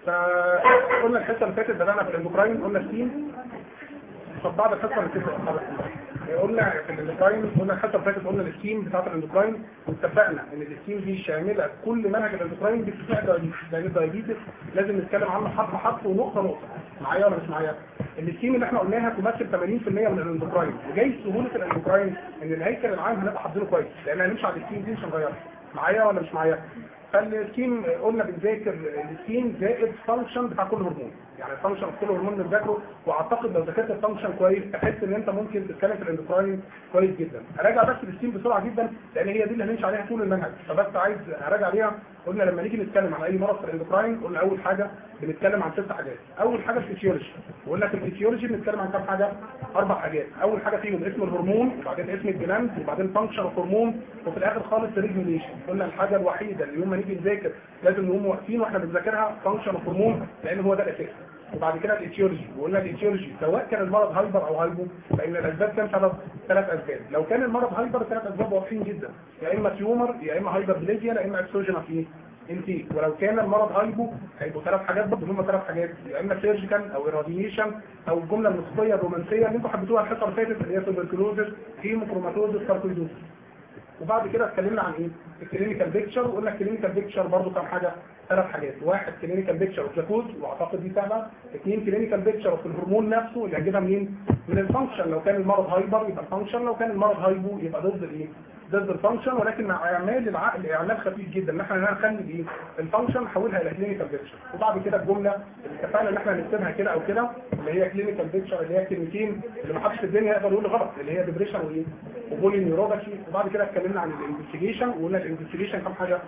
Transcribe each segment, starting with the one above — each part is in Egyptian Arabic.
فقلنا الحصه اللي فاتت بدانا في الاندوكراين قلنا السين طب بعد الحصه اللي فاتت قلنا في الاندوكراين قلنا الحصه اللي فاتت قلنا السكيم بتاعت الاندوكراين واتفقنا ان السكيم دي شامله كل منهج الاندوكراين باستثناء الدايابيتس لان الدايابيتس لازم نتكلم عنه حرف حرف ونقطه نقطه معايا ولا مش معايا السكيم اللي احنا قلناها تمثل 80% من الاندوكراين وجاي سهوله الاندوكراين ان الهيكل العام هنبقى حافظينه كويس لان هنمشي على السكيم دي مش هنغيرها معايا ولا مش معايا فالسكيم قلنا بنذاكر السكيم زائد فانكشن بتاع كل هرمون يعني الفانكشن في كل هرمون بنذاكره واعتقد لو ذاكرت الفانكشن كويس تحس ان انت ممكن تتكلم في الاندوكراين كويس جدا اراجع بس السكيم بسرعه جدا لان هي دي اللي هنمشي عليها طول المنهج فبس عايز اراجع عليها قلنا لما نيجي نتكلم عن اي مرض في الاندوكراين قلنا اول حاجه بنتكلم عن ست حاجات اول حاجه الفسيولوجي وقلنا في الفسيولوجي بنتكلم عن كام حاجه اربع حاجات اول حاجه فيهم اسم الهرمون وبعدين اسم الجلاند وبعدين فانكشن الهرمون وفي الاخر خالص الريجوليشن قلنا الحاجه الوحيده اللي يوم ما نيجي نذاكر لازم نقوم واقفين واحنا بنذاكرها فانكشن الهرمون لان هو ده الاساس وبعد كده الاتيولوجي وقلنا الاتيولوجي سواء كان المرض هايبر او هايبو فان الاسباب كام سبب ثلاث اسباب لو كان المرض هايبر ثلاث اسباب واضحين جدا يا اما تيومر يا اما هايبر بليزيا يا اما اكسوجينا فيه انتي ولو كان المرض هايبو هيبقوا ثلاث حاجات برضه هم ثلاث حاجات يا اما سيرجيكال او راديشن او الجمله النصفيه الرومانسيه اللي انتوا حبيتوها الحصه اللي فاتت اللي هي توبركلوزس هيموكروماتوزس ساركويدوس وبعد كده اتكلمنا عن ايه الكلينيكال بيكتشر وقلنا الكلينيكال بيكتشر برضه كام حاجه ثلاث حاجات واحد كلينيكال بيكتشر اوف ذا واعتقد دي سهله اثنين كلينيكال بيكتشر اوف الهرمون نفسه اللي هجيبها منين من الفانكشن لو كان المرض هايبر يبقى الفانكشن لو كان المرض هايبو يبقى ضد الايه ضد الفانكشن ولكن مع اعمال العقل اعمال خفيف جدا ان احنا نخلي الايه الفانكشن نحولها الى كلينيكال بيكتشر وبعد كده الجمله اللي اتفقنا ان احنا نكتبها كده او كده اللي هي كلينيكال بيكتشر اللي هي كلمتين اللي ما حدش في الدنيا يقدر يقول غلط اللي هي ديبريشن وايه وبولي نيوروباثي وبعد كده اتكلمنا عن الانفستيجيشن وقلنا الانفستيجيشن كام حاجه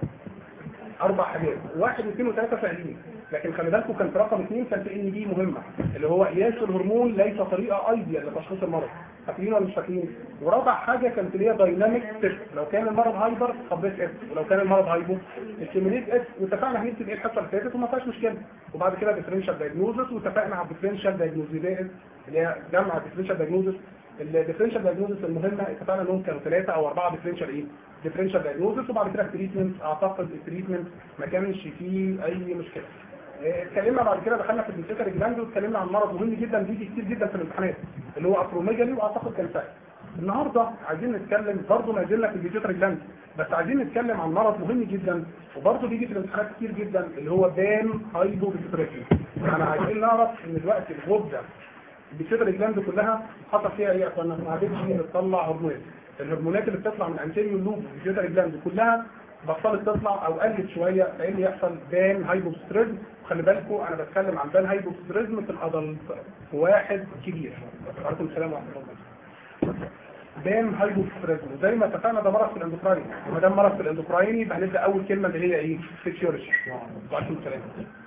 اربع حاجات واحد واثنين وثلاثه سهلين لكن خلي بالكم كان في رقم اثنين كان في ان دي مهمه اللي هو قياس الهرمون ليس طريقه ايديال لتشخيص المرض فاكرين ولا مش فاكرين ورابع حاجه كانت اللي هي دايناميك تيست لو كان المرض هايبر خبيت اس ولو كان المرض هايبو استيميليت اس واتفقنا هنكتب ايه الحصه اللي فاتت وما فيهاش مشكله وبعد كده ديفرنشال دايجنوزس واتفقنا على الديفرنشال دايجنوزس اللي هي جمع الديفرنشال دايجنوزس الديفرنشال دايجنوزس المهمه اتفقنا انهم كانوا ثلاثه او اربعه ديفرنشال ايه ديفرنشال دايجنوزس وبعد كده التريتمنت اعتقد التريتمنت ما كانش فيه اي مشكله اتكلمنا بعد كده دخلنا في البيتيتري جلاند واتكلمنا عن مرض مهم جدا بيجي كتير جدا في الامتحانات اللي هو اكروميجالي واعتقد كان سهل النهارده عايزين نتكلم برضه ما زلنا في البيتيتري جلاند بس عايزين نتكلم عن مرض مهم جدا وبرضه بيجي في الامتحانات كتير جدا اللي هو بان هايبو بيتيتري يعني عايزين نعرف ان دلوقتي الغده البيتيتري جلاند كلها حصل فيها ايه يا اخوانا ما عادتش بتطلع هرمونات الهرمونات اللي بتطلع من انتيريو لوب البيتيتري جلاند كلها بطلت تطلع او قلت شويه فايه اللي يحصل بان هايبوستريزم خلي بالكم انا بتكلم عن بان هايبوستريزم في الادلت واحد كبير وعليكم السلام ورحمه الله بان هايبوستريزم زي ما اتفقنا ده مرض في الاندوكراين وما دام مرض في الاندوكراين يبقى هنبدا اول كلمه اللي هي ايه فيسيولوجي وعليكم السلام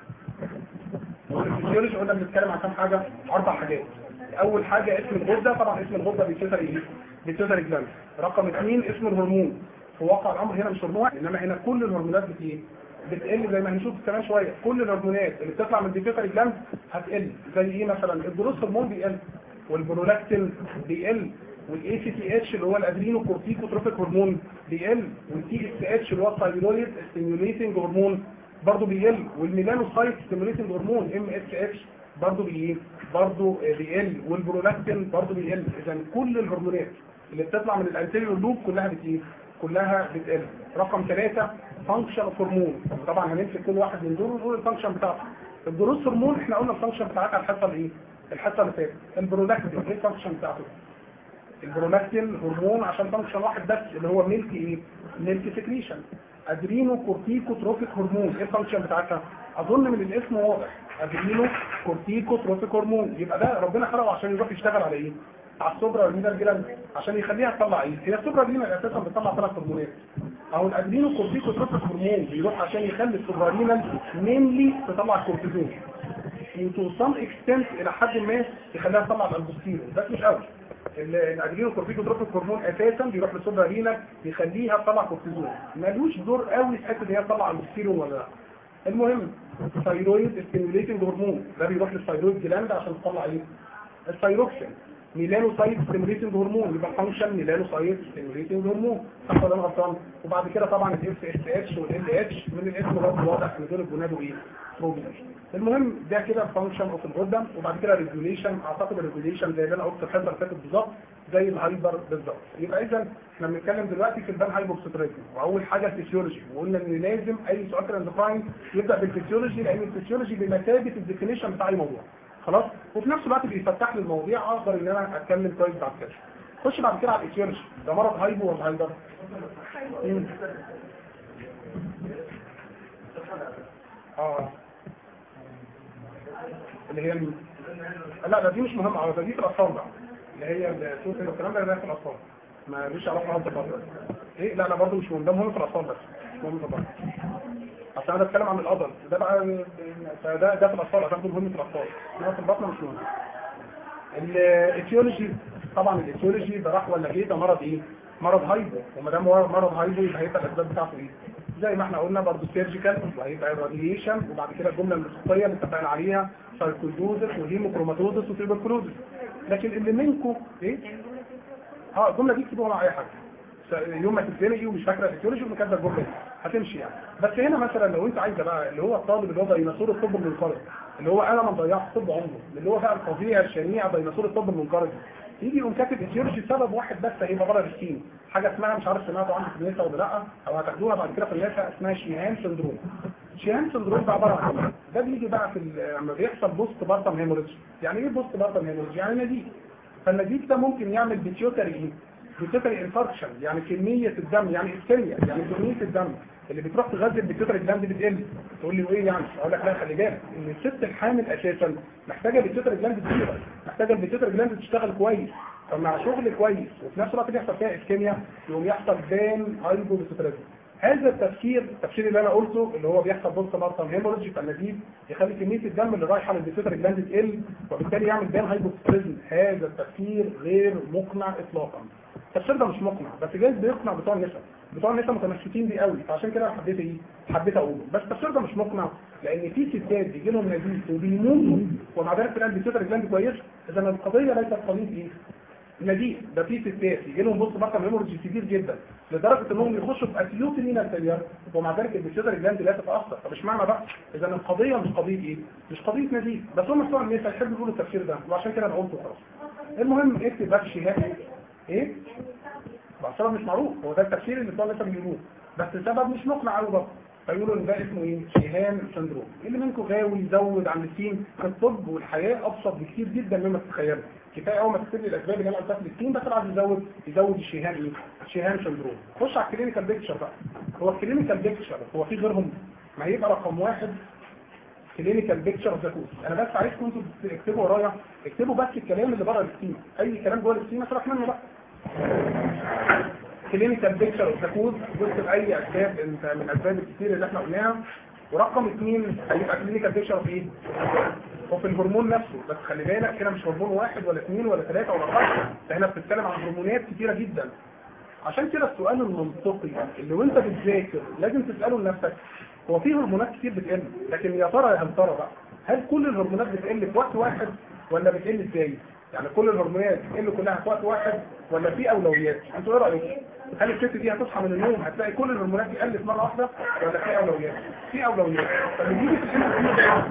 الفيسيولوجي قلنا بنتكلم عن كام حاجه اربع حاجات اول حاجه اسم الغده طبعا اسم الغده بيتسر ايه بيتسر جلاند رقم اثنين اسم الهرمون في واقع الامر هنا مش هرمون انما هنا كل الهرمونات بت ايه بتقل زي ما هنشوف كمان شويه كل الهرمونات اللي بتطلع من البيتيتري جلاند هتقل زي ايه مثلا الجلوس هرمون بيقل والبرولاكتين بيقل والاي سي تي اتش اللي هو الادرينو كورتيكوتروفيك هرمون بيقل والتي اس اتش اللي هو الثايرويد ستيميوليتنج هرمون برضه بيقل والميلانوسايت ستيميوليتنج هرمون ام اس اتش برضه بيقل برضه بيقل والبرولاكتين برضه بيقل اذا كل الهرمونات اللي بتطلع من الانتيريور لوب كلها بتقل كلها بتقل رقم ثلاثة فانكشن اوف هرمون طبعا هنمسك كل واحد من دول ونقول الفانكشن بتاعته الجروس هرمون احنا قلنا الفانكشن بتاعتها الحصه الايه الحصه اللي فاتت البرولاكتين ايه الفانكشن بتاعته البرولاكتين هرمون عشان فانكشن واحد بس اللي هو ميلك ايه ميلك سكريشن ادرينو كورتيكو تروفيك هرمون ايه الفانكشن بتاعتها اظن من الاسم واضح ادرينو كورتيكو تروفيك هرمون يبقى ده ربنا خلقه عشان يروح يشتغل على ايه على السوبرا والميدال جلاند عشان يخليها تطلع ايه هي السوبرا دي اساسا بتطلع ثلاث هرمونات او الادرينو كورتيكو تروفيك هرمون بيروح عشان يخلي السوبرانينال مينلي تطلع الكورتيزون تو سم اكستنت الى حد ما يخليها تطلع الالبوستيرون بس مش قوي الادرينو كورتيكو تروفيك هرمون اساسا بيروح للسوبرانينال يخليها تطلع كورتيزون ملوش دور قوي في حته ان هي تطلع البوستيرون ولا لا المهم ثايرويد ستيميوليتنج هرمون ده بيروح للثايرويد جلاند عشان تطلع ايه الثايروكسين ميلانوسايت ستيموليتنج هرمون يبقى فانكشن ميلانوسايت ستيموليتنج هرمون صح ولا انا غلطان وبعد كده طبعا الاف اس اتش والال اتش من الاسم برضه واضح ان دول الجونادو ايه بروبلم المهم ده كده فانكشن اوف الغده وبعد كده ريجوليشن اعتقد الريجوليشن زي اللي انا قلت في الحصه اللي فاتت بالظبط زي الهايبر بالظبط يبقى اذا احنا بنتكلم دلوقتي في البان هايبوكسيتريزم واول حاجه الفسيولوجي وقلنا ان لازم اي سؤال في الاندوكراين يبدا بالفسيولوجي لان الفسيولوجي بمثابه الديفينيشن بتاع اي موضوع خلاص وفي نفس الوقت بيفتح لي المواضيع اقدر ان انا اتكلم كويس بعد كده خش بعد كده على الايتيولوجي ده مرض هايبو ولا هايبر مم. اه اللي هي مين؟ لا ده دي مش مهمه اه ده دي في الاطفال بقى اللي هي الصوت والكلام ده ده في الاطفال ما ليش علاقه بالبطل ايه لا لا برضه مش مهم ده مهم في الاطفال بس مش مهم في البطل عشان انا بتكلم عن الادل ده بقى ده ده في الاطفال عشان ده مهم في الاطفال انما في البطن مش مهم الايتيولوجي طبعا الايتيولوجي ده راح ولا جه ده مرض ايه مرض هايبو وما دام هو مرض هايبو يبقى هيبقى الاسباب بتاعته ايه زي ما احنا قلنا برضه سيرجيكال وهيبقى راديشن وبعد كده الجمله المسطيه اللي اتفقنا عليها سايكوزوزس وهيموكروماتوزس وتيبركلوزس لكن اللي منكم ايه اه الجمله دي اكتبوها مع اي حاجه يوم ما تتزنقي ومش فاكره الفيولوجي وكاتبه الجمله دي هتمشي يعني بس هنا مثلا لو انت عايزه بقى اللي هو الطالب اللي هو ديناصور الطب المنقرض اللي هو انا ما ضيعت طب عمره اللي هو بقى الفظيع الشنيع ديناصور الطب المنقرض يجي يقوم كاتب الفيولوجي سبب واحد بس هيبقى بره السكين حاجه اسمها مش عارف سمعتوا عنها في النساء ولا لا او هتاخدوها بعد كده في النساء اسمها شيهان سندروم شيهان سندروم ده عباره عن ده بيجي بقى في لما بيحصل بوست بارتم هيموريدج يعني ايه بوست بارتم هيموريدج يعني نزيف فالنزيف ده ممكن يعمل بيتيوتري ايه بيتيوتري انفاركشن يعني كميه الدم يعني اسكيميا يعني كميه الدم اللي بتروح تغذي البيتيوتري جلاند بتقل تقول لي وايه يعني اقول لك لا خلي بالك ان الست الحامل اساسا محتاجه البيتيوتري جلاند تشتغل محتاجه البيتيوتري جلاند تشتغل كويس فمع شغل كويس وفي نفس الوقت بيحصل فيها اسكيميا يقوم يحصل بان هايبو بيتيوتريزم هذا التفسير التفسير اللي انا قلته اللي هو بيحصل بوست مارتم هيموريدج فالنزيف يخلي كميه الدم اللي رايحه للبيتيوتري جلاند تقل وبالتالي يعمل بان هايبوكسيزم هذا التفسير غير مقنع اطلاقا التفسير ده مش مقنع بس جايز بيقنع بتوع النساء بتوع النساء متمسكين بيه قوي فعشان كده انا حبيت ايه حبيت اقوله بس التفسير ده مش مقنع لان في ستات بيجي لهم نزيف وبيموتوا ومع ذلك تلاقي البيتيوتري جلاند كويس اذا القضيه ليست قضيه ايه نزيف ده في ستات يجي لهم بص مارتم هيموريدج كتير جدا لدرجه انهم يخشوا في اكيوت رينال فيلير ومع ذلك البيتيوتري جلاند لا تتاثر طب اشمعنى بقى اذا القضيه مش قضيه ايه مش قضيه نزيف بس هم بتوع النساء يحبوا يقولوا التفسير ده وعشان كده انا قلته خلاص المهم اكتب بقى الشهاده ايه بقى سبب مش معروف هو ده التفسير اللي بتوع النساء بيقولوه بس السبب مش مقنع قوي برضه فيقولوا ان ده اسمه ايه شيهان سندروم اللي منكم غاوي يزود عن السين في الطب والحياه ابسط بكتير جدا مما تتخيلوا كفايه اول ما تكتب لي الاسباب اللي انا قلتها في السين بس عايز يزود يزود الشيهان ايه الشيهان سندروم خش على الكلينيكال بيكتشر بقى هو الكلينيكال بيكتشر هو في غيرهم ما هيبقى رقم واحد كلينيكال بيكتشر اوف ذا انا بس عايزكم انتوا تكتبوا ورايا اكتبوا بس الكلام اللي بره السين اي كلام جوه السين اشرح منه بقى كلينيكال بيكتشر اوف ذا كوز جزء باي اسباب انت من الاسباب الكتير اللي احنا قلناها ورقم اثنين هيبقى كلينيكال بيكتشر اوف ايه؟ وفي الهرمون نفسه بس خلي بالك هنا مش هرمون واحد ولا اثنين ولا ثلاثه ولا اربعه هنا بتتكلم عن هرمونات كتيره جدا عشان كده السؤال المنطقي اللي وانت بتذاكر لازم تساله لنفسك هو في هرمونات كتير بتقل لكن يا ترى يا هل ترى بقى هل كل الهرمونات بتقل في وقت واحد ولا بتقل ازاي؟ يعني كل الهرمونات بتقل كلها في وقت واحد ولا في اولويات؟ انتوا ايه رايكم؟ هل الست دي هتصحى من النوم هتلاقي كل الهرمونات دي قلت مره واحده ولا في اولويات؟ في اولويات فاللي بيجي في الام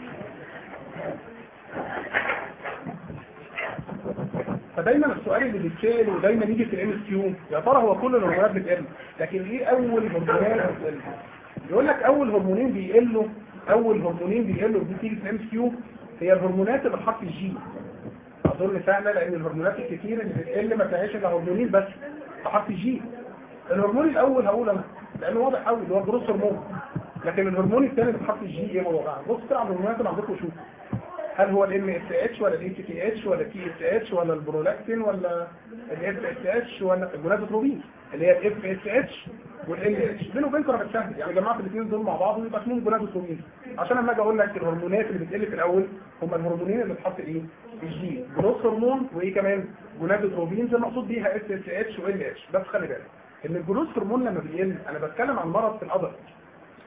فدايما السؤال اللي بيتسال ودايما يجي في الام اس كيو يا ترى هو كل الهرمونات بتقل لكن ايه اول هرمونات بتقل؟ يقول لك اول هرمونين بيقلوا اول هرمونين بيقلوا دي تيجي في الام اس كيو هي الهرمونات اللي بحرف الجي اظن فعلا لان الهرمونات الكتير اللي بتقل ما فيهاش الا هرمونين بس بحرف الجي الهرمون الاول هقول انا لانه واضح قوي اللي هو الجروس هرمون لكن الهرمون الثاني اللي بحرف الجي ايه هو بقى بص كده على الهرمونات اللي عندكم شوف هل هو الام اس اتش ولا الاي تي اتش ولا تي اس اتش ولا البرولاكتين ولا الاف اس اتش ولا الجونادوتروبين اللي هي الاف اس اتش والال اتش بينه وبينكم انا بتسهل يعني جمعت الاثنين دول مع بعض ويبقى اسمهم جونادوتروبين عشان لما اجي اقول لك الهرمونات اللي بتقل في الاول هم الهرمونين اللي بتحط ايه الجي جروس هرمون وايه كمان جونادوتروبين زي مقصود بيها اس اس اتش وال اتش بس خلي بالك ان الجلوس هرمون لما بيقل انا بتكلم عن مرض في القدر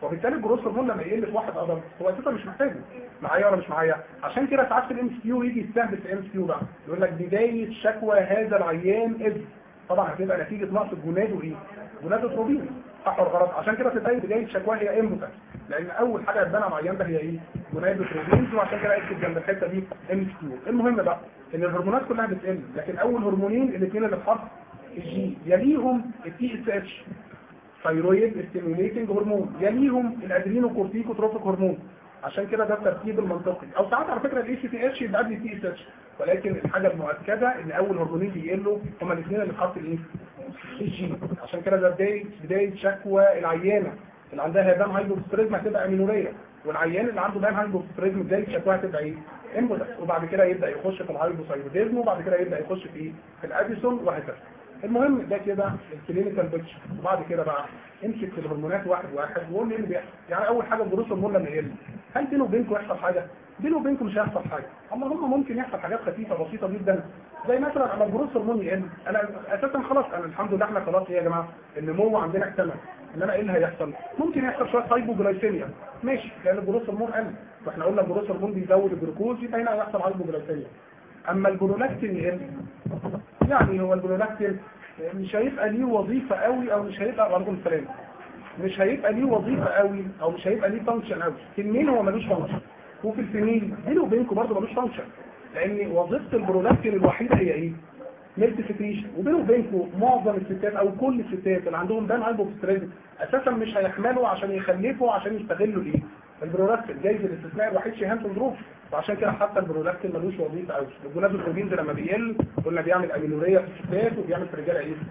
وبالتالي الجروس هرمون لما يقل في واحد ادلت هو اساسا مش محتاجه معايا ولا مش معايا عشان كده ساعات في الام اس كيو يجي يستهدف في الام اس كيو بقى يقول لك بدايه شكوى هذا العيان اذ طبعا هتبقى نتيجه نقص الجناد وايه؟ جناد البروبين صح ولا غلط عشان كده تلاقي بدايه شكوى هي امبوتنس لان اول حاجه هتبان على العيان ده هي ايه؟ جناد البروبين وعشان كده اكتب جنب الحته دي ام اس كيو المهم بقى ان الهرمونات كلها بتقل لكن اول هرمونين الاثنين اللي في حرف الجي يليهم التي اس اتش ثايرويد ستيميوليتنج هرمون يليهم الادرينو كورتيكوتروفيك هرمون عشان كده ده الترتيب المنطقي او ساعات على فكره الاي سي تي اتش يبقى قبل التي اس اتش ولكن الحاجه المؤكده ان اول هرمونين بيقلوا هما الاثنين اللي في خط الايه؟ الجي عشان كده ده بدايه بدايه شكوى العيانه اللي عندها هيبان هايبوستريزم هتبقى امينوريه والعيان اللي عنده بان هايبوستريزم بدايه شكوى هتبقى ايه؟ امبولاس وبعد كده يبدا يخش في الهايبوثايروديزم وبعد كده يبدا يخش في ايه؟ في الاديسون وهكذا المهم ده كده الكلينيكال بيكتشر وبعد كده بقى امسك في الهرمونات واحد واحد وقول لي ايه اللي بيحصل يعني اول حاجه الجروس هرمون لما يقل هل بينه وبينكم يحصل حاجه بينه وبينكم مش هيحصل حاجه اللهم ممكن يحصل حاجات خفيفه بسيطه جدا زي مثلا اما الجروس هرمون يقل انا اساسا خلاص انا الحمد لله احنا خلاص ايه يا جماعه النمو عندنا اكتمل انما ايه اللي هيحصل ممكن يحصل شويه هايبوجلايسيميا ماشي لان الجروس هرمون قل واحنا قلنا الجروس هرمون بيزود الجلوكوز يبقى هنا هيحصل هايبوجلايسيميا اما البرولاكتين يقل يعني هو البرولاكتين مش هيبقى ليه وظيفة قوي او مش هيبقى عليكم السلام مش هيبقى ليه وظيفة قوي او مش هيبقى ليه فانكشن قوي في المين هو ملوش فانكشن وفي الفيميل بينه وبينكم برضه ملوش فانكشن لان وظيفة البرولاكتين الوحيدة هي ايه ميلك سكريشن وبينه وبينكم معظم الستات او كل الستات اللي عندهم دان هايبوستريزم اساسا مش هيحملوا عشان يخلفوا عشان يستغلوا الايه البرولاكتين جايز الاستثناء الوحيد شيهان سندروم وعشان كده حتى البرولاكتين ملوش وظيفه قوي الجوناد البروبين ده لما بيقل قلنا بيعمل امينوريا في الستات وبيعمل في الرجاله ايه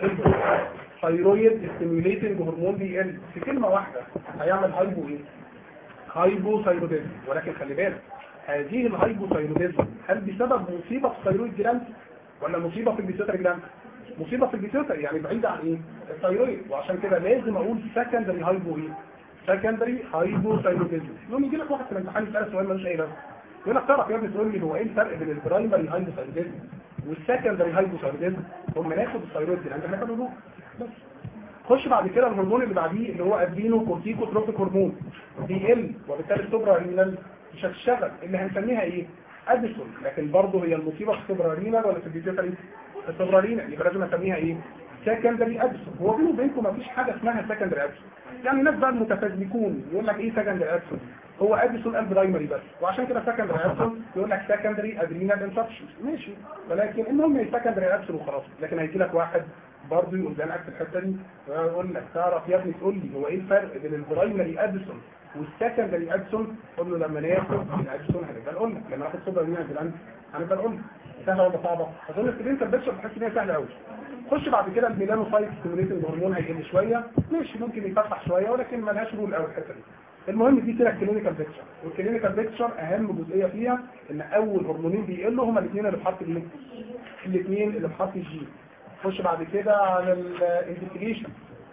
ثايرويد ستيميوليتنج هرمون بيقل في كلمه واحده هيعمل هايبو ايه هايبو ثايروديزم ولكن خلي بالك هذه الهايبو ثايروديزم هل بسبب مصيبه في الثايرويد جلاند ولا مصيبه في البيتيوتري جلاند مصيبه في البيتيوتري يعني بعيده عن ايه الثايرويد وعشان كده لازم اقول سكندري هايبو ايه سكندري هايبوثايروديزم يوم يجي لك واحد في الامتحان يسال سؤال ملوش اي لازمه يقول لك تعرف يا ابني تقول لي هو ايه الفرق بين البرايمري هايبوثايروديزم والسكندري هايبوثايروديزم هم ناخد الثايرويد اللي عندنا ناخد له بس خش بعد كده الهرمون اللي بعديه اللي هو ادرينو كورتيكوتروفيك هرمون بيقل وبالتالي السوبرا رينال مش هتشتغل اللي هنسميها ايه اديسون لكن برضه هي المصيبه في السوبرا رينال ولا في البيتيوتري السوبرا رينال يبقى لازم اسميها ايه سكندري اديسون هو بينه وبينكم مفيش حاجه اسمها سكندري اديسون يعني الناس بقى المتفزلكون يقول لك ايه سكندري اديسون هو اديسون قال برايمري بس وعشان كده سكندري اديسون يقول لك سكندري ادرينال انفكشن ماشي ولكن المهم هي سكندري اديسون وخلاص لكن هيجي لك واحد برضه يقول لك في الحته دي ويقول لك تعرف يا ابني تقول لي هو ايه الفرق بين البرايمري اديسون والسكندري اديسون قول له لما ناخد الاديسون هنبقى نقول لك لما ناخد سوبر رينال جلاند هنبقى نقول لك سهله ولا صعبه اظن الكلينيكال بيكتشر تحس ان هي سهله قوي خش بعد كده الميلانوسايت ستيموليتنج هرمون هيقل شويه ماشي ممكن يفتح شويه ولكن ملهاش رول قوي الحته دي المهم دي كده الكلينيكال بيكتشر والكلينيكال بيكتشر اهم جزئيه فيها ان اول هرمونين بيقلوا هما الاثنين اللي بحرف الايه الاثنين اللي بحرف الجي خش بعد كده على الانفستيجيشن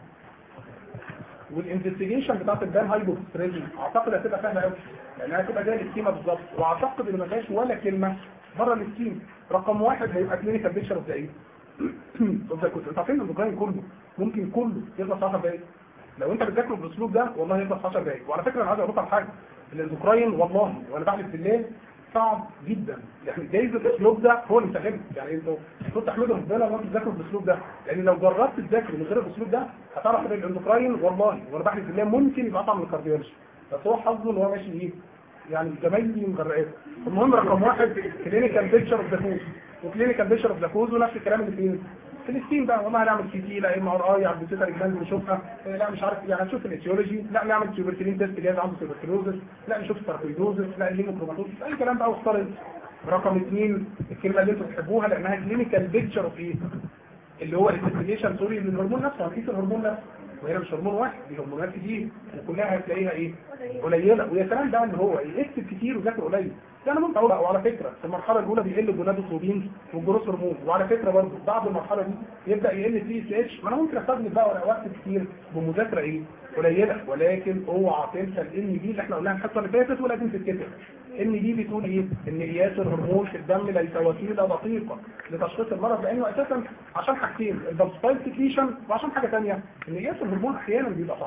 والانفستيجيشن بتاعت البان هايبوستريزم اعتقد هتبقى سهله قوي لانها هتبقى زي السكيما بالظبط واعتقد ان ما فيهاش ولا كلمه بره السكيم رقم واحد هيبقى كلينيكال بيكتشر اوف ذا ايه اوف ذا كنت انت عارفين البروجرام كله ممكن كله يخلص 10 دقايق لو انت بتذاكره بالاسلوب ده والله يخلص 10 دقايق وعلى فكره انا عايز اقول لك على حاجه الاندوكراين والله وانا بحلف بالليل صعب جدا يعني جايز الاسلوب ده هو اللي مسهله يعني انتوا المفروض تحمدوا ربنا لو انتوا تذاكروا بالاسلوب ده لان لو جربت تذاكر من غير الاسلوب ده هتعرف ان الاندوكراين والله وانا بحلف بالله ممكن يبقى اطعم من الكارديولوجي بس هو حظه ان هو ماشي ايه يعني زمايلي مغرقات المهم رقم واحد كلينيكال بيكتشر اوف ذا كوز وكلينيكال بيكتشر اوف ذا كوز ونفس الكلام اللي فين فلسطين بقى والله هنعمل سي تي لا ام ار اي على البيتيتر جلاند نشوفها لا مش عارف يعني هنشوف الايتيولوجي لا نعمل تيوبركلين تيست جايز عنده تيوبركلوزس لا نشوف ساركويدوزس لا الهيموكروماتوزس اي كلام بقى واختار رقم اثنين الكلمه اللي انتوا بتحبوها لانها كلينيكال بيكتشر اوف ايه اللي هو الانفستيجيشن سوري للهرمون نفسه هنقيس الهرمون نفسه وهي مش هرمون واحد دي هرمونات كتير وكلها هتلاقيها ايه قليله ويا سلام بقى ان هو ايه اكتب كتير وذاكر قليل ده انا ممكن اقول وعلى فكره في المرحله الاولى بيقل الجونادوتروبين والجروس هرمون وعلى فكره برضه بعد المرحله دي يبدا يقل التي اس اتش ما انا ممكن استخدم بقى وقت كتير بمذاكره ايه قليله ولكن اوعى تنسى الان دي اللي احنا قلناها الحصه اللي فاتت ولازم تتكتب ان دي بتقول ايه ان قياس الهرمون في الدم ليس وسيله دقيقه لتشخيص المرض لانه اساسا عشان حاجتين البلسفايل سكريشن وعشان حاجه ثانيه ان قياس الهرمون احيانا بيبقى صح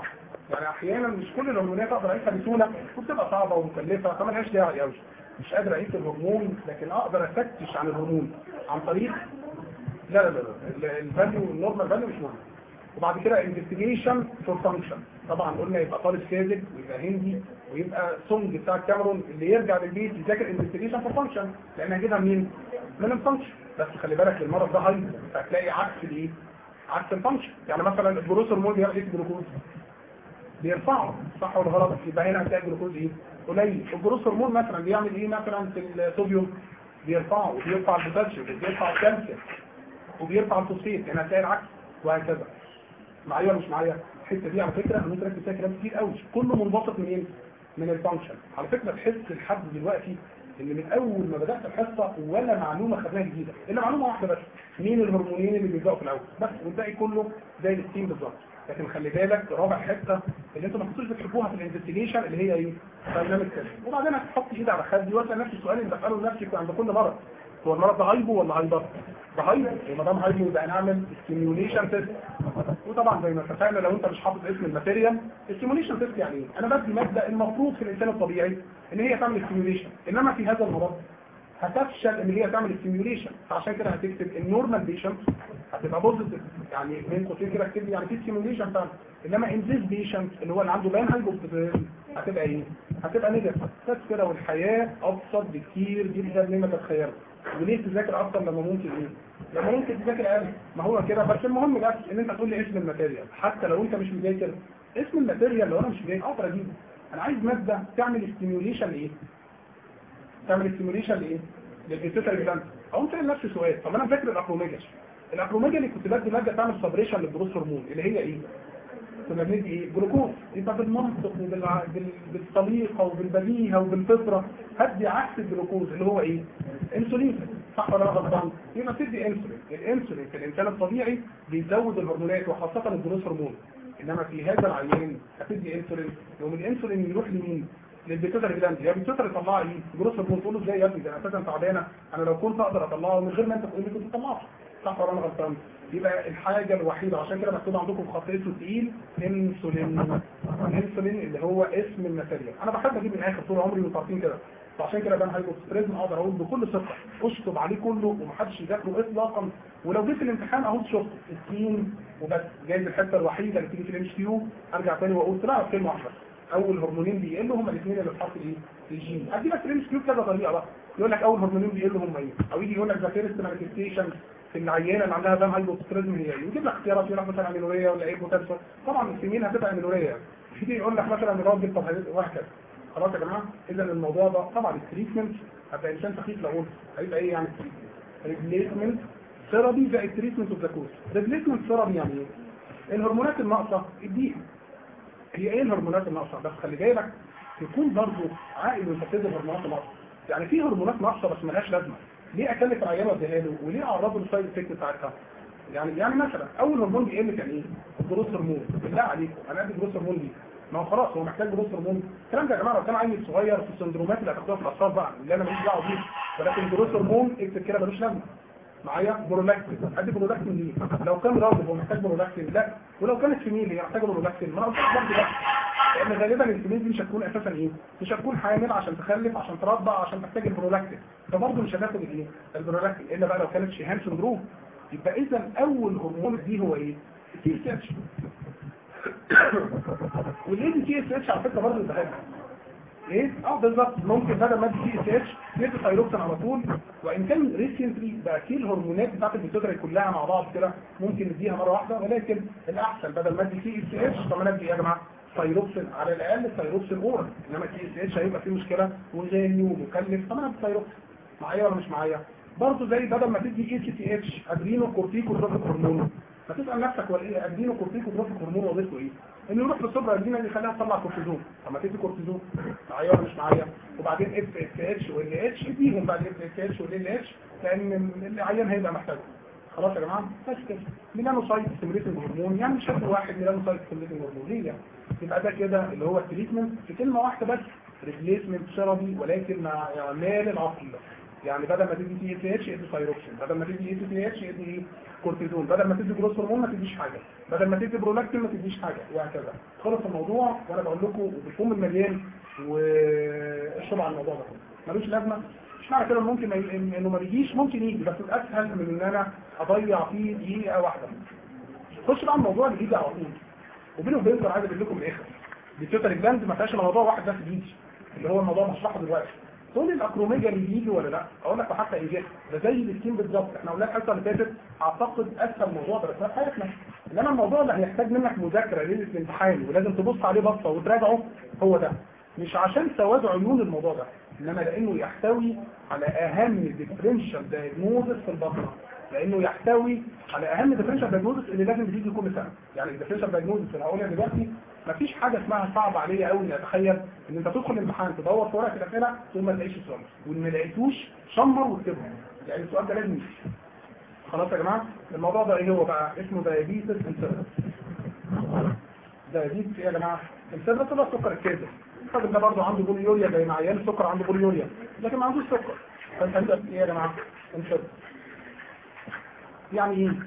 يعني احيانا مش كل الهرمونات اقدر اقيسها بسهوله وبتبقى صعبه ومكلفه فمالهاش داعي قوي مش قادر اقيس الهرمون لكن اقدر افتش عن الهرمون عن طريق لا لا لا لا الفاليو النورمال فاليو مش مهم وبعد كده انفستيجيشن فور فانكشن طبعا قلنا يبقى طالب ساذج ويبقى هندي ويبقى سونج بتاع الكاميرون اللي يرجع للبيت يذاكر انفستيجيشن فور فانكشن لان هجيبها منين؟ من الفانكشن بس خلي بالك المرض ده هايبر فهتلاقي عكس الايه؟ عكس الفانكشن يعني مثلا الجلوس هرمون بيعمل ايه في الجلوكوز؟ بيرفعه صح ولا غلط؟ يبقى هنا هتلاقي الجلوكوز ايه؟ قليل الجلوس هرمون مثلا بيعمل ايه مثلا في الصوديوم؟ بيرفعه وبيرفع البوتاسيوم وبيرفع الكالسيوم وبيرفع الفوسفيت هنا هتلاقي العكس وهكذا معايا ولا مش معايا الحته دي على فكره انا ممكن اركز فيها كلام كتير قوي كله منبسط منين من الفانكشن على فكره تحس لحد دلوقتي ان من اول ما بدات الحصه ولا معلومه خدناها جديده الا معلومه واحده بس مين الهرمونين اللي بيبداوا في الاول بس والباقي كله زي الستيم بالظبط لكن خلي بالك رابع حته اللي انتوا ما كنتوش بتحبوها في الانفستيجيشن اللي هي ايه؟ برنامج كده وبعدين هتحط ايد على خدي واسال نفسي السؤال اللي بساله لنفسي عند كل مرض هو المرض ده هايبو ولا هايبر؟ ده هايبو وما دام هايبو يبقى نعمل ستيميوليشن تيست وطبعا زي ما اتفقنا لو انت مش حافظ اسم الماتيريال الستيميوليشن تيست يعني ايه؟ انا بدي ماده المفروض في الانسان الطبيعي ان هي تعمل ستيميوليشن انما في هذا المرض هتفشل ان هي تعمل ستيميوليشن فعشان كده هتكتب النورمال بيشنت هتبقى بوزيتيف يعني بين قوسين كده اكتب لي يعني في ستيميوليشن فعلا انما ان ذيس بيشنت اللي هو اللي عنده بان هايبوكسيزم هتبقى ايه؟ هتبقى نيجاتيف بس كده والحياه ابسط بكتير جدا مما تتخيل وليه تذاكر اكتر لما ممكن ايه؟ لما ممكن تذاكر اقل ما هو كده بس المهم بس ان انت تقول لي اسم الماتيريال حتى لو انت مش مذاكر اسم الماتيريال لو انا مش مذاكر اقدر اجيبه انا عايز ماده تعمل ستيميوليشن لايه؟ تعمل ستيميوليشن لايه؟ للبيتوتري جلاند او انت نفس السؤال طب انا فاكر الاكروميجا الاكروميجا اللي كنت بدي ماده تعمل سبريشن للجروث هرمون اللي هي ايه؟ كنا بندي ايه؟ جلوكوز يبقى بالمنطق وبالع... بال... بالطريقه وبالبديهه وبالفطره هدي عكس الجلوكوز اللي هو ايه؟ انسولين صح ولا انا غلطان؟ يبقى بتدي انسولين، الانسولين في الانسان الطبيعي بيزود الهرمونات وخاصه الجروث هرمون انما في هذا العيان هتدي انسولين يوم الانسولين يروح لمين؟ للبيتوتر جلاند يا بيتوتر يطلع ايه؟ جروث هرمون تقول له ازاي يا ابني ده انا اساسا تعبانه انا لو كنت اقدر اطلعه من غير ما انت تقول لي كنت طلعته صح ولا انا غلطان؟ يبقى الحاجه الوحيده عشان كده مكتوب عندكم في خط اسود تقيل انسولين الانسولين اللي هو اسم الماتيريال انا بحب اجيب من الاخر طول عمري وطارتين كده فعشان كده بقى هايبوستريزم اقدر اقول بكل ثقه اشطب عليه كله ومحدش يذاكره اطلاقا ولو جيت الامتحان اهو شفت السين وبس جايز الحته الوحيده اللي تيجي في الام اس كيو ارجع تاني واقول طلع كلمه واحده اول هرمونين بيقلوا هم الاثنين اللي بتحط ايه في الجين ادي بس الام اس كيو كذا طريقه بقى يقول لك اول هرمونين بيقلوا هم ايه او يجي يقول لك ذا فيرست مانيفستيشن في العيانه اللي عندها دم هايبوستريزم هي ايه ويجيب لك اختيارات يقول لك مثلا اميلوريا ولا ايه بوتنشال طبعا السمين هتبقى اميلوريا يجي يقول لك مثلا الراجل طب وهكذا خلاص يا جماعه اذا الموضوع ده طبعا التريتمنت هبقى انسان سخيف لو قلت هيبقى ايه يعني ريبليسمنت ثيرابي زائد تريتمنت اوف ذا كوز ريبليسمنت ثيرابي يعني ايه الهرمونات الناقصه اديها هي ايه الهرمونات الناقصه بس خلي بالك تكون برضه عاقل وانت بتدي الهرمونات الناقصه يعني في هرمونات ناقصه بس ملهاش لازمه ليه اكلف العيان واديها له وليه اعرضه للسايد افكت بتاعتها يعني يعني مثلا اول هرمون بيقل كان ايه الجروث هرمون بالله عليكم انا ادي جروث هرمون ليه ما هو خلاص هو محتاج جروث هرمون الكلام ده يا جماعه لو كان عيل صغير في السندرومات اللي هتاخدوها في الاطفال بقى اللي انا ماليش دعوه بيه ولكن جروث هرمون اكتب كده ملوش لازمه معايا برولاكتين ادي برولاكتين ليه لو كان راجل هو محتاج برولاكتين لا ولو كانت فيميل هي محتاجه برولاكتين ما انا قلت لك برضه لا لان غالبا الفيميل دي مش هتكون اساسا ايه مش هتكون حامل عشان تخلف عشان ترضع عشان تحتاج البرولاكتين فبرضه مش هتاخد الايه البرولاكتين الا بقى لو كانت شيهان سندروم يبقى اذا اول هرمون دي هو ايه تي اس اتش والاي تي اس اتش على فكره برضه بتهاجم ايه اه بالظبط ممكن بدل ما ادي تي اس اتش ندي ثايروكسين على طول وان كان ريسنتلي بقى في الهرمونات بتاعت البيتوتري كلها مع بعض كده ممكن نديها مره واحده ولكن الاحسن بدل ما ادي تي اس اتش طب انا ادي ايه يا جماعه ثايروكسين على الاقل ثايروكسين اورال انما تي اس اتش هيبقى فيه مشكله وغالي ومكلف طب انا ادي ثايروكسين معايا ولا مش معايا برضه زي بدل ما تدي اي سي تي اتش ادرينو كورتيكوتروفيك هرمون فتسال نفسك هو ايه ادرينو كورتيكوتروفيك هرمون وظيفته ايه؟ انه يروح للصبر ادرينا اللي يخليها تطلع كورتيزون طب ما تدي كورتيزون معايا ولا مش معايا وبعدين اف اف اتش وال اتش اديهم بعد اف اف اتش وال اتش لان العيان هيبقى محتاجه خلاص يا جماعه بس كده ميلانوسايت ستيميليتنج هرمون يعني مش هات واحد ميلانوسايت ستيميليتنج هرمون ليه يعني؟ يبقى ده كده اللي هو التريتمنت في كلمه واحده بس ريبليسمنت ثيرابي ولكن مع اعمال العقل يعني بدل ما تدي تي تي اتش ادي ثايروكسين بدل ما تدي اي تي تي اتش ادي ايه كورتيزون بدل ما تدي جروس هرمون ما تديش حاجه بدل ما تدي برولاكتين ما تديش حاجه وهكذا خلص الموضوع وانا بقول لكم وبالفم المليان واشرب على الموضوع ده ملوش لازمه مش معنى كده ممكن ما ي- انه ما بيجيش ممكن يجي بس الاسهل من ان انا اضيع فيه دقيقه واحده خش بقى على الموضوع اللي بيجي على طول وبيني وبينكم عايز اقول لكم من الاخر البيتيوتري جلاند ما فيهاش الا موضوع واحد بس بيجي اللي هو الموضوع هشرحه دلوقتي تقول لي الاكروميجا اللي بيجي ولا لا اقول لك وحتى ايجاد ده زي السكين بالظبط احنا قلنا الحلقه اللي فاتت اعتقد اسهل موضوع درسناه في حياتنا انما الموضوع اللي هيحتاج منك مذاكره ليله الامتحان ولازم تبص عليه بصه وتراجعه هو ده مش عشان سواد عيون الموضوع ده انما لانه يحتوي على اهم ديفرنشال دايجنوزس في البطنه لانه يحتوي على اهم ديفرنشال دايجنوزس اللي لازم بتيجي كل سنه يعني الديفرنشال دايجنوزس اللي هقولها دلوقتي مفيش حاجه اسمها صعب عليا قوي اني اتخيل ان انت تدخل الامتحان تدور في ورقه الاسئله ثم ما تلاقيش السؤال وان ما لقيتوش شمر واكتبه يعني السؤال ده لازم يجي خلاص يا جماعه الموضوع ده ايه هو بقى اسمه دايابيتس انسيرس دايابيتس ايه يا جماعه انسيرس ده السكر الكاذب الراجل ده برضه عنده بوليوريا زي ما عيال السكر عنده بوليوريا لكن ما عندوش سكر فانت هتبقى ايه يا جماعه انسيرس يعني ايه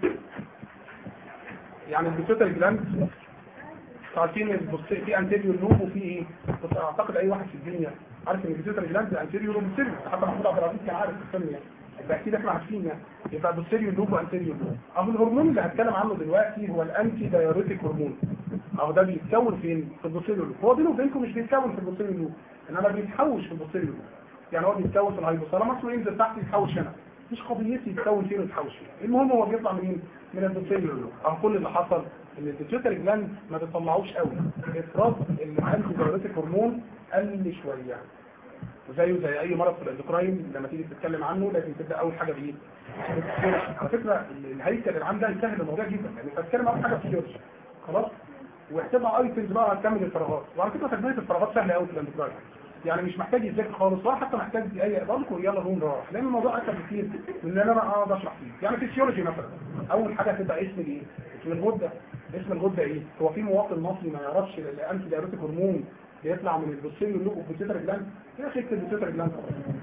يعني البيتوتال جلاند عارفين البص- في انتيريور لوب وفي ايه بس اعتقد اي واحد في الدنيا عارف ان البيتوتال جلاند انتيريور لوب وبوستيريور حتى محمود عبد العزيز كان عارف في الفيلم يعني يبقى اكيد احنا عارفين يعني يبقى بوستيريور لوب وانتيريور لوب اهو الهرمون اللي هتكلم عنه دلوقتي هو الانتي دايوريتيك هرمون اهو ده بيتكون فين في البوستيريور لوب هو بينه وبينكم مش بيتكون في البوستيريور لوب انما بيتحوش في البوستيريور لوب يعني هو بيتكون في الهايبوثالاموس وينزل تحت يتحوش هنا مش قضيتي يتكون فين ويتحوش فين المهم هو بيطلع منين من البوستيريور لوب اهو كل اللي حصل ان البيتيوتري جلاند ما بتطلعوش قوي افراز الانتي دايوريتيك هرمون قل شويه وزيه زي اي مرض في الاندوكراين لما تيجي تتكلم عنه لازم تبدا اول حاجه بايه؟ بالفسيولوجي. على فكره الهيكل العام ده يسهل الموضوع جدا يعني بتتكلم اول حاجه فيسيولوجي خلاص واحسبها ايتمز بقى هتكمل الفراغات وعلى فكره تكمله الفراغات سهله قوي في الاندوكراين يعني مش محتاج يذاكر خالص ولا حتى محتاج اي بقول لكم يلا روم راح لان الموضوع اسهل بكتير من ان انا اقعد اشرح فيه يعني فيسيولوجي مثلا اول حاجه هتبقى اسم الايه؟ اسم الغده اسم الغده ايه؟ هو في مواطن مصري ما يعرفش الانتي دايوريتيك هرمون بيطلع من البوستيريور لوب والبيتيوتري جلاند يا اخي اكتب البيتيوتري جلاند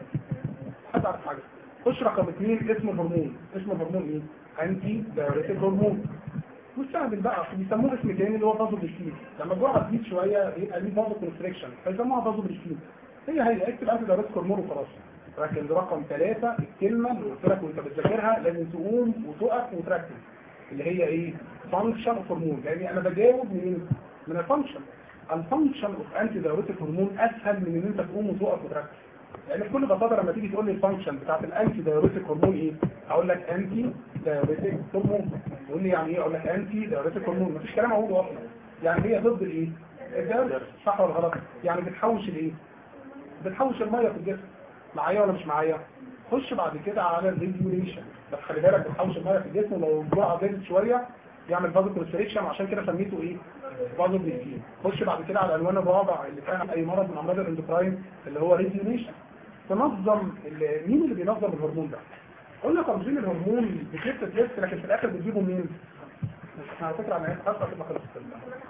حد عارف حاجه خش رقم اثنين اسم الهرمون اسم الهرمون ايه؟ انتي دايوريتيك هرمون مستهبل بقى بيسموه اسم تاني اللي هو فازو بريستين لما الجرعه تزيد شويه يبقى ليه فازو كونستريكشن فيسموها فازو بريستين هي هي اكتب انتي دايوريتيك هرمون وخلاص لكن رقم ثلاثة الكلمة اللي قلت لك وانت بتذاكرها لازم تقوم وتقف وتركز اللي هي ايه؟ فانكشن اوف هرمون يعني انا بجاوب من من الفانكشن الفانكشن اوف انتي دايوريتيك هرمون اسهل من ان انت تقوم وتقف وتركز لان بكل بساطه لما تيجي تقول لي الفانكشن بتاعت الانتي دايوريتيك هرمون ايه اقول لك انتي دايوريتيك هرمون تقول لي يعني ايه اقول لك انتي دايوريتيك هرمون مفيش كلام اقوله اصلا يعني هي ضد الايه الدايوريتيك صح ولا غلط يعني بتحوش الايه بتحوش الميه في الجسم معايا ولا مش معايا خش بعد كده على الريجوليشن بس خلي بالك بتحوش الميه في الجسم ولو الجرعه زادت شويه يعمل فازو كونستريكشن عشان كده سميته ايه فازو بريستين خش بعد كده على العنوان الرابع اللي كان اي مرض من امراض الاندوكراين اللي هو ريجوليشن تنظم ال- مين اللي بينظم الهرمون ده قلنا تنظيم الهرمون بكتة ليست لكن في الاخر بتجيبه مين احنا على فكره انا خلاص ما خلصت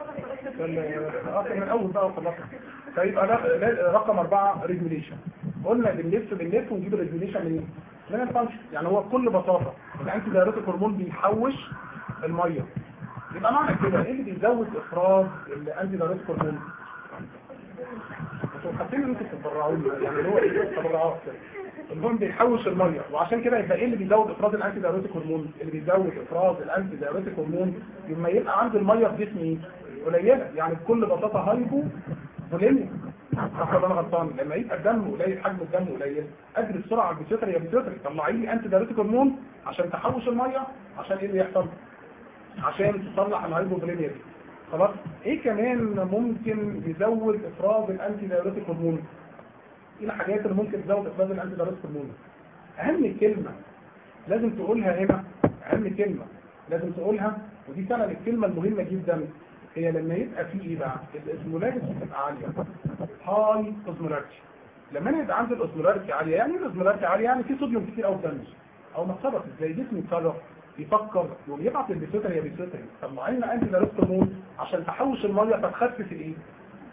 من الاول بقى وخلصنا فيبقى ده ده رقم أربعة ريجوليشن قلنا بالليست بالليست ونجيب الريجوليشن منين من الفانكشن يعني هو بكل بساطه الانتي دايوريتيك هرمون بيحوش الميه يبقى معنى كده ايه اللي بيزود افراز الانتي دايوريتيك هرمون انتوا حاسين ان انتوا بتتبرعوا لي، يعني اللي هو ايه تبرعات كده المهم بيحوش الميه وعشان كده يبقى ايه اللي بيزود افراز الانتي دايوريتك هرمون اللي بيزود افراز الانتي دايوريتك هرمون لما يبقى عند الميه في جسمي قليله يعني بكل بساطه هايبو فوليميا صح ولا انا غلطان لما يبقى الدم قليل حجم الدم قليل اجري بسرعه على البيتيوتري يا بيتيوتري طلعي لي انتي دايوريتك هرمون عشان تحوش الميه عشان ايه اللي يحصل عشان تصلح الهايبوفوليميا دي خلاص ايه كمان ممكن يزود افراز الانتي دايوريتك هرمون ايه الحاجات اللي ممكن تزود افراز الانتي دايوريتك هرمون اهم كلمه لازم تقولها هنا اهم كلمه لازم تقولها ودي فعلا الكلمه المهمه جدا هي لما يبقى في ايه بقى الاسمولاريتي بتبقى عاليه هاي اوزمولاريتي لما انا يبقى عندي الاوزمولاريتي عاليه يعني ايه الاوزمولاريتي عاليه يعني في صوديوم كتير قوي في الدم او ما اتصرف ازاي جسمي يتصرف يفكر يقوم يبعت للبيتوتري يا بيتوتري طلع لنا انتي دايوريتك هرمون عشان تحوش الميه فتخفف الايه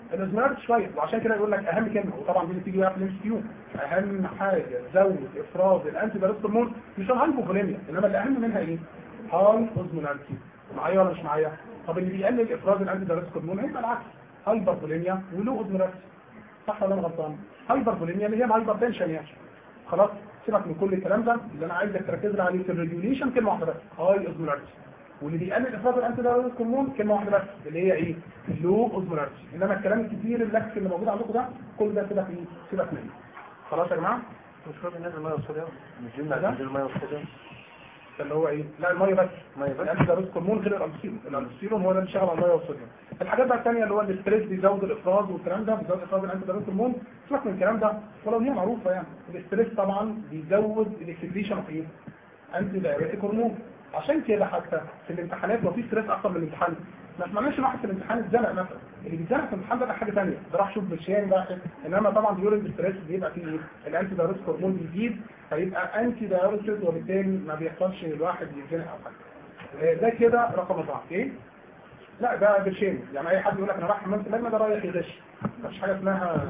الازمراريتي شويه وعشان كده يقول لك اهم كلمه وطبعا دي اللي بتيجي بقى في الام كيو اهم حاجه زود افراز الانتي دايرست هرمون مش الهايبوفوليميا انما اللي اهم منها ايه؟ هاي اوزمولاريتي معايا ولا مش معايا؟ طب اللي بيقلل افراز الانتي دايرست هرمون هيبقى العكس هايبرفوليميا ولو اوزمولاريتي صح ولا انا غلطان؟ هايبرفوليميا اللي هي الهايبر تنشن يعني خلاص سيبك من كل الكلام ده اللي انا عايزك تركز لي عليه في الريجوليشن كلمه واحده بس هاي اوزمولاريتي واللي بيقلل افراز الانتي دايرست هرمون كلمه واحده بس اللي هي ايه؟ لو اوزمولاريتي انما الكلام الكتير اللكس اللي موجود عندكم ده كل ده سيبك ايه؟ سيبك منه خلاص يا جماعه؟ مش فاضي نازل ميه والصوديوم مش ده؟ جبنا نازل ميه والصوديوم ده اللي هو ايه؟ لا الميه بس ميه بس الانتي دايرست هرمون غير الالستيرون الالستيرون هو اللي بيشتغل على الميه والصوديوم الحاجات بقى الثانيه اللي هو الاستريس بيزود الافراز والكلام ده بيزود افراز الانتي دايرست هرمون سيبك من الكلام ده ولو هي معروفه يعني الاستريس طبعا بيزود الاكسكريشن في ايه؟ انتي دايريتيك هرمون عشان كده حتى في الامتحانات لو في ستريس اكتر من الامتحان ما اسمعناش واحد في الامتحان اتزنق مثلا اللي بيتزنق في الامتحان ده حاجه ثانيه ده راح شوف برشام بقى انما طبعا بيقول الاستريس بيبقى فيه ايه؟ الانتي دايريتيك هرمون بيزيد فيبقى انتي دايريتيك وبالتالي ما بيحصلش ان الواحد يتزنق او حاجه آه، ده كده رقم اربعه ايه؟ لا ده برشام يعني اي حد يقول لك انا رايح حمام سباحه ده رايح يغش مفيش حاجه اسمها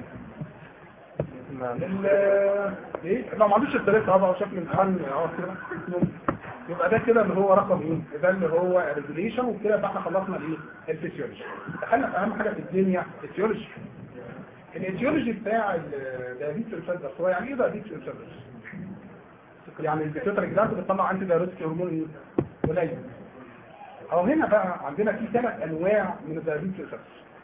ال ايه لو ما عندوش الثلاثه اه بقى شاف الامتحان اه كده يبقى ده كده اللي هو رقم ايه ده اللي هو ريجوليشن وكده بقى احنا خلصنا الايه الفسيولوجي دخلنا في اهم حاجه في الدنيا الفسيولوجي الفسيولوجي بتاع الدايابيتس الفيزر هو يعني ايه دايابيتس الفيزر يعني البيتوتريك جلاند بتطلع انتي دايوريتيك هرمون ايه قليل او هنا بقى عندنا في ثلاث انواع من الدايابيتس الفيزر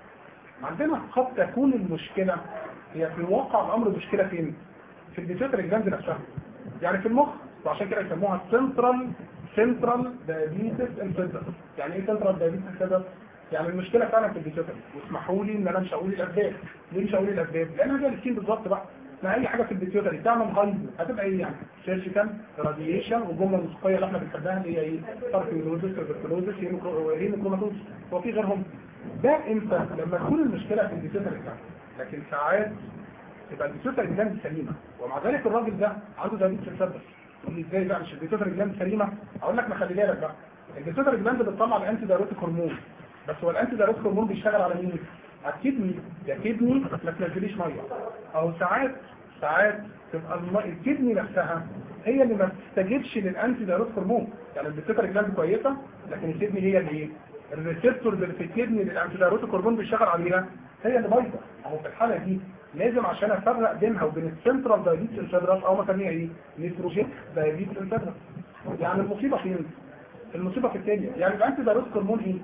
عندنا قد تكون المشكله هي في الواقع الامر مشكله فين في البيتوتريك جلاند نفسها يعني في المخ وعشان كده يسموها سنترال سنترال دايابيتس انفيدر يعني ايه سنترال دايابيتس انفيدر يعني المشكله فعلا في البيتوتري واسمحوا لي ان انا مش هقول الاسباب ليه مش هقول الاسباب لان انا جاي السين بالظبط بقى ما اي حاجه في البيتوتري تعمل غيظ هتبقى ايه يعني سيرجيكال راديشن والجمله الموسيقيه اللي احنا بنحبها اللي هي ايه باركيولوزيس تبركلوزيس هيموكروماتوز هو في غيرهم ده امتى لما تكون المشكله في البيتوتري بتاعتك لكن ساعات يبقى البيتوتري جلاند سليمه ومع ذلك الراجل ده عنده دايابيتس انفيدر تقول لي ازاي بقى مش البيتوتري جلاند سليمه اقول لك ما خلي بالك بقى البيتوتري جلاند بتطلع الانتي دايروتيك هرمون بس هو الانتي دايروتيك هرمون بيشتغل على مين على الكدني يا كدني ما تنزليش ميه او ساعات ساعات تبقى الم... الكدني نفسها هي اللي ما بتستجيبش للانتي دايروتيك هرمون يعني البيتوتري جلاند كويسه لكن الكدني هي اللي ايه الريسبتور اللي في الكدني للانتي دايروتيك هرمون بيشتغل عليها هي اللي بايظه اهو في الحاله دي لازم عشان افرق بينها وبين السنترال دايابيتس انفيدرس او مسميها ايه نيتروجين دايابيتس انفيدرس يعني المصيبه فين المصيبه في الثانيه يعني الانتي دايروتيك هرمون ايه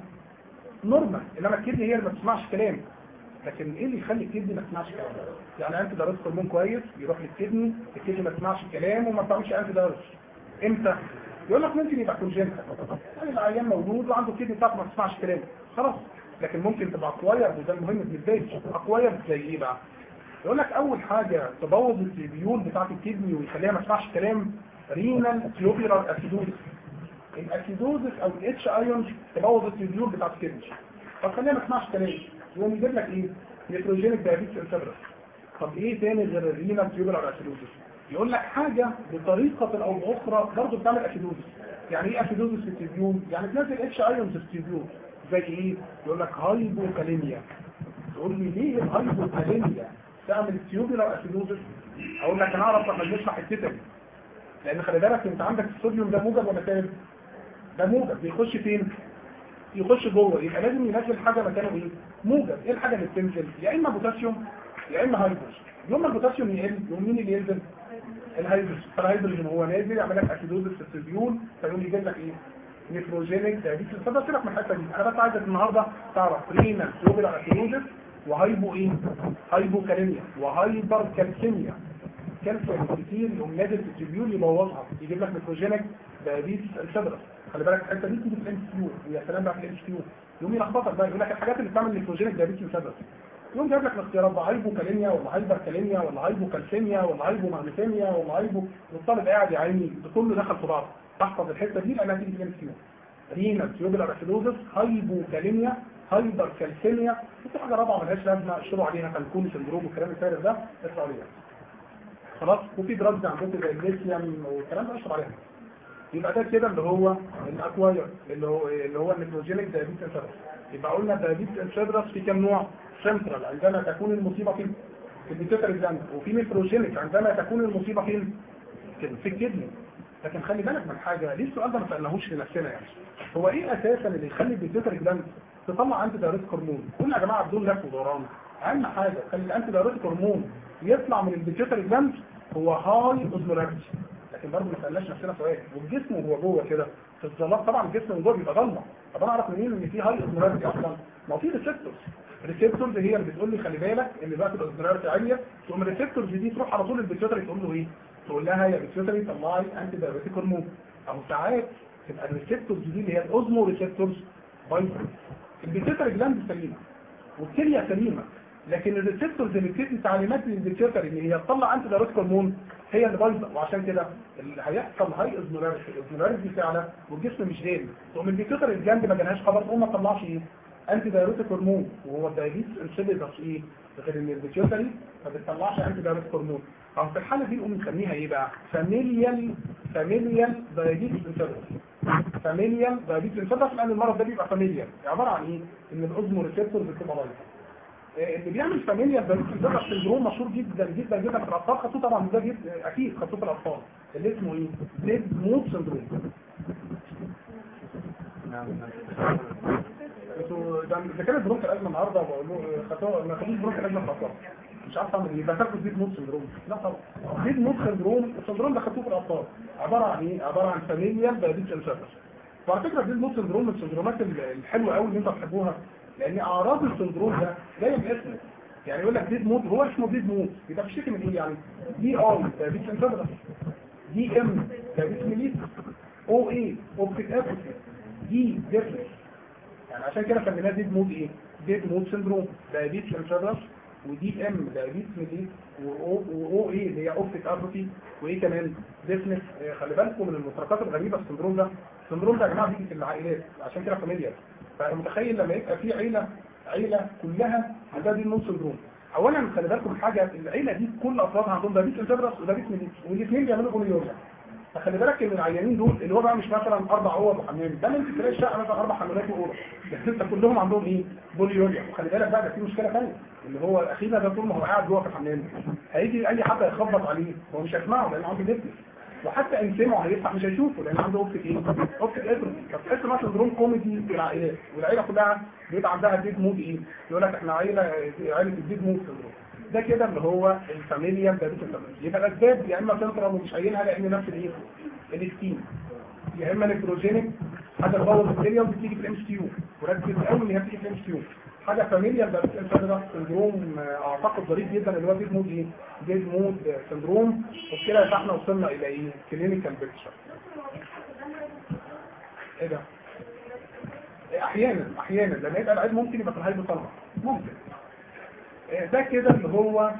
نورمال انما الكدني هي اللي ما بتسمعش كلام لكن ايه اللي يخلي الكدني ما تسمعش كلام يعني انتي دايروتيك هرمون كويس يروح للكدني الكدني ما تسمعش كلام وما بتعملش انتي دايروتيك امتى يقول لك ممكن يبقى كونجنتال يعني العيان مولود وعنده الكدني بتاعته ما بتسمعش كلام خلاص لكن ممكن تبقى اكواير وده المهم بالنسبه لي اكواير زي ايه بقى يقول لك اول حاجه تبوظ التيبيول بتاعت الكدني ويخليها ما تسمعش كلام رينال تيوبيرال اسيدوزس الاسيدوزس او الاتش ايون تبوظ التيبيول بتاعت الكدني فتخليها ما تسمعش كلام يقوم يجيب لك ايه نيتروجينيك دايابيتس انفيبرس طب ايه تاني غير الرينال تيوبيرال اسيدوزس يقول لك حاجه بطريقه او باخرى برضه بتعمل اسيدوزس يعني ايه اسيدوزس في التيبيول يعني تنزل اتش ايون في التيبيول زي ايه يقول لك هايبوكاليميا تقول لي ليه الهايبوكاليميا تعمل تيوبيلار اسيدوزس اقول لك انا اعرف لما نشرح التيتاني لان خلي بالك انت عندك الصوديوم ده موجب ولا سالب ده موجب بيخش فين يخش جوه يبقى لازم ينزل حاجه مكانه ايه موجب ايه الحاجه اللي بتنزل يا اما بوتاسيوم يا اما هيدروجين يوم ما البوتاسيوم يقل يوم مين اللي ينزل الهيدروجين فالهيدروجين هو نازل يعمل لك اسيدوزس في السيبيول فيقوم يجيب لك ايه نيتروجينيك دايابيتس فده سيبك من الحته دي انا بس عايزك النهارده تعرف رينا تيوبيلار اسيدوزس وهايبو ايه هايبو كاليميا وهايبر كالسيميا كالسيوم كتير يقوم نازل في التبيول يبوظها يجيب لك نيتروجينيك دايابيتس الشجره خلي بالك الحته دي تيجي في الام كيو ويا سلام بقى في الام كيو يقوم يلخبطك بقى يقول لك الحاجات اللي بتعمل نيتروجينيك دايابيتس الشجره يقوم جايب لك الاختيارات بقى هايبو كاليميا ولا هايبر كاليميا ولا هايبو كالسيميا ولا هايبو ماغنيسيميا ولا هايبو والطالب قاعد يا عيني ده كله دخل في بعض تحفظ الحته دي لانها تيجي في الام كيو رينا تيوبيلار اسيدوزس هايبو كاليميا هايبر كالسيميا وفي حاجه رابعه ملهاش لازمه اشتروا عليها كالكون سندروم والكلام الفارغ ده اشتروا عليها خلاص وفي دراجز عندكم زي الليثيوم والكلام ده اشتروا عليها يبقى ده كده اللي هو الاكواير اللي هو اللي هو النيكروجينيك دايابيتس انسيدرس يبقى قلنا دايابيتس انسيدرس في كام نوع سنترال عندما تكون المصيبه في في البيتيوتري جلاند وفي نيكروجينيك عندما تكون المصيبه فين في الكدني لكن خلي بالك من حاجه ليه السؤال ده ما سالناهوش لنفسنا يعني هو ايه اساسا اللي يخلي البيتيوتري جلاند تطلع انتي دايوريتيك هرمون قلنا يا جماعه بدون لف ودوران اهم حاجه خلي الانتي دايوريتيك هرمون يطلع من البيتيوتري جلاند هو هاي اوزمولاريتي لكن برضه ما سالناش نفسنا سؤال والجسم وهو جوه كده في الظلام طبعا الجسم من جوه بيبقى ضلمه طب انا اعرف منين ان في هاي اوزمولاريتي اصلا ما هو في ريسبتورز الريسبتورز هي اللي بتقول لي خلي بالك ان دلوقتي الاوزمولاريتي عاليه تقوم الريسبتورز دي تروح على طول البيتيوتري تقول له ايه تقول لها يا بيتيوتري طلعي انتي دايوريتيك هرمون او ساعات تبقى الريسبتورز دي اللي هي الاوزمو ريسبتورز بايظه البيتيوتري جلاند سليمه والكليه سليمه لكن الريسبتورز اللي بتدي تعليمات للبيتيوتري ان هي تطلع انتي دايوريتيك هرمون هي اللي بايظه وعشان كده اللي هيحصل هاي اوزمولاريتي الاوزمولاريتي دي فعلا والجسم مش دايم تقوم البيتيوتري الجلاند ما جالهاش خبر تقوم ما تطلعش ايه انتي دايوريتيك هرمون وهو الدايابيتس انسيدس ايه غير ان البيتيوتري ما بتطلعش انتي دايوريتيك هرمون ففي الحاله دي نقوم نسميها ايه بقى فاميليال فاميليال دايابيتس انسيدس فاميليال دايابيتس انسيدس لان المرض ده بيبقى فاميليال عباره عن ايه ان الاوزمو ريسبتورز بتبقى بايظه اللي بيعمل فاميليال دايابيتس انسيدس سندروم مشهور جدا جدا جدا في الاطفال خدوه طبعا ده جد اكيد خدوه في الاطفال اللي اسمه ايه ديد موت سندروم انتوا ده ده كانت برونك الازمه النهارده بقول له خدوه ما خدوش برونك الازمه في الاطفال مش عارف اعمل ايه بتاخد ديد موت سندروم لا طبعا ديد موت سندروم السندروم ده خدوه في الاطفال عباره عن ايه عباره عن فاميليال دايابيتس انسيدس وعلى فكره ديد موت سندروم من السندرومات الحلوه قوي اللي انتوا بتحبوها لان اعراض السندروم ده جايه باسمه يعني يقول لك ديد موت هو اسمه ديد موت يبقى بيشتكي من ايه يعني دي اي دايابيتس انسيدس دي ام دايابيتس ميليت او اي اوبتيك ابوتي دي ديفرنس يعني عشان كده سميناه ديد مود ايه ديد مود سندروم دايابيتس انسيدس ودي ام دايابيتس ميليت واو ايه اللي هي اوبتيك ابوتي وايه كمان ديفنس خلي بالكم من المفارقات الغريبه في السندروم ده السندروم ده يا جماعه بيجي في العائلات عشان كده فاميليار فانا متخيل لما يبقى في عيله عيله كلها عندها دي مود سندروم اولا خلي بالكم حاجه العيله دي كل افرادها عندهم دايابيتس انسيدس ودايابيتس ميليت والاثنين بيعملوا بوليوريا فخلي بالك ان العيانين دول اللي هو بقى مش مثلا اربع اوض وحمام ده انت تلاقي الشقه مثلا اربع حمامات واوضه بس انت كلهم عندهم ايه بوليوريا وخلي بالك بقى ده في مشكله ثانيه اللي هو اخينا ده طول ما هو قاعد جوه في الحمام هيجي اي حد يخبط عليه هو مش هيسمعه لان عنده نفس وحتى ان سمعه هيفتح مش هيشوفه لان عنده اوبتيك ايه اوبتيك اتروفي فتحس مثلا سندروم كوميدي في العائلات والعيله كلها بيبقى عندها ديد مود ايه يقول لك احنا عيله عيله الديد مود سندروم ده كده اللي هو الفاميليا دايبيتس يبقى الاسباب يا اما سنترال ومش قايلها لان نفس الايه الستيم يا اما نيكروجينيك حاجه تبوظ الكليه وبتيجي في الام اس كيو وركز قوي ان هي بتيجي في الام اس كيو حاجه فاميليا دايبيتس سندروم اعتقد ظريف جدا اللي هو ديد مود ايه ديد مود سندروم وبكده يبقى احنا وصلنا الى ايه كلينيكال بيكتشر ايه ده احيانا احيانا لما يبقى العيد ممكن يبقى في الهايبوثالاموس ممكن ده كده اللي هو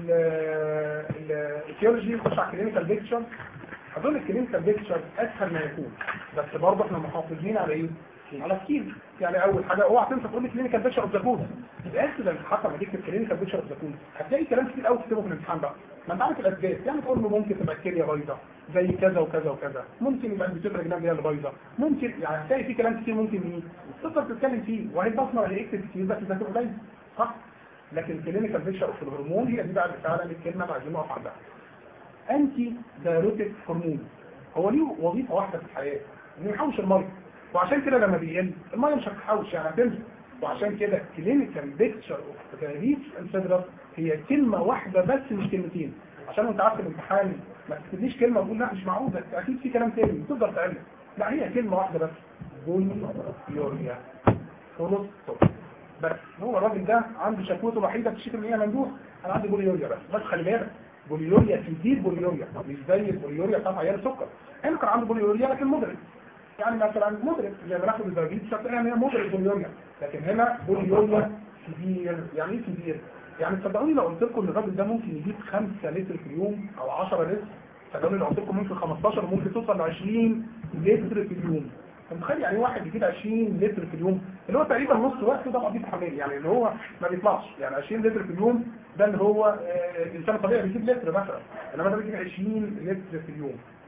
الثيولوجي نخش على الكلينيكال بيكتشر اظن الكلينيكال بيكتشر اسهل ما يكون بس برضه احنا محافظين على ايه؟ على سكيل يعني اول حاجه اوعى تنسى تقول لي كلينيكال بيكتشر اوف ذا كود الاكسيدنت حتى لما تكتب كلينيكال بيكتشر اوف ذا كود هتلاقي كلام كتير قوي تكتبه في الامتحان بقى ما انت عارف الاسباب يعني تقول له ممكن تبقى الكليه بايظه زي كذا وكذا وكذا ممكن يبقى البيتوتر جناب هي اللي بايظه ممكن يعني هتلاقي في كلام كتير ممكن ايه تقدر تتكلم فيه وهي تصنع اللي يكتب كتير بس ده قليل صح لكن كلينيكال بيكتشر اوف الهرمون هي دي بقى فعلا الكلمه اللي عايزين نقف عندها انتي دايروتيك هرمون هو ليه وظيفه واحده في الحياه انه يحوش الميه وعشان كده لما بيقل الميه مش هتتحوش يعني هتنزل وعشان كده كلينيكال بيكتشر اوف دايابيتس انسيدرس هي كلمه واحده بس مش كلمتين عشان انت عارف الامتحان ما تكتبليش كلمه وتقول لا مش معقول ده اكيد في كلام تاني تقدر تقلل لا هي كلمه واحده بس بوليوريا خلص بس هو الراجل ده عنده شكوته الوحيده بتشتكي ان هي ممدوح انا عندي بوليوريا بس بس خلي بالك بوليوريا كتير بوليوريا مش زي البوليوريا بتاع عيال السكر هنا كان عنده بوليوريا لكن مدرك يعني مثلا مدرك زي ما ناخد الدايابيتس يعني هي مدرك بوليوريا لكن هنا بوليوريا كبير يعني ايه كبير؟ يعني تصدقوني لو قلت لكم ان الراجل ده ممكن يجيب 5 لتر في اليوم او 10 لتر صدقوني لو قلت لكم ممكن 15 ممكن توصل ل 20 لتر في اليوم متخيل يعني واحد يجيب 20 لتر في اليوم اللي هو تقريبا نص وقته ده مقضي في حمام يعني اللي هو ما بيطلعش يعني 20 لتر في اليوم ده اللي هو آه، الانسان الطبيعي بيجيب لتر مثلا انما ده بيجيب 20 لتر في اليوم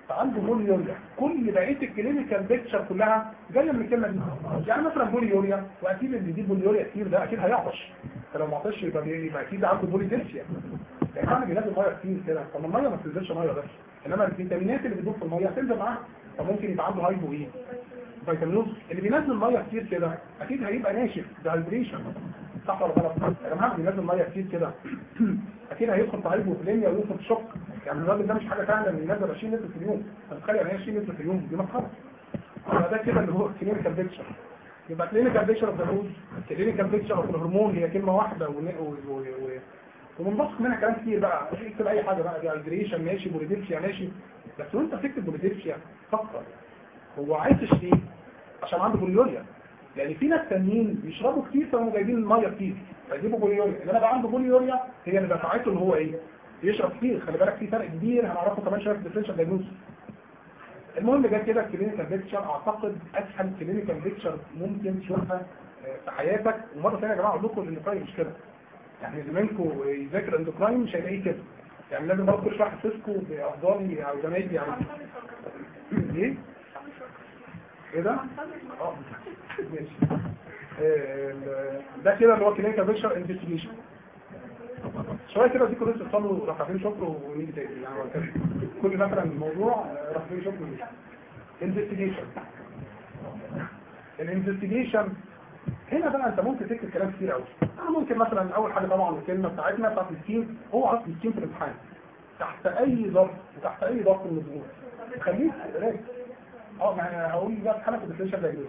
فعنده بوليوريا كل بقيه الكلينيكال بيكتشر كلها جايه من الكلمه دي يعني مثلا بوليوريا واكيد اللي بيجيب بوليوريا كتير ده اكيد هيعطش فلو ما عطش يبقى يبقى اكيد عنده بوليديرسيا يعني انا بينزل ميه كتير كده طب ما الميه ما بتنزلش ميه بس انما الفيتامينات اللي بتدوب في الميه هتنزل معاها فممكن يبقى عنده هايبو ايه فيتامينوز اللي بينزل ميه كتير كده اكيد هيبقى ناشف دهايدريشن صح ولا غلط يا جماعه اللي بينزل ميه كتير كده اكيد هيدخل في هايبوفليميا ويدخل في شوك يعني الراجل ده مش حاجه سهله انه ينزل 20 لتر في اليوم تخيل يعني 20 لتر في اليوم دي مسخره يبقى ده كده اللي هو كلينيكال بيكتشر يبقى كلينيكال بيكتشر اوف ذا روز كلينيكال بيكتشر اوف الهرمون هي كلمه واحده ون- و- و- و- ومنبثق منها كلام كتير بقى اكتب اي حاجه بقى ديهايدريشن ماشي بوليديبسيا ماشي بس وانت بتكتب بوليديبسيا فكر هو عايز ليه؟ عشان عنده بوليوريا يعني في ناس تانيين بيشربوا كتير فهم جايبين الميه كتير فيجيبوا بوليوريا انما بقى عنده بوليوريا هي اللي دفعته اللي هو ايه؟ يشرب كتير خلي بالك في فرق كبير هنعرفه كمان شويه في الديفرنشال دايجنوز المهم جت كده الكلينيكال بيكتشر اعتقد اسهل كلينيكال بيكتشر ممكن تشوفها آه، في حياتك ومره ثانيه يا جماعه اقول لكم الاندوكراين مش كده يعني زمانكم يذاكر اندوكراين مش هيلاقيه كده يعني لازم برضه كل شويه احسسكم بافضالي او زمايلي يعني ايه؟ ايه ده؟ اه ماشي آه، ده كده اللي هو كلينيكال بيكتشر انفستيجيشن شويه كده ديكوا لسه تصلوا ركعتين شكر ونيجي تاني يعني هو كده. كل مثلا الموضوع آه، ركعتين شكر ونيجي انفستيجيشن الانفستيجيشن هنا بقى انت ممكن تكتب كلام كتير قوي انا ممكن مثلا اول حاجه طبعا الكلمه بتاعتنا بتاعت السكين هو اصل السكين في الامتحان تحت اي ظرف وتحت اي ضغط من الضغوط خليك راكب اه ما انا هقول بقى في حاله الديفرنشال دايجنوز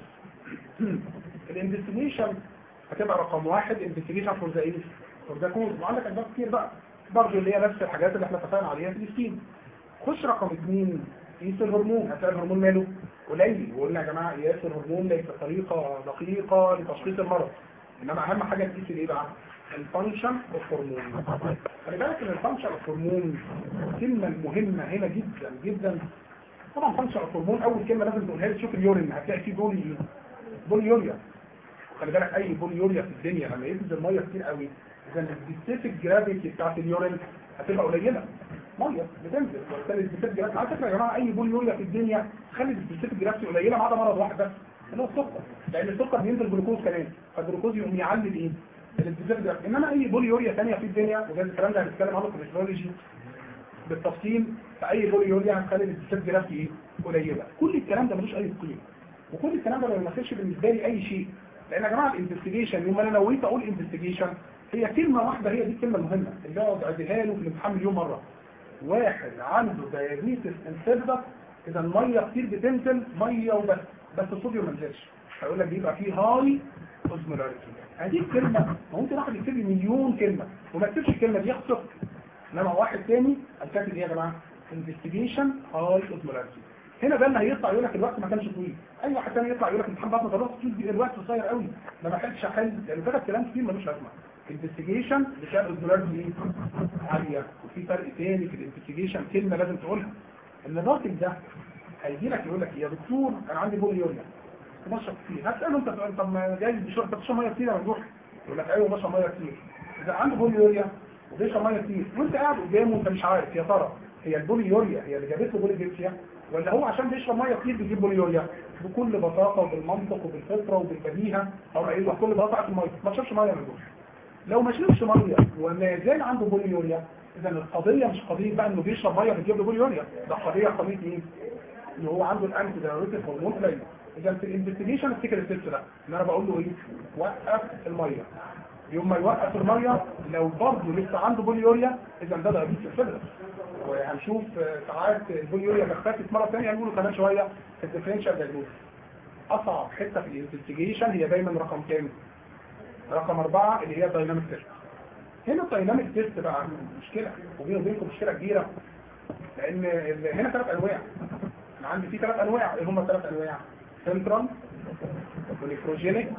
الانفستيجيشن هتبقى رقم واحد انفستيجيشن فور ذا ايه فور ذا كوز وعندك اسباب كتير بقى برضه اللي هي نفس الحاجات اللي احنا اتفقنا عليها في السكين خش رقم اثنين قيس الهرمون هتلاقي الهرمون ماله قليل وقلنا يا جماعه قياس الهرمون ليس طريقه دقيقه لتشخيص المرض انما اهم حاجه تقيس الايه بقى الفانكشن اوف هرمون خلي بالك ان الفانكشن اوف هرمون الكلمه المهمه هنا جدا جدا طبعا فانكشن اوف هرمون اول كلمه لازم تقولها لي تشوف اليورين هتلاقي فيه بولي ايه بوليوريا خلي بالك اي بوليوريا في الدنيا لما ينزل ميه كتير قوي اذا السبيسيفيك جرافيتي بتاعت اليورين هتبقى قليله ميه بتنزل وبالتالي السبيسيفيك جرافيتي على فكره يا جماعه اي بوليوريا في الدنيا خلي السبيسيفيك جرافيتي قليله ما عدا مرض واحد بس اللي هو السكر لان السكر بينزل جلوكوز كمان فالجلوكوز يقوم يعلي الايه السبيسيفيك جرافيتي انما اي بوليوريا ثانيه في الدنيا وده الكلام ده هنتكلم عنه في الهيستولوجي بالتفصيل في اي بوليوريا هتخلي السبيسيفيك جرافيتي ايه قليله كل الكلام ده ملوش اي قيمه وكل الكلام ده ما بيمثلش بالنسبه لي اي شيء لان يا جماعه الانفستيجيشن يوم ما انا نويت اقول انفستيجيشن هي كلمه واحده هي دي الكلمه المهمه اللي اقعد اعديها له في الامتحان مليون مره واحد عنده دايابيتس انسيبدا اذا الميه كتير بتنزل ميه وبس بس الصوديوم ما نزلش هيقول لك بيبقى فيه هاي اوزمولاريتي هذه الكلمه ما ممكن واحد يكتب لي مليون كلمه وما يكتبش الكلمه دي يخسر انما واحد تاني الكاتب ايه يا جماعه انفستيجيشن هاي اوزمولاريتي هنا ده اللي هيطلع يقول لك الوقت ما كانش طويل اي واحد تاني يطلع يقول لك الامتحان بطنه خلاص الوقت قصير قوي ده ما لحقتش احل لانه كتب كلام كتير ملوش لازمه الانفستيجيشن بتاع الدولار دي عاليه وفي فرق تاني في الانفستيجيشن كلمه لازم تقولها ان الراجل ده هيجي لك يقول لك يا دكتور انا عندي بوليوريا بشرب كتير هتساله انت سؤال طب ما جاي بشرب بتشرب ميه كتير يا ممدوح يقول لك ايوه بشرب ميه كتير اذا عنده بوليوريا وبيشرب ميه كتير وانت قاعد قدامه وانت مش عارف يا ترى هي البوليوريا هي اللي جابت له بوليديبسيا ولا هو عشان بيشرب ميه كتير بيجيب بوليوريا بكل بساطه وبالمنطق وبالفطره وبالبديهه او قايل له بكل بساطه في الميه ما تشربش ميه يا ممدوح لو ما شربش ميه وما زال عنده بوليوريا اذا القضيه مش قضيه بقى انه بيشرب ميه بتجيب له بوليوريا ده قضيه قضيه ايه؟ ان هو عنده الانتي دايوريتيك هرمون قليل اذا في الانفستيجيشن افتكر الست ده ان انا بقول له ايه؟ وقف الميه يوم ما يوقف الميه لو برضه لسه عنده بوليوريا اذا ده دايابيتس انفيدرس وهنشوف آه، ساعات البوليوريا اللي اختفت مره ثانيه هنقوله كمان شويه في الديفرنشال دايجنوز اصعب حته في الانفستيجيشن هي دايما رقم كام؟ رقم أربعة اللي هي الدايناميك تيست هنا الدايناميك تيست بقى مشكلة وبيني وبينكم مشكلة كبيرة لأن ال- هنا ثلاث أنواع أنا عندي في ثلاث أنواع إيه هم الثلاث أنواع؟ سنترال ونيفروجينيك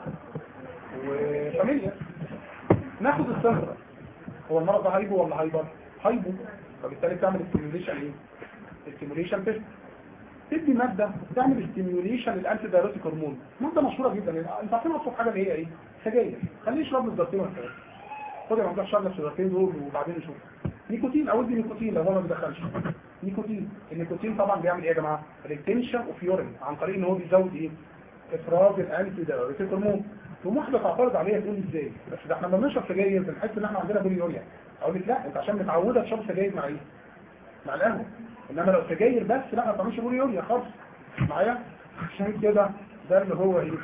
وفاميليا ناخد السنترال هو المرض ده هايبو ولا هايبر؟ هايبو فبالتالي بتعمل ستيميوليشن ايه؟ ستيميوليشن تيست تدي ماده تعمل ستيميوليشن للانتي دايروتيك هرمون ماده مشهوره جدا انت عارفين اصلا حاجه اللي هي ايه سجاير خليه يشرب الزرتين ولا ثلاثه خد يا ممدوح شرب السجارتين دول وبعدين نشوف نيكوتين او ادي نيكوتين لو هو ما بيدخلش نيكوتين النيكوتين طبعا بيعمل ايه يا جماعه ريتنشن اوف يورين عن طريق ان هو بيزود ايه افراز الانتي دايوريتيك هرمون تقوم واحده تعترض عليها تقول ازاي بس ده احنا لما بنشرب سجاير بنحس ان احنا عندنا بوليوريا اقول لك لا انت عشان متعوده تشرب سجاير مع ايه مع القهوه انما لو سجاير بس لا ما تعملش بوليوريا خالص معايا عشان كده ده اللي هو ايه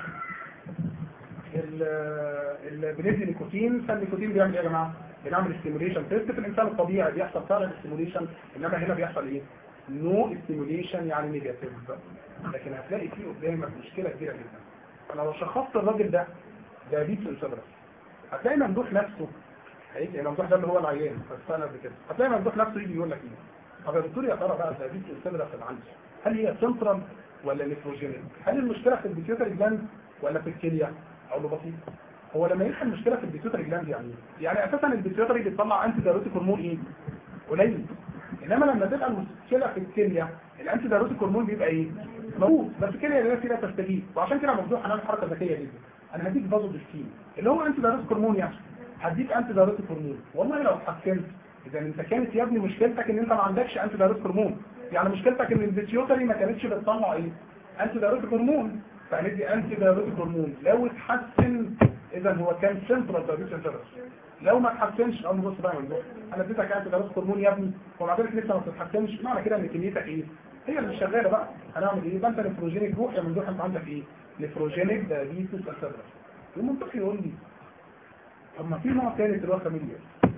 ال بندي نيكوتين فالنيكوتين بيعمل ايه يا جماعه بنعمل ستيموليشن تيست في الانسان الطبيعي بيحصل فعلا ستيموليشن انما هنا بيحصل ايه نو ستيموليشن يعني نيجاتيف لكن هتلاقي فيه قدامك مشكله كبيره جدا انا لو شخصت الراجل ده دايابيتس انسبرس هتلاقي ممدوح نفسه هيجي ممدوح ده اللي هو العيان بس انا قبل كده هتلاقي ممدوح نفسه يجي يقول لك ايه طب يا دكتور يا ترى بقى الدايابيتس انسبرس اللي عندي هل هي سنترال ولا نيفروجينيك هل المشكله في البيتيوتري جلاند ولا في الكليه اقول له بسيط هو لما يبقى المشكله في البيتيوتري جلاند يعني ايه؟ يعني اساسا البيتيوتري بيطلع انتي دايروتيك هرمون ايه قليل انما لما تبقى المشكله في الكليه الانتي دايروتيك هرمون بيبقى ايه موجود بس الكليه اللي فيها تستجيب وعشان كده ممدوح هنعمل حركه ذكيه جدا انا هديك فازو بالسين اللي هو انتي دايروتيك هرمون يعني هديك انتي دايروتيك هرمون والله لو اتحسنت اذا انت كانت يا ابني مشكلتك ان انت ما عندكش انتي دايروتيك هرمون يعني مشكلتك ان البيتيوتري ما كانتش بتطلع ايه انتي دايروتيك هرمون فهندي انتي دايروتيك هرمون لو اتحسن اذا هو كان سنترال دايابيتس انترس لو ما اتحسنش اقول له بص بقى يا ممدوح انا اديتك انتي دايروتيك هرمون يا ابني ومع ذلك لسه ما بتتحسنش معنى كده ان كميتك ايه هي اللي شغاله بقى هنعمل ايه يبقى انت نفروجينيك روح يا ممدوح انت عندك ايه نفروجينيك دايابيتس انترس المنطقي يقول لي طب ما في نوع ثالث اللي هو فاميليا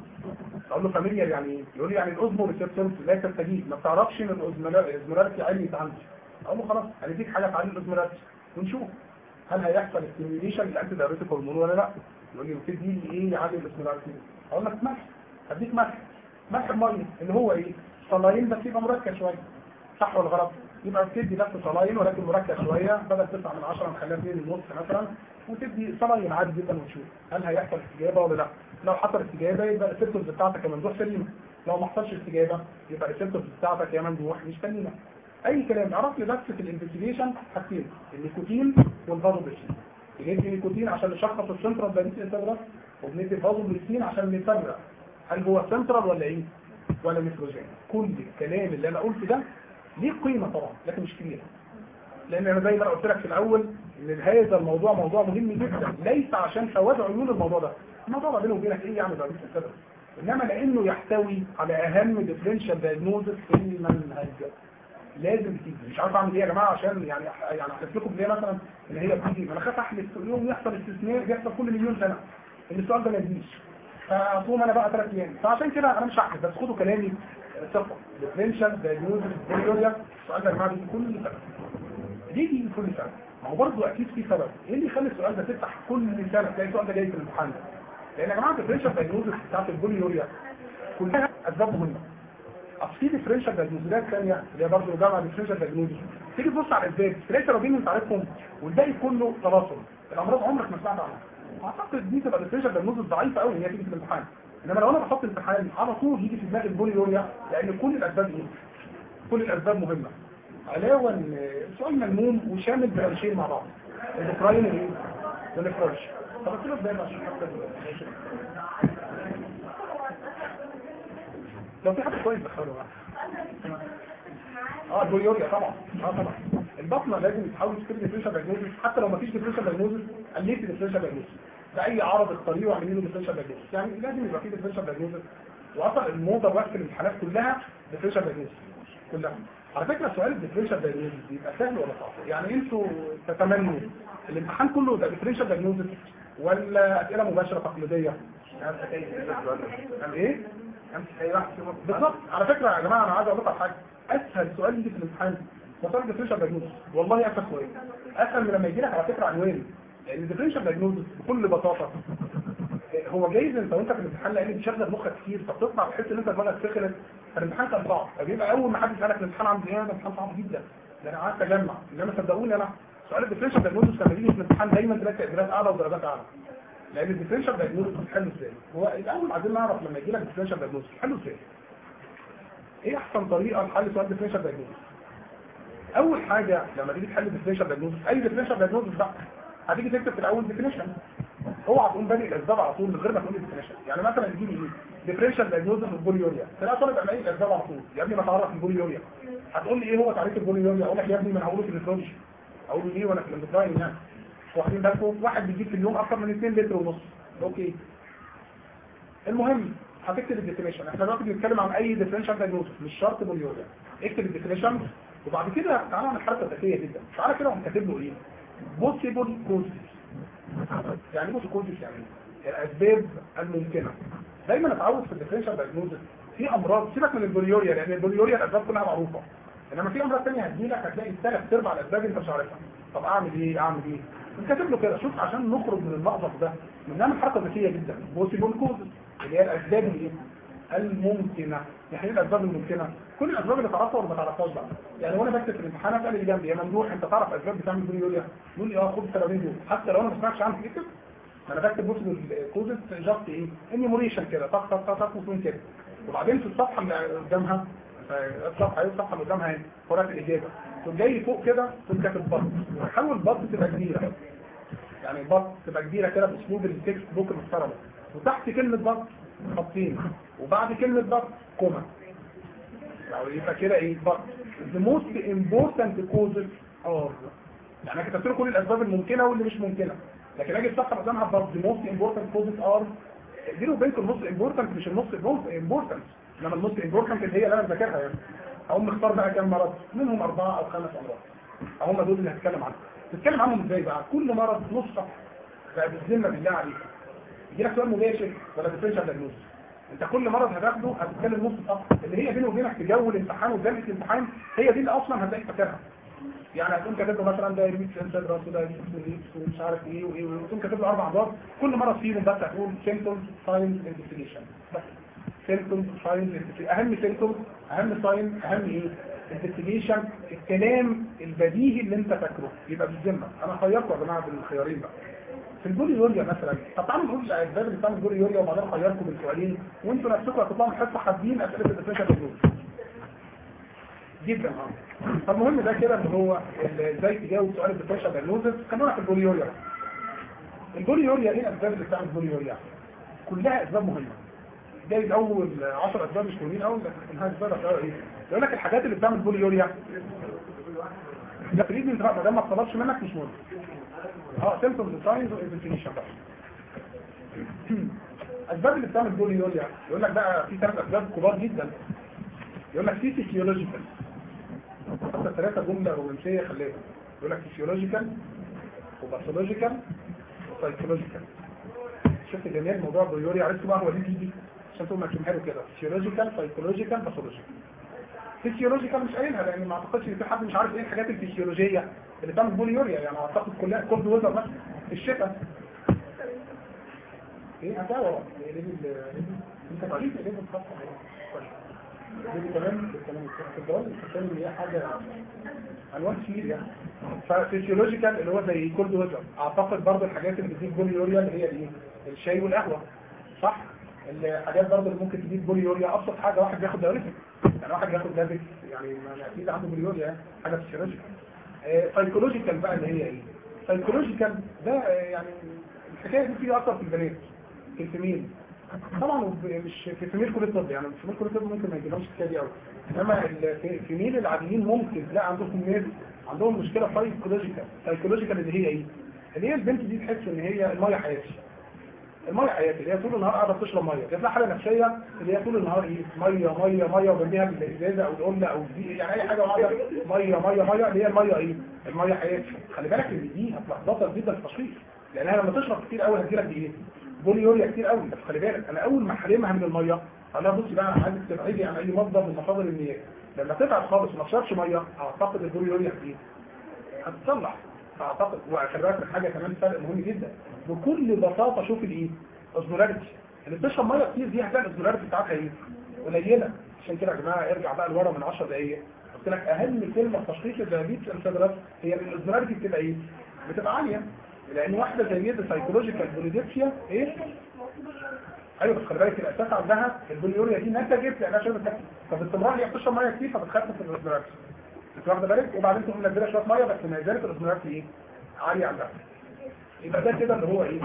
اقول له فاميليا يعني ايه يقول لي يعني الاوزمو ريسبتورز لا تستجيب ما بتعرفش ان الاوزمولاريتي عليت عندي اقول له خلاص هنديك حاجه تعلي الاوزمولاريتي ونشوف هل هيحصل ستيميوليشن للانتي دايوريتيك هرمون ولا لا يقول لي وتدي لي ايه يعلي الاوزمولاريتي اقول لك ملح هديك ملح ملح الميه اللي هو ايه صلاين بس يبقى مركز شويه صح ولا غلط يبقى بتدي بس صلاين ولكن مركز شويه بدل 9 من 10 نخليها 2 ونص مثلا وتدي صلاين عادي جدا ونشوف هل هيحصل استجابه ولا لا لو حصل استجابه يبقى الريسبتورز بتاعتك يا ممدوح سليمه لو ما حصلش استجابه يبقى الريسبتورز بتاعتك يا ممدوح مش سليمه اي كلام اعرف لي بس في الانفستيجيشن حاجتين النيكوتين والفازوبريسين بندي نيكوتين عشان نشخص السنترال دايبيتس انتجرال وبندي فازوبريسين عشان نفرق هل هو سنترال ولا ايه ولا نيتروجين كل الكلام اللي انا قلته ده ليه قيمه طبعا لكن مش كبيره لان انا زي ما انا قلت لك في الاول ان هذا الموضوع موضوع مهم جدا ليس عشان سواد عيون الموضوع ده الموضوع ده بينه وبينك ايه يعني دايبيتس انتجرال انما لانه يحتوي على اهم ديفرنشال دايجنوزس في المنهج لازم تيجي مش عارف اعمل ايه يا جماعه عشان يعني يعني احلف لكم ليه مثلا ان هي بتيجي ما انا خايف احلف يوم يحصل استثناء بيحصل كل مليون سنه ان السؤال ده ما يجيش فاصوم انا بقى ثلاث ايام فعشان كده انا مش هحلف بس خدوا كلامي ثقه ديفرنشال دايجنوزس بوليوريا السؤال ده يا جماعه بيجي كل سنه بيجي كل سنه ما هو برضه اكيد في سبب ايه اللي يخلي السؤال ده تفتح كل سنه تلاقي السؤال ده جاي في الامتحان لان يا جماعه الديفرنشال دايجنوزس بتاعت البوليوريا كلها اسباب مهمه اصل في ديفرنشال دايجنوزات ثانيه اللي هي برضه جامعه ديفرنشال دايجنوزس تيجي تبص على الاسباب تلاقي سببين انت عارفهم والباقي كله تواصل الامراض عمرك ما سمعت عنها اعتقد دي تبقى ديفرنشال دايجنوزس ضعيفه قوي ان هي تيجي في الامتحان انما لو انا بحط امتحان على طول يجي في دماغي البوليوريا لان كل الاسباب ايه؟ كل الاسباب مهمه علاوه ان سؤال ملموم وشامل برانشين مع بعض الاوكراين ايه؟ والافراج طب قلت له ازاي عشان حتى لو في حد كويس دخله بقى اه البوليوريا طبعا اه طبعا البطنه لازم تحاول تكتب ديفرنشال دايجنوزس حتى لو ما فيش ديفرنشال دايجنوزس قللت ديفرنشال دايجنوزس باي عرض الطريق واعمل له ديفرنشال دايجنوزس يعني لازم يبقى في ديفرنشال دايجنوزس واصلا الموضه وقت الامتحانات كلها ديفرنشال دايجنوزس كلها على فكره سؤال الديفرنشال دايجنوزس بيبقى سهل ولا صعب يعني انتوا تتمنوا الامتحان كله يبقى ديفرنشال دايجنوزس ولا اسئله مباشره تقليديه ايه بالظبط على فكره يا جماعه انا عايز اقول لكم على حاجه اسهل سؤال يجي في الامتحان هو سؤال الديفرنشال دايجنوزس والله اسهل سؤال اسهل من لما يجي لك على فكره عنوان لان الديفرنشال دايجنوزس بكل بساطه هو جايز انت وانت في الامتحان لان بتشغل مخك كتير فبتطلع بتحس ان انت دماغك سخنت فالامتحان كان صعب فبيبقى اول ما حد يسالك الامتحان عامل ايه ده امتحان صعب جدا ده انا قعدت اجمع انما صدقوني انا سؤال الديفرنشال دايجنوزس لما يجي في الامتحان دايما تلاقي تقديرات اعلى ودرجات اعلى لان الديفرنشال دايجنوزس بتحله ازاي هو الاول عايزين نعرف لما يجي لك ديفرنشال دايجنوزس بتحله ازاي ايه احسن طريقه لحل سؤال ديفرنشال دايجنوزس اول حاجه لما تيجي تحل ديفرنشال دايجنوزس اي ديفرنشال دايجنوزس بقى هتيجي تكتب في الاول ديفينيشن اوعى تقوم بادئ الاسباب على طول من غير ما تقول ديفينيشن يعني مثلا يجي لي ايه ديفرنشال دايجنوزس البوليوريا تلاقي طالب الاقي الاسباب على طول يا ابني ما تعرف البوليوريا هتقول لي ايه هو تعريف البوليوريا اقول لك يا ابني ما انا هقوله في النيفرولوجي اقول له ليه وانا في الاندوكراين يعني واخدين بالكم واحد بيجيب في اليوم اكتر من 2 لتر ونص اوكي المهم هتكتب الديفينيشن احنا دلوقتي بنتكلم عن اي ديفرنشال دايجنوستس مش شرط بوليوريا اكتب الديفينيشن وبعد كده تعالى نعمل حركه ذكيه جدا تعالى كده وقوم كاتب له ايه بوسيبل كوزز يعني بوسيبل كوزز يعني إيه؟ الاسباب الممكنه دايما اتعود في الديفرنشال دايجنوستس في امراض سيبك من البوليوريا لان البوليوريا الاسباب كلها معروفه انما في امراض ثانيه هتجيلك هتلاقي ثلاث ارباع الاسباب انت مش عارفها طب اعمل ايه اعمل ايه كاتب له كده شوف عشان نخرج من المأزق ده بنعمل حركه ذكيه جدا بوسيبل كوزز اللي هي الاسباب الايه الممكنه يعني ايه الاسباب الممكنه كل الاسباب اللي تعرفها ولا ما تعرفهاش بقى يعني وانا بكتب في الامتحان اسال اللي جنبي يا ممدوح انت تعرف اسباب بتعمل بوليوريا يقول لي اه خد السببين دول حتى لو انا ما سمعتش عنهم اكتب انا بكتب بوسيبل كوزز جاست ايه انيموريشن كده طق طق طق طق وتكون كده وبعدين في الصفحه اللي قدامها الصفحه ايه الصفحه اللي قدامها ايه ورقه الاجابه تقوم جاي فوق كده تقوم كاتب بط حاول بط تبقى كبيره يعني بط تبقى كبيره كده باسلوب التكست بوك المحترمه وتحت كلمه بط خطين وبعد كلمه بط كوما يعني يبقى كده ايه بط the most important causes are يعني انا كتبت له كل الاسباب الممكنه واللي مش ممكنه لكن اجي الصفحه قدامها بط the most important causes are بيني وبينكم النص امبورتنت مش النص امبورتنت انما النص امبورتنت اللي هي اللي انا بذاكرها يعني اقوم مختار بقى كام مرض منهم اربعه او خمس امراض هم دول اللي هتكلم عنهم تتكلم عنهم ازاي بقى كل مرض نص صفحه بقى بالذمه بالله عليك يجي لك سؤال مباشر ولا ديفرنشال دايجنوز انت كل مرض هتاخده هتتكلم نص صفحه اللي هي بيني وبينك في جو الامتحان وجلسه الامتحان هي دي اللي اصلا هتلاقي فاكرها يعني هتقوم كاتب له مثلا دايريت سنتر راسه دايريت ومش عارف ايه وايه وتقوم كاتب له اربع امراض كل مرض فيهم بس هتقول سيمبتومز ساينز انفستيجيشن بس سيمبتومز ساينز اهم سيمبتومز اهم ساين اهم ايه انفستيجيشن الكلام البديهي اللي انت فاكره يبقى بالذمه انا خيركم يا جماعه بالخيارين بقى في البوليوريا مثلا طب تعالوا نقول الاسباب اللي بتعمل البوليوريا وبعدين اخيركم بالسؤالين وانتوا نفسكم هتطلعوا من الحصه حابين اسئله الديفرنشال دايجنوز جدا اه فالمهم ده كده ان هو ازاي تجاوب سؤال الديفرنشال دايجنوز خلونا في البوليوريا البوليوريا ايه الاسباب اللي بتعمل البوليوريا كلها اسباب مهمه جايز اول 10 اسباب مش مهمين قوي لكن هذه اسباب هتلاقيها ايه يقول لك الحاجات اللي بتعمل بوليوريا ده تريتمنت ما دام ما طلبش منك مش مهم اه سيمبتومز ساينز وانفستيجيشن بقى اسباب اللي بتعمل بوليوريا يقول لك بقى في ثلاث اسباب كبار جدا يقول لك في فيسيولوجيكال حتى ثلاثه جمله رومانسيه خليها يقول لك فيسيولوجيكال وباثولوجيكال وسايكولوجيكال شفت جميع موضوع البوليوريا عرفتوا بقى هو ليه بيجي عشان تقوم مكتوبها له كده فيسيولوجيكال سايكولوجيكال باثولوجيكال فيسيولوجيكال مش قايلها لان ما اعتقدش ان في حد مش عارف ايه الحاجات الفسيولوجيه اللي بتعمل بوليوريا يعني اعتقد كلها كولد ويزر مثلا في الشتاء ايه هتعوى انت تعريف ايه بتخطط دي كمان كمان الدول الثاني اللي هي حاجه الوان كتير يعني ففيسيولوجيكال اللي هو زي كولد ويزر اعتقد برضه الحاجات اللي بتجيب بوليوريا اللي هي الايه الشاي والقهوه صح الحاجات برضه اللي ممكن تجيب بوليوريا ابسط حاجه واحد بياخد دايوريتك يعني واحد بياخد لابك يعني ما اكيد عنده بوليوريا يعني حاجه فيسيولوجيكال سايكولوجيكال بقى اللي هي ايه سايكولوجيكال ده آه، يعني الحكايه دي فيها اكتر في البنات في الفيميل طبعا مش في فيميل كليه الطب يعني في فيميل كليه الطب ممكن ما يجيلهمش الحكايه دي قوي انما الفيميل العاديين ممكن تلاقي عندهم ميل عندهم مشكله سايكولوجيكال سايكولوجيكال اللي هي ايه اللي هي البنت دي تحس ان هي الميه حياتي الميه حياتي اللي هي طول النهار قاعده بتشرب ميه جات لها حاله نفسيه اللي هي طول النهار ايه ميه ميه ميه وجنبيها الازازه او القله او دي يعني اي حاجه قاعده ميه ميه ميه اللي هي الميه ايه الميه حياتي خلي بالك ان دي هتلخبطك جدا في التشخيص لانها لما تشرب كتير قوي هتجيلك بايه بوليوريا كتير قوي بس خلي بالك انا اول ما احرمها من الميه اقول لها بصي بقى انا عايزك تبعدي عن اي مصدر من مصادر المياه لما تتعب خالص وما تشربش ميه اعتقد البوليوريا كتير هتتصلح اعتقد وخلي بالك من حاجه كمان فرق مهم جدا بكل بساطه شوف الايه اوزمولاريتي اللي بتشرب ميه كتير دي هتلاقي الاوزمولاريتي بتاعتها ايه قليله عشان كده يا جماعه ارجع بقى لورا من 10 دقائق قلت لك اهم كلمه في تشخيص الديابيتس انسدرات هي ان الاوزمولاريتي بتبقى ايه بتبقى عاليه لان واحده زي دي سايكولوجيكال بوليديبسيا ايه ايوه بس خلي بالك الاساس عندها البوليوريا دي نتجت لانها شربت فباستمرار هي بتشرب ميه كتير فبتخفف الاوزمولاريتي انت واخده بالك وبعدين تقوم منزله شويه ميه بس ما زالت الاوزمولاريتي ايه عاليه عندها يبقى ده كده اللي هو ايه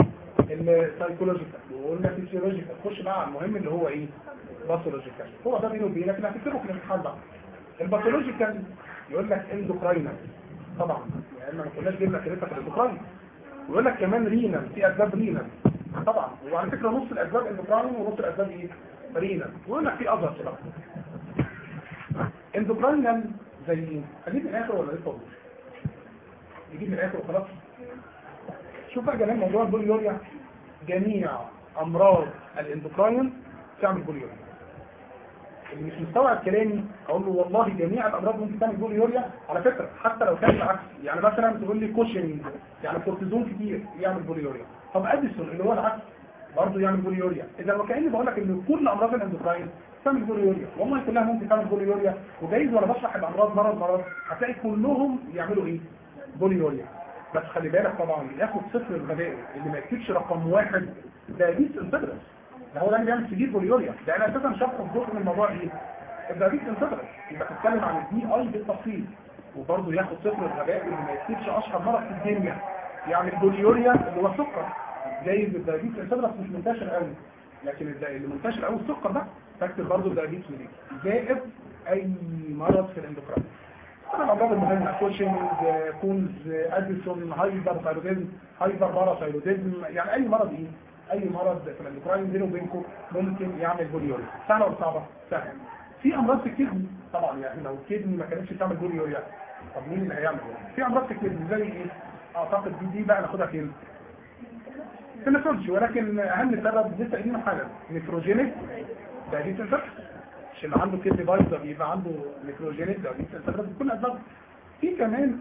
السايكولوجيكال وقلنا فيسيولوجيكال خش بقى على المهم اللي هو ايه باثولوجيكال هو ده بينه وبينك اللي هتكتبه في الامتحان بقى الباثولوجيكال يقول لك اندوكراينال طبعا يعني ما كناش جبنا كلمه في الاندوكراين ويقول لك كمان رينال في اسباب رينال طبعا وعلى فكره نص الاسباب اندوكراين ونص الاسباب ايه رينال ويقول لك في اذرز بقى اندوكراينال زي ايه اجيب من الاخر ولا لسه بقول يجيب من الاخر وخلاص شوف بقى جمال موضوع البوليوريا جميع امراض الاندوكراين تعمل بوليوريا اللي مش مستوعب كلامي اقول له والله جميع الامراض ممكن تعمل بوليوريا على فكره حتى لو كان العكس يعني مثلا تقول لي كوشن يعني كورتيزون كتير يعمل بوليوريا طب اديسون اللي هو العكس برضه يعمل بوليوريا اذا لو كاني بقول لك ان كل امراض الاندوكراين تعمل بوليوريا والله كلها ممكن تعمل بوليوريا وجايز وانا بشرح الامراض مرض مرض هتلاقي كلهم يعملوا ايه بوليوريا بس خلي بالك طبعا اللي ياخد صفر الغباء اللي ما يكتبش رقم واحد ده ديس انتجرس ده هو ده اللي بيعمل سجير بوليوريا ده انا اساسا شرح جزء من الموضوع ايه الدايبيتس انتجرس يبقى بتتكلم عن الدي اي بالتفصيل وبرضه ياخد صفر الغباء اللي ما يكتبش اشهر مرض في الدنيا يعني البوليوريا اللي هو السكر جايز الدايبيتس انتجرس مش منتشر قوي لكن الد- اللي منتشر قوي السكر ده فاكتب برضه الدايبيتس دي زائد اي مرض في الاندوكراين طبعا الامراض المهمه كوشنج كونز اديسون هايبر ثايروديزم هايبر باراثايروديزم يعني اي مرض ايه اي مرض في الاندوكراين بينه وبينكم ممكن يعمل بوليوريا سهله ولا صعبه سهله في امراض في الكدني طبعا يعني لو الكدني ما كانتش تعمل بوليوريا طب مين اللي هيعمل بوليوريا؟ في امراض في الكدني زي ايه اعتقد دي دي بقى ناخدها فين في النفرولوجي ولكن اهم سبب لسه قايلينه حالا نيتروجينيك دايبيتس انفكشن مش اللي عنده كدني بايظه بيبقى عنده نيتروجينيك دايبيتس انفكشن بكل اسباب في كمان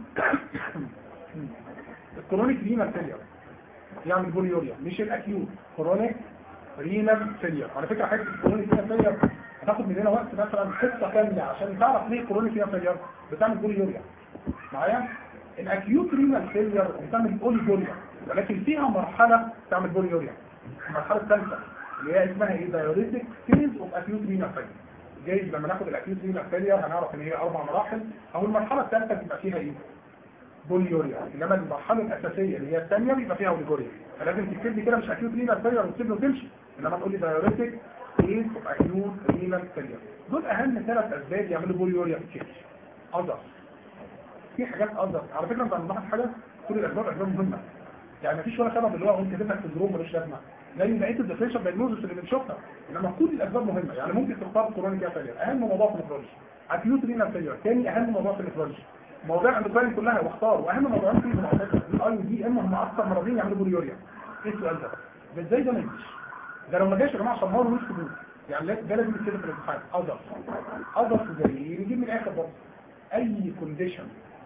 الكرونيك رينال فيلير يعمل بوليوريا مش الاكيوت كرونيك رينال فيلير على فكره حته الكرونيك رينال فيلير هتاخد مننا وقت مثلا حصه كامله عشان تعرف ليه كرونيك رينال فيلير بتعمل بوليوريا معايا الاكيوت رينال فيلير بتعمل بوليوريا ولكن فيها مرحله تعمل بوليوريا المرحله الثالثه اللي هي اسمها ايه دايوريتك فيز اوف اكيوت رينال فيلير جايز لما ناخد الاكيوت رينال فيلير هنعرف ان هي اربع مراحل او المرحله الثالثه بيبقى فيها ايه بوليوريا انما المرحله الاساسيه اللي هي الثانيه بيبقى فيها اوليجوريا فلازم تكتب لي كده مش اكيوت رينال فيلير وتسيب له تمشي انما تقول لي دايوريتك فيز اوف اكيوت رينال فيلير دول اهم ثلاث اسباب يعملوا بوليوريا في الكيس اذر في حاجات اذر على فكره انت هنلاحظ حاجه كل الاسباب اسباب مهمه يعني مفيش ولا سبب اللي هو انت كاتب لك سندروم ملوش لازمه لان بقيه الديفرنشال دايجنوزس اللي بنشوفها انما كل الاسباب مهمه يعني ممكن تختار كرونيك فيلير اهم موضوع في النفرولوجي اكيوت رينال فيلير ثاني اهم موضوع في النفرولوجي مواضيع الاندوكراين كلها واختار واهم موضوعين فيهم على فكره الاي ودي ام هم اكثر مرضين يعملوا بوليوريا ايه السؤال ده؟ ده ازاي ده ما يجيش؟ ده لو ما جاش يا جماعه شمار مش كبير يعني لا- ده لازم يتكتب في الامتحان اذر اذر زي ايه؟ نجيب من الاخر برضه اي كونديشن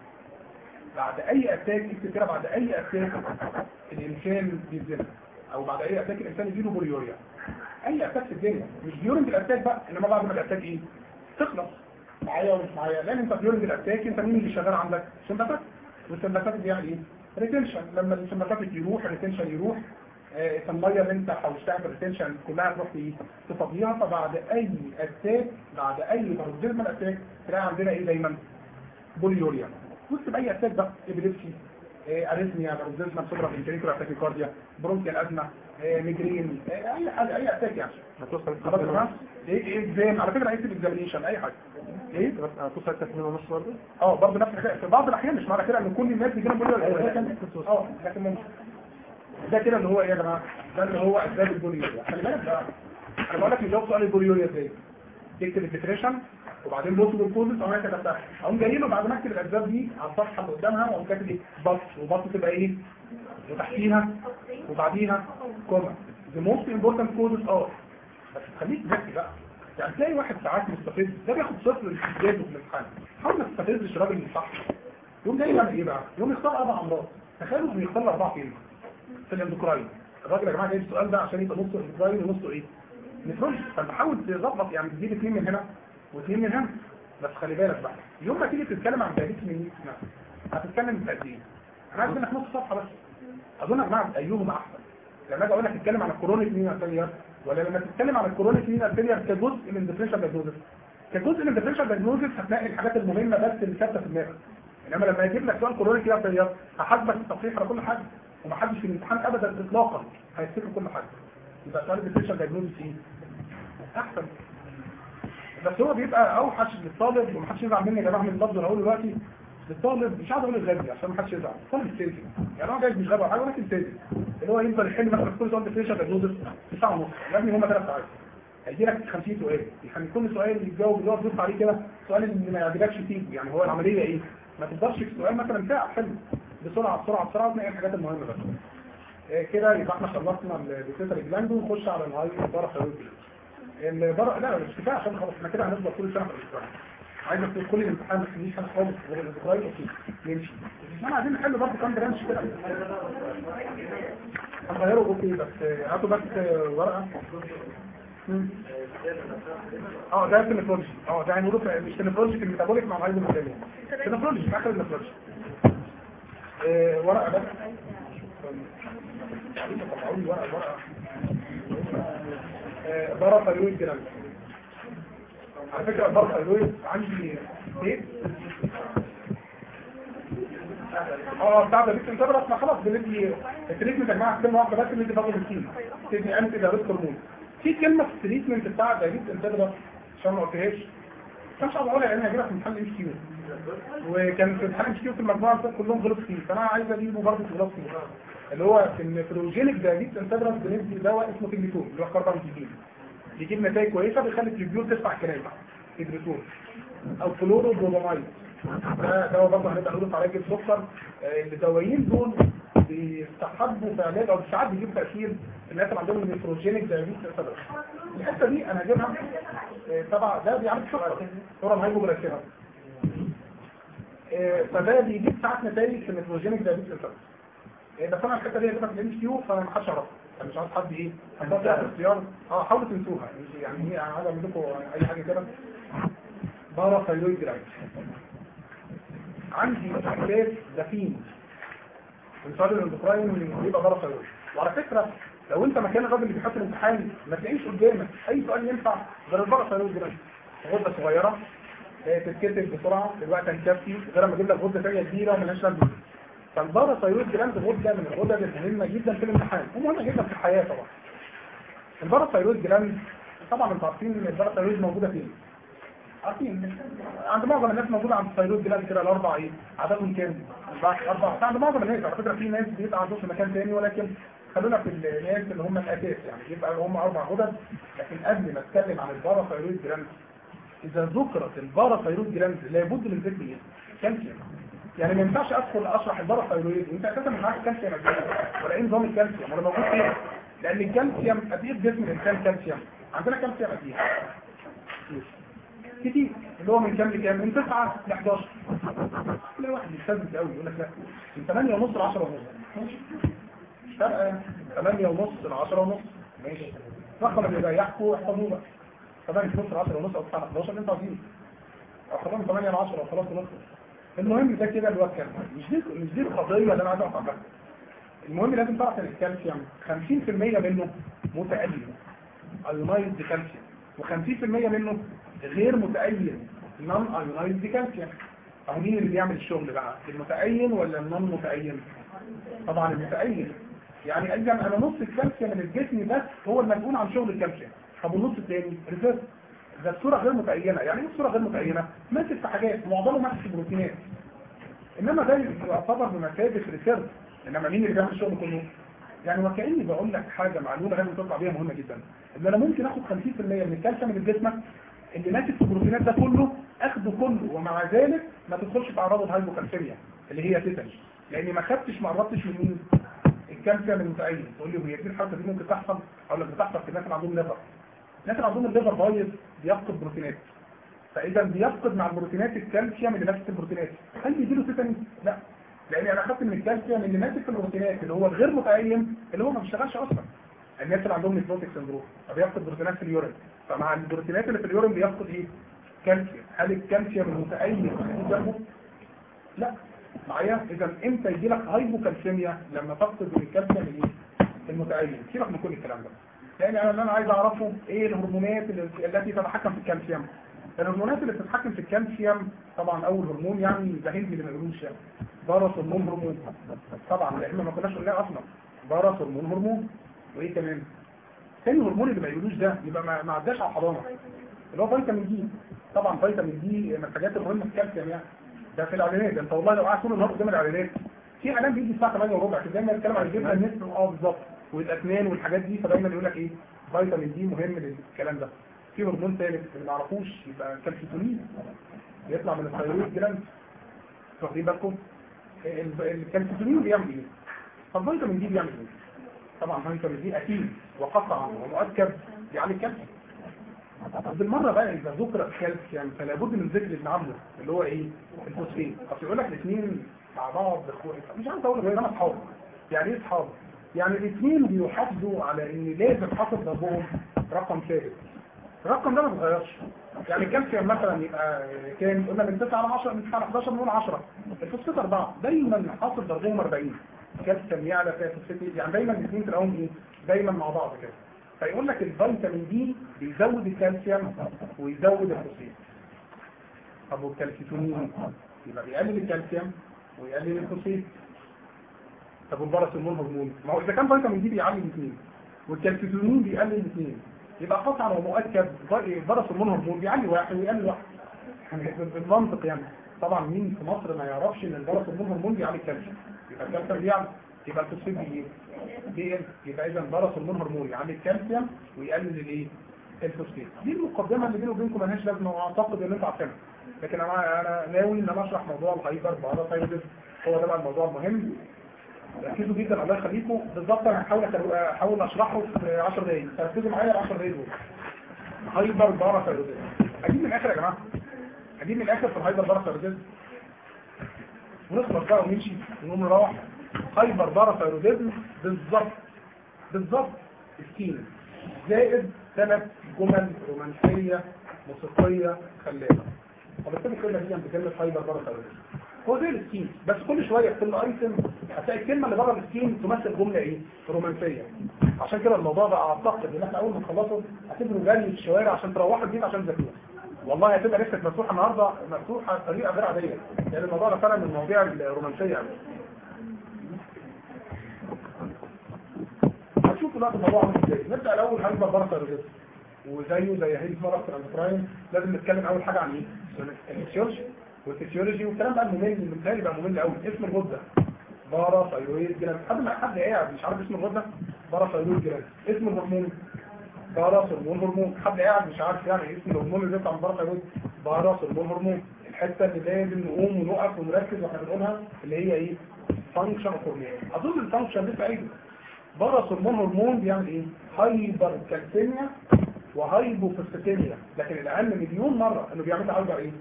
بعد اي اتاك اكتب كده بعد اي اتاك الانسان بيتزن او بعد اي اتاك الانسان يجيله بوليوريا اي اتاك في الدنيا مش ديورنج الاتاك بقى انما بعد ما الاتاك ايه تخلص معايا ولا مش معايا لان انت ديورنج الاتاك انت مين اللي شغال عندك سمباتيك والسمباتيك بيعمل ايه ريتنشن لما السمباتيك يروح الريتنشن يروح آه، الميه اللي انت حوشتها في الريتنشن كلها تروح ايه تفضيها فبعد اي اتاك بعد اي باروديزمال اتاك تلاقي عندنا ايه دايما بوليوريا واكتب اي اتاك بقى ابيليبسي اريثميا باروديزمال سوبرا فينتريكولا تاكيكارديا برونكيال ازمه آه، ميجرين آه، اي حاجه اي اتاك يعني هتوصل خلاص يا جماعه ايه ايه اكزام على فكره هيكتب اكزامينيشن اي حاجه ايه هتوصل تسمين ونص برضه اه برضه نفس الحكايه في بعض الاحيان مش معنى كده ان كل الناس بيجي لهم بوليوريا ولكن اه لكن ممكن ده كده اللي هو ايه يا جماعه ده اللي هو اسباب البوليوريا خلي بالك بقى انا بقول لك نجاوب سؤال البوليوريا ازاي تكتب الديفريشن وبعدين بص بالكوزس او انا كتبتها اقوم جاي له بعد ما اكتب الاسباب دي على الصفحه اللي قدامها واقوم كاتب ايه بط وبط تبقى ايه وتحتيها وبعديها كوما the most important causes are بس خليك ذكي بقى يعني تلاقي واحد ساعات مستفز ده بياخد صفر الاستفزاز في الامتحان حاول ما تستفزش الراجل اللي صح يقوم جاي يعمل ايه بقى؟ يقوم يختار اربع امراض تخيلوا انه يختار اربعه فين؟ في الاندوكراين الراجل يا جماعه جايب السؤال ده عشان يبقى نصه اندوكراين ونصه ايه؟ نفرش فبحاول تظبط يعني تجيب اثنين من هنا واثنين من هنا بس خلي بالك بقى يوم ما تيجي تتكلم عن دايبيتس من هتتكلم في قد ايه؟ انا عايز منك نص صفحه بس اظن يا جماعه ايهم احسن لما اجي اقول لك اتكلم عن الكرونيك مين فيلير ولا لما تتكلم عن الكرونيك مين فيلير كجزء من الديفرنشال دايجنوزس كجزء من الديفرنشال دايجنوزس هتلاقي الحاجات المهمه بس اللي ثابته في دماغك انما لما يجيب لك سؤال كرونيك مين فيلير هحاسبك التصحيح على كل حاجه ومحدش في الامتحان ابدا اطلاقا هيفتكر كل حاجه يبقى سؤال الديفرنشال دايجنوزس ايه احسن بس هو بيبقى اوحش للطالب ومحدش يزعل مني يا جماعه من اللفظ اللي هقوله دلوقتي للطالب مش عايز اقول الغبي عشان محدش يزعل الطالب السيزي يعني هو جاي مش غبي ولا حاجه ولكن سيزي اللي هو يفضل يحل مثلا في كل سؤال ديفرنشال دايجنوزس في ساعه ونص يا ابني هم ثلاث ساعات هيجي لك 50 سؤال يعني كل سؤال يتجاوب يقعد يبص عليه كده سؤال اللي ما يعجبكش فيه يعني هو العمليه ايه ما تقدرش في سؤال مثلا ساعه حلو بسرعه بسرعه بسرعه تلاقي الحاجات المهمه بس إيه كده يبقى احنا خلصنا البيتيتر جلاند ونخش على الهاي البارا البارا لا مش كفايه عشان خلاص احنا كده هنفضل كل سنه في الاسبوع عايز اكتب كل الامتحان بس مفيش حاجه خالص غير الاسبوعين اوكي نمشي احنا عايزين نحل برضه كام برانش كده هنغيره اوكي بس هاتوا بس ورقه مم. اه ده النفرولوجي اه ده هنقوله مش النفرولوجي في الميتابوليك مع الهايدرو الثاني النفرولوجي في اخر النفرولوجي آه ورقه بس طلعوا لي ورقه ورقه آه بارا ثايرويد جراند على فكره بارا ثايرويد عندي ايه اه بتاع ده بيت انت بس ما خلاص بندي التريتمنت يا جماعه كلمه واحده بس اللي بندي فاضل الكيمو تدي انتي دايركت هرمون في كلمة في التريتمنت بتاع دايبيت انتدرس عشان ما قلتهاش كان صعب اقولها لان هجيبها في امتحان الام كيو وكان في امتحان الام كيو في المجموعه كلهم غلط فيه فانا عايز اجيبه برضه في غلط فيه اللي هو في النيفروجينيك دايبيت انتدرس بندي دواء اسمه تيجليتون اللي هو كاربامتيجين بيجيب نتائج كويسه بيخلي التريبيول تسمع كلام تيجليتون او فلورو بروبامايد ده دواء برضه هنبقى نقوله في علاج السكر الدوايين دول بيستحبوا في علاج او ساعات بيجيبوا تاثير الناس اللي عندهم النيتروجينيك دايابيتس انتدرس الحته دي انا هجيبها طبعا ده بيعمل سكر صوره هايبوغلايسيميا فده بيجيب ساعات نتائج في النيتروجينيك دايابيتس انتدرس بس انا الحته دي هجيبها في الام كيو فما حدش يعرفها انا مش عايز حد ايه حد اختيار اه حاولوا تنسوها يعني هي عايز اعمل لكم اي حاجه كده بارا ثايرويد جلاند عندي اساس دفين انصار الاندوكراين يبقى بارا ثايرويد وعلى فكره لو انت مكان الراجل اللي بيحط الامتحان ما تلاقيش قدامك اي سؤال ينفع غير البارا ثايرويد جلاند غده صغيره تتكتب بسرعه الوقت هيكفي غير ما اجيب لك غده ثانيه كبيره ومالهاش لازمه فالبارا ثايرويد جلاند غده من الغدد المهمه جدا في الامتحان ومهمه جدا في الحياه طبعا البارا ثايرويد جلاند طبعا انتوا عارفين ان البارا ثايرويد موجوده فين عارفين عند معظم الناس موجوده عند الثايرويد جلاند كده الاربع ايه عددهم كام اربعه عند معظم الناس على فكره في ناس بيبقى عندهم في مكان ثاني ولكن خلونا في الناس اللي هم الاساس يعني يبقى هم اربع غدد لكن قبل ما اتكلم عن البارا ثايرويد جلاند اذا ذكرت البارا ثايرويد جلاند لابد من ذكر ايه كالسيوم يعني ما ينفعش ادخل اشرح البارا ثايرويد وانت اساسا مش عارف كالسيوم قد ايه ولا ايه نظام الكالسيوم ولا موجود فين لان الكالسيوم قد ايه في جسم الانسان كالسيوم عندنا كالسيوم قد ايه كتير اللي هو من كام لكام من 9 ل 11 لا واحد يستثبت قوي يقول لك لا من 8 ونص ل 10 ونص ماشي مش فارقه 8 ونص ل 10 ونص ماشي رقم اللي يريحكم احفظوه بقى 8 ونص ل 10 ونص او 9 ل 11 اللي انتوا عايزينه او خلاص 8 ل 10 او خلاص ونص المهم ده كده اللي هو الكلام مش دي مش دي القضيه اللي انا عايز اقف عنها المهم لازم تعرف ان الكالسيوم 50% منه متألم ايونايزد كالسيوم و50% منه غير متأين نون ايونايزد كالسيوم او مين اللي بيعمل الشغل بقى المتأين ولا النون متأين طبعا المتأين يعني اذا انا نص الكالسيوم اللي في جسمي بس هو المسؤول عن شغل الكالسيوم طب والنص الثاني ريسيرش ده الصوره غير متأينه يعني ايه الصوره غير متأينه ماسك في حاجات معظمه ماسك في بروتينات انما ده يعتبر بمثابه ريسيرش انما مين اللي بيعمل الشغل كله يعني وكاني بقول لك حاجه معلومه لازم تطلع بيها مهمه جدا ان انا ممكن اخد 50% من الكالسيوم اللي في جسمك اللي ماسك في البروتينات ده كله اخده كله ومع ذلك ما تدخلش في اعراض الهايبوكالسيميا اللي هي تيتاني لاني ما خدتش ما قربتش من مين الكالسيوم المتأين تقول لي هي دي الحركه دي ممكن تحصل اقول لك بتحصل في الناس اللي عندهم ليفر الناس اللي عندهم الليفر بايظ بيفقد بروتينات فاذا بيفقد مع البروتينات الكالسيوم اللي ماسك البروتينات هل بيجي له تيتاني لا لان انا اخدت من الكالسيوم اللي ماسك في البروتينات اللي هو الغير متأين اللي هو ما بيشتغلش اصلا الناس اللي عندهم نيفروتيك سندروم فبيفقد بروتينات في اليورين فمع البروتينات اللي في اليورين بيفقد ايه كالسيوم هل الكالسيوم المتأين جنبه لا معايا اذا امتى يجي لك هايبوكالسيميا لما تفقد من الكالسيوم الايه المتأين سيبك من كل الكلام ده لان انا اللي انا عايز اعرفه ايه الهرمونات التي تتحكم في الكالسيوم الهرمونات اللي بتتحكم في الكالسيوم طبعا اول هرمون يعني ده هندي اللي ما يقولوش يعني برص هرمون هرمون طبعا لان ما كناش قلناها اصلا برص هرمون هرمون وايه كمان تاني هرمون اللي ما يقولوش ده يبقى ما ما عداش على الحضانه اللي هو فيتامين دي طبعا فيتامين دي من الحاجات المهمه في الكالسيوم يعني ده في الاعلانات ده انت والله لو قعدت طول النهار قدام الاعلانات في اعلان بيجي الساعه 8 وربع كده دايما يتكلم عن الجبنه النسب اه بالظبط والاسنان والحاجات دي فدايما يقول لك ايه فيتامين دي مهم للكلام ده في هرمون ثالث اللي ما نعرفوش يبقى كالسيتونين يطلع من الثيرويد جلاند واخدين بالكم ال- الكالسيتونين بيعمل ايه؟ فالفيتامين دي بيعمل ايه؟ طبعا فيتامين دي اكيد وقطعا ومؤكد بيعلي الكالسيوم بالمره بقى اذا ذكر الكالسيوم فلا بد من ذكر ابن عمه اللي هو ايه؟ الفوسفين اصل يقول لك الاثنين مع بعض اخوات مش عارف اقول لك انا اصحاب يعني ايه اصحاب؟ يعني الاثنين بيحافظوا على ان لازم حاصل ضربهم رقم ثابت الرقم ده ما بيتغيرش يعني الكالسيوم مثلا يبقى كام قلنا من 9 ل 10 من 9 ل 11 بنقول 10 الفوسفات 4 دايما حاصل ضربهم 40 الكالسيوم يعلى فيها الفوسفات يعني دايما الاثنين تلاقيهم ايه دايما مع بعض كده فيقول لك الفيتامين دي بيزود الكالسيوم ويزود الفوسفات طب والكالسيتونين يبقى بيقلل الكالسيوم ويقلل الفوسفات طب والبرس هرمون هرمون ما هو اذا كان فيتامين دي بيعلي الاثنين والكالسيتونين بيقلل الاثنين يبقى قطعا ومؤكد برس هرمون هرمون بيعلي واحد ويقلل واحد يعني بالمنطق يعني طبعا مين في مصر ما يعرفش ان البرس هرمون هرمون بيعلي الكالسيوم يبقى الكالسيوم بيعلى يبقى الفوسفات بي بيقل يبقى اذا برس هرمون هرمون يعلي الكالسيوم ويقلل الايه الفوسفات دي المقدمه اللي بيني وبينكم مالهاش لازمه واعتقد ان انتوا عارفينها لكن انا انا ناوي ان انا اشرح موضوع الهايبر بارا هو ده بقى الموضوع المهم ركزوا جدا الله يخليكم بالظبط انا هحاول أكر- احاول اشرحه في 10 دقايق ركزوا معايا ال 10 دقايق دول هايبر باراثايرويدزم اجيب من الاخر يا جماعه اجيب من الاخر في الهايبر باراثايرويدزم ونخلص بقى ونمشي ونقوم نروح هايبر باراثايرويدزم بالظبط بالظبط سكين زائد ثلاث جمل رومانسيه موسيقيه خلابه طب اكتب الكلمه دي جنب كلمه هايبر باراثايرويدزم هو زي السكين بس كل شويه في كل ايتم هتلاقي الكلمه اللي بره السكين تمثل جمله ايه رومانسيه عشان كده الموضوع ده اعتقد ان احنا اول ما نخلصه هتبقوا جري في الشوارع عشان تروحوا البيت عشان تذاكروها والله هتبقى نفسك مفتوحه النهارده مفتوحه بطريقه غير عاديه لان الموضوع ده فعلا من المواضيع الرومانسيه قوي هتشوفوا دلوقتي الموضوع عامل ازاي نبدا الاول هايبر باراثايرويدزم وزيه زي هيلز مرض الاندوكراين لازم نتكلم اول حاجه عن ايه؟ الفسيولوجي والفسيولوجي والكلام بقى الممل اللي بالتالي بقى ممل قوي اسم الغده بارا ثايرويد جلاند حد ما حد قاعد مش عارف اسم الغده بارا ثايرويد جلاند اسم الهرمون بارا هرمون هرمون حد قاعد مش عارف يعني اسم الهرمون اللي بيطلع من بارا ثايرويد بارا هرمون هرمون الحته اللي لازم نقوم ونقف ونركز واحنا بنقولها اللي هي ايه؟ فانكشن اوف هرمون اظن الفانكشن لسه قايله بارا هرمون هرمون بيعمل ايه؟ هايبر كالسيميا وهايبوفوسفاتيميا لكن الاهم مليون مره انه بيعمل هايبر ايه؟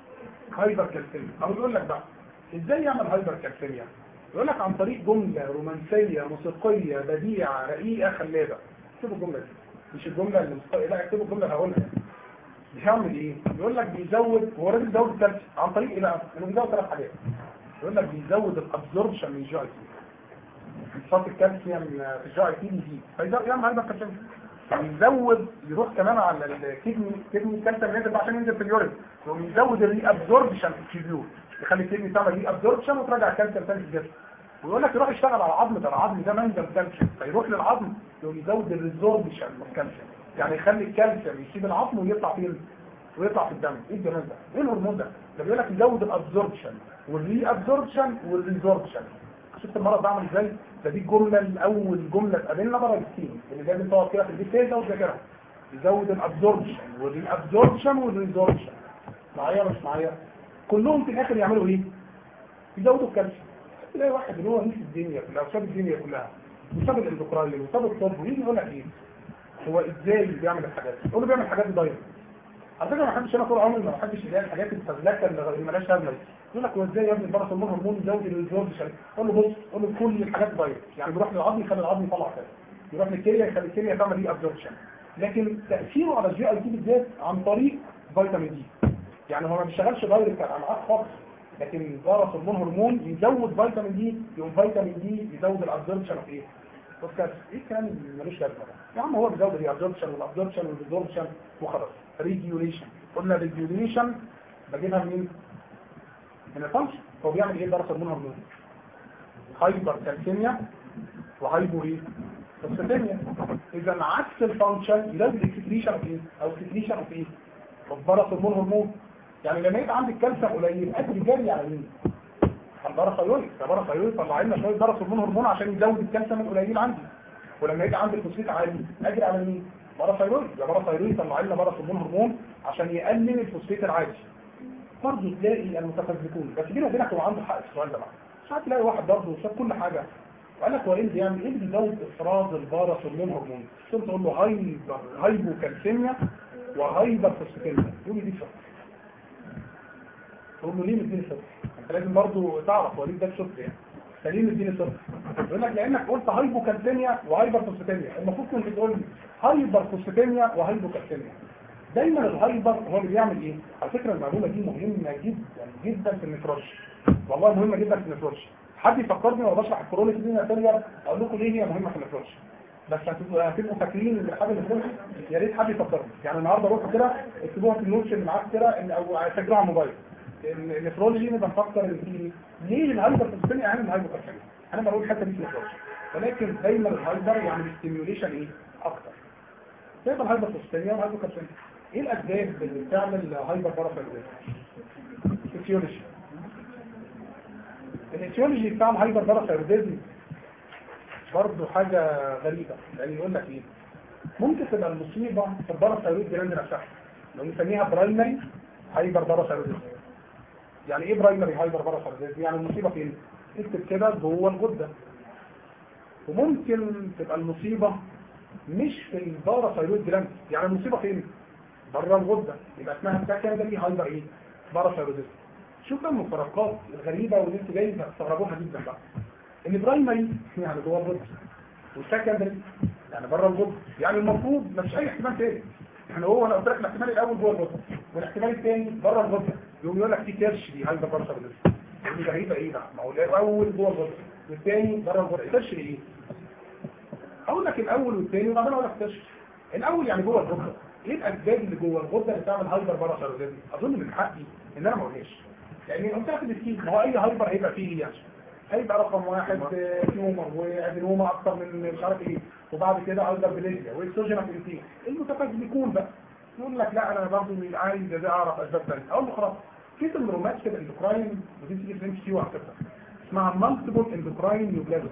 هايبر كالسيميا او بيقول لك بقى ازاي يعمل هايبر كالسيميا يقول لك عن طريق جمله رومانسيه موسيقيه بديعه رقيقه خلابه اكتبوا الجمله دي مش الجمله اللي مست... لا اكتبوا الجمله اللي هقولها بيعمل ايه يقول لك بيزود هو راجل بيزود الكالسيوم عن طريق ايه بقى انه بيزود ثلاث حاجات يقول لك بيزود الابزوربشن من الجي اي تي انصاف الكالسيوم في الجي اي تي بيزيد فيعمل هايبر كالسيميا يزود يروح كمان على الكدني كدني الكالسيوم نازل بقى عشان ينزل في اليورين يقوم يزود الري ابزوربشن في الكيبيول يخلي الكدني تعمل ري ابزوربشن وترجع الكالسيوم تاني في الجسم ويقول لك يروح يشتغل على العظم ده العظم ده منجم كالسيوم فيروح للعظم يقوم يزود الريزوربشن من الكالسيوم يعني يخلي الكالسيوم يسيب العظم ويطلع فين ويطلع في الدم ايه الجمال ده ايه الهرمون ده ده بيقول لك يزود الابزوربشن والري ابزوربشن والريزوربشن شفت المرض ده عامل ازاي ده دي الجمله الاول جمله تقابلنا بره السين اللي لازم تقعد كده في البيت تهدى وتذاكرها يزود الابزوربشن والابزوربشن والريزوربشن معايا ولا مش معايا كلهم في الاخر يعملوا ايه يزودوا الكالسيوم تلاقي واحد اللي هو نفس الدنيا كلها وساب الدنيا كلها وساب الاندوكراين وساب الطب ويجي يقول لك ايه هو ازاي بيعمل الحاجات دي؟ يقول له بيعمل حاجات دايركت على فكره ما حدش انا طول عمري ما حدش يلاقي الحاجات الفزلكه اللي مالهاش لازمه دي يقول لك هو ازاي يا ابني البرص المون هرمون يزود الريزوربشن قول له بص قول له كل الحاجات دايركت يعني بيروح للعظم يخلي العظم يطلع كده يروح للكليه يخلي الكليه تعمل ري ابزوربشن لكن تاثيره على الجي اي تي بالذات عن طريق فيتامين دي يعني هو ما بيشتغلش دايركت على الامعاء خالص لكن البرص المون هرمون يزود فيتامين دي يقوم فيتامين دي يزود الابزوربشن في ايه؟ بودكاست ايه الكلام اللي ملوش لازمه ده؟ يا عم هو بيزود الابزوربشن والابزوربشن والريزوربشن وخلاص ريجيوليشن قلنا ريجيوليشن بجيبها منين؟ من الفانكشن هو بيعمل ايه درس هرمون هرمون هايبر كالسيميا وهايبو ايه فوسفاتيميا اذا عكس الفانكشن يلازم الاكسكريشن اوف ايه او اكسكريشن اوف ايه اوف درس هرمون هرمون يعني لما يبقى عندك كالسيوم قليل اجري جري على مين على الباراثايرويد الباراثايرويد طلع لنا شويه درس هرمون هرمون عشان يزود الكالسيوم القليل عندي ولما يبقى عندي الفوسفات عالي اجري على مين باراثايرويد يا باراثايرويد طلع لنا درس هرمون هرمون عشان يقلل الفوسفات العالي برضه تلاقي المتفزلكون بس بيني وبينك هو عنده حق في السؤال ده بقى ساعات تلاقي واحد برضه شاف كل حاجه وقال لك هو ايه اللي بيعمل ايه اللي بيزود افراز البارا هرمون هرمون ثم تقول له هايبر هايبو كالسيميا وهايبر فوسفاتيميا يقول لي دي صفر تقول له ليه مديني صفر انت لازم برضه تعرف هو ليه ده صفر يعني فليه مديني صفر يقول لك لانك قلت هايبو كالسيميا وهايبر فوسفاتيميا المفروض كنت تقول لي هايبر فوسفاتيميا وهايبو كالسيميا دايما الهايبر هو اللي بيعمل ايه على فكره المعلومه دي مهمه جدا جدا في النفرولوجي والله مهمه جدا في النفرولوجي حد يفكرني وانا بشرح الكرونيك دي فيلير اقول لكم ليه هي مهمه في النفرولوجي بس هتبقوا هتبقوا فاكرين ان حاجه النفرولوجي يا ريت حد يفكرني يعني النهارده روحوا كده اكتبوها في النوتس اللي معاك كده إن- او سجلوها على الموبايل النفرولوجي نبقى نفكر ان في ليه الهايبر في الثانيه اهم من الهايبر في الثانيه انا بقول الحته دي في النفرولوجي ولكن دايما الهايبر يعني ستيميوليشن ايه اكتر كيف الهايبر فوسفاتيميا والهايبر كالسيميا ايه الاسباب اللي بتعمل هايبر بارافيرويد فيسيولوجي الفسيولوجي بتاع الهايبر بارافيرويدزم برضه حاجه غريبه يعني يقول لك ايه ممكن تبقى المصيبه في البارافيرويد جلاند نفسها لو نسميها برايمري هايبر بارافيرويدزم يعني ايه برايمري هايبر بارافيرويدزم يعني المصيبه فين اكتب كده جوه الغده وممكن تبقى المصيبه مش في الباراثايرويد جلاند يعني المصيبه فين بره الغده يبقى اسمها سكندري هايبر ايه باراثايرويدزم شوف بقى المفارقات الغريبه واللي انتوا جايين تستغربوها جدا بقى ان برايمري يعني جوه الغده والسكندري يعني بره الغده يعني المفروض ما فيش اي احتمال تاني يعني هو انا قلت لك الاحتمال الاول جوه الغده والاحتمال الثاني بره الغده يقوم يقول لك في كرش دي هايبر باراثايرويدزم دي غريبه ايه بقى ما هو الاول جوه الغده والثاني بره الغده كرش ايه اقول لك الاول والثاني وبعدين اقول لك التشخيص الاول يعني جوه الغده ايه الاسباب اللي جوه الغده اللي بتعمل هايبر باراثايرويدزم اظن من حقي ان انا ما اقولهاش يعني قلت لك السكين ما هو اي هايبر هيبقى فيه ايه يعني هيبقى رقم واحد تيومر وادينوما اكتر من مش عارف ايه وبعد كده هايبر بليزيا واكسوجينا انتين المتفاجئون بقى يقول لك لا انا برضه عايز ده اعرف اسباب ثانيه اقول له خلاص في سندرومات الاندوكراين ودي تيجي في ام كيو على فكره اسمها مالتيبل اندوكراين نيوبلازم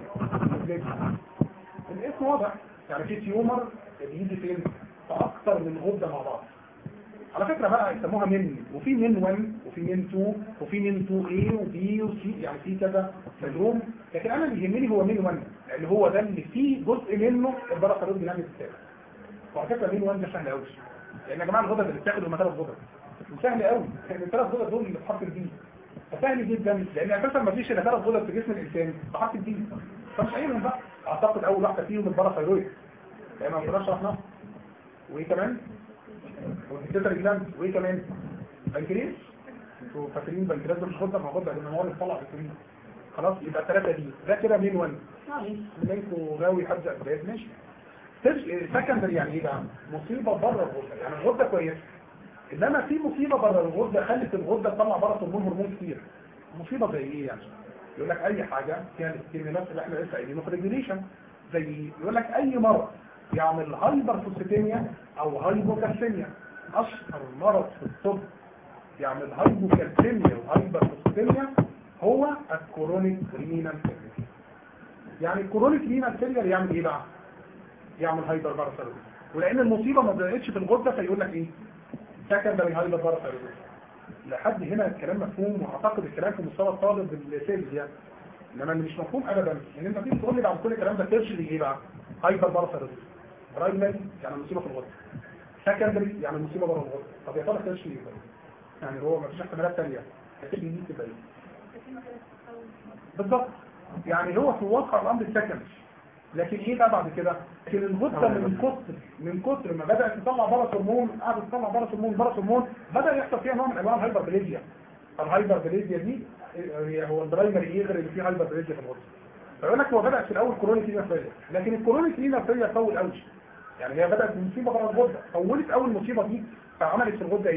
الاسم واضح يعني في تيومر بيجي فين في اكتر من غده مع بعض على فكره بقى يسموها من وفي من 1 وفي من 2 وفي من 2 A وبي وسي يعني في كذا سندروم لكن انا اللي يهمني هو من 1 لان هو ده اللي فيه جزء منه الباراثايرويد جلاند بتاعه وعلى فكره من 1 ده سهل قوي لان يا جماعه الغدد اللي بتاخد هم ثلاث غدد سهل قوي لان الثلاث غدد دول اللي بحرف البي فسهل جدا لان اساسا ما فيش الا ثلاث غدد في جسم الانسان بحرف البي فمش قايلهم بقى اعتقد اول واحده فيهم الباراثايرويد لان ما كناش شرحناها وايه كمان والبيتيتري جلاند وايه كمان بنكرياس انتوا فاكرين البنكرياس ده مش غده ما غده لان هو اللي بيطلع بنكرياس خلاص يبقى الثلاثه دي ده كده مين 1 يعني منكم غاوي حد اسباب ماشي سكندري يعني ايه بقى مصيبه بره الغده يعني الغده كويسه انما في مصيبه بره الغده خلت الغده تطلع بره هرمون هرمون كتير مصيبه زي ايه يعني يقول لك اي حاجه فيها الاستيميولات اللي احنا لسه قايلينه في ريجوليشن زي يقول لك اي مرض يعمل هايبر فوسفاتيميا او هايبوكالسيميا اشهر مرض في الطب يعمل هايبوكالسيميا وهايبر فوسفاتيميا هو الكورونيك رينال فيلير يعني الكورونيك رينال فيلير يعمل ايه بقى يعمل هايبر باراثايرويد ولان المصيبه ما بداتش في الغده فيقول لك ايه سكندري هايبر باراثايرويد لحد هنا الكلام مفهوم واعتقد الكلام في مستوى الطالب السيلز يعني انما اللي مش مفهوم ابدا ان انت تيجي تقول لي بعد كل الكلام ده ترشد ايه بقى هايبر باراثايرويد برايمري يعني المصيبه في الغده سكندري يعني المصيبه بره الغده طب يا ترى ترشد ايه بقى يعني هو ما فيش احتمالات ثانيه الترشد دي تبقى ايه بالظبط يعني هو في الواقع الامر السكندري لكن ايه بقى بعد كده لكن الغده من كتر من كتر ما بدات تطلع بره هرمون قعدت تطلع بره هرمون بره هرمون بدا يحصل فيها نوع من انواع الهايبربليزيا الهايبربليزيا دي هي هو البرايمري ايه غير اللي فيه هايبربليزيا في الغده فيقول لك هو بدات في الاول كرونيك رينا فيلير لكن الكرونيك رينا فيلير طول قوي يعني هي بدات بمصيبه بره الغده طولت اول مصيبه دي فعملت في الغده ايه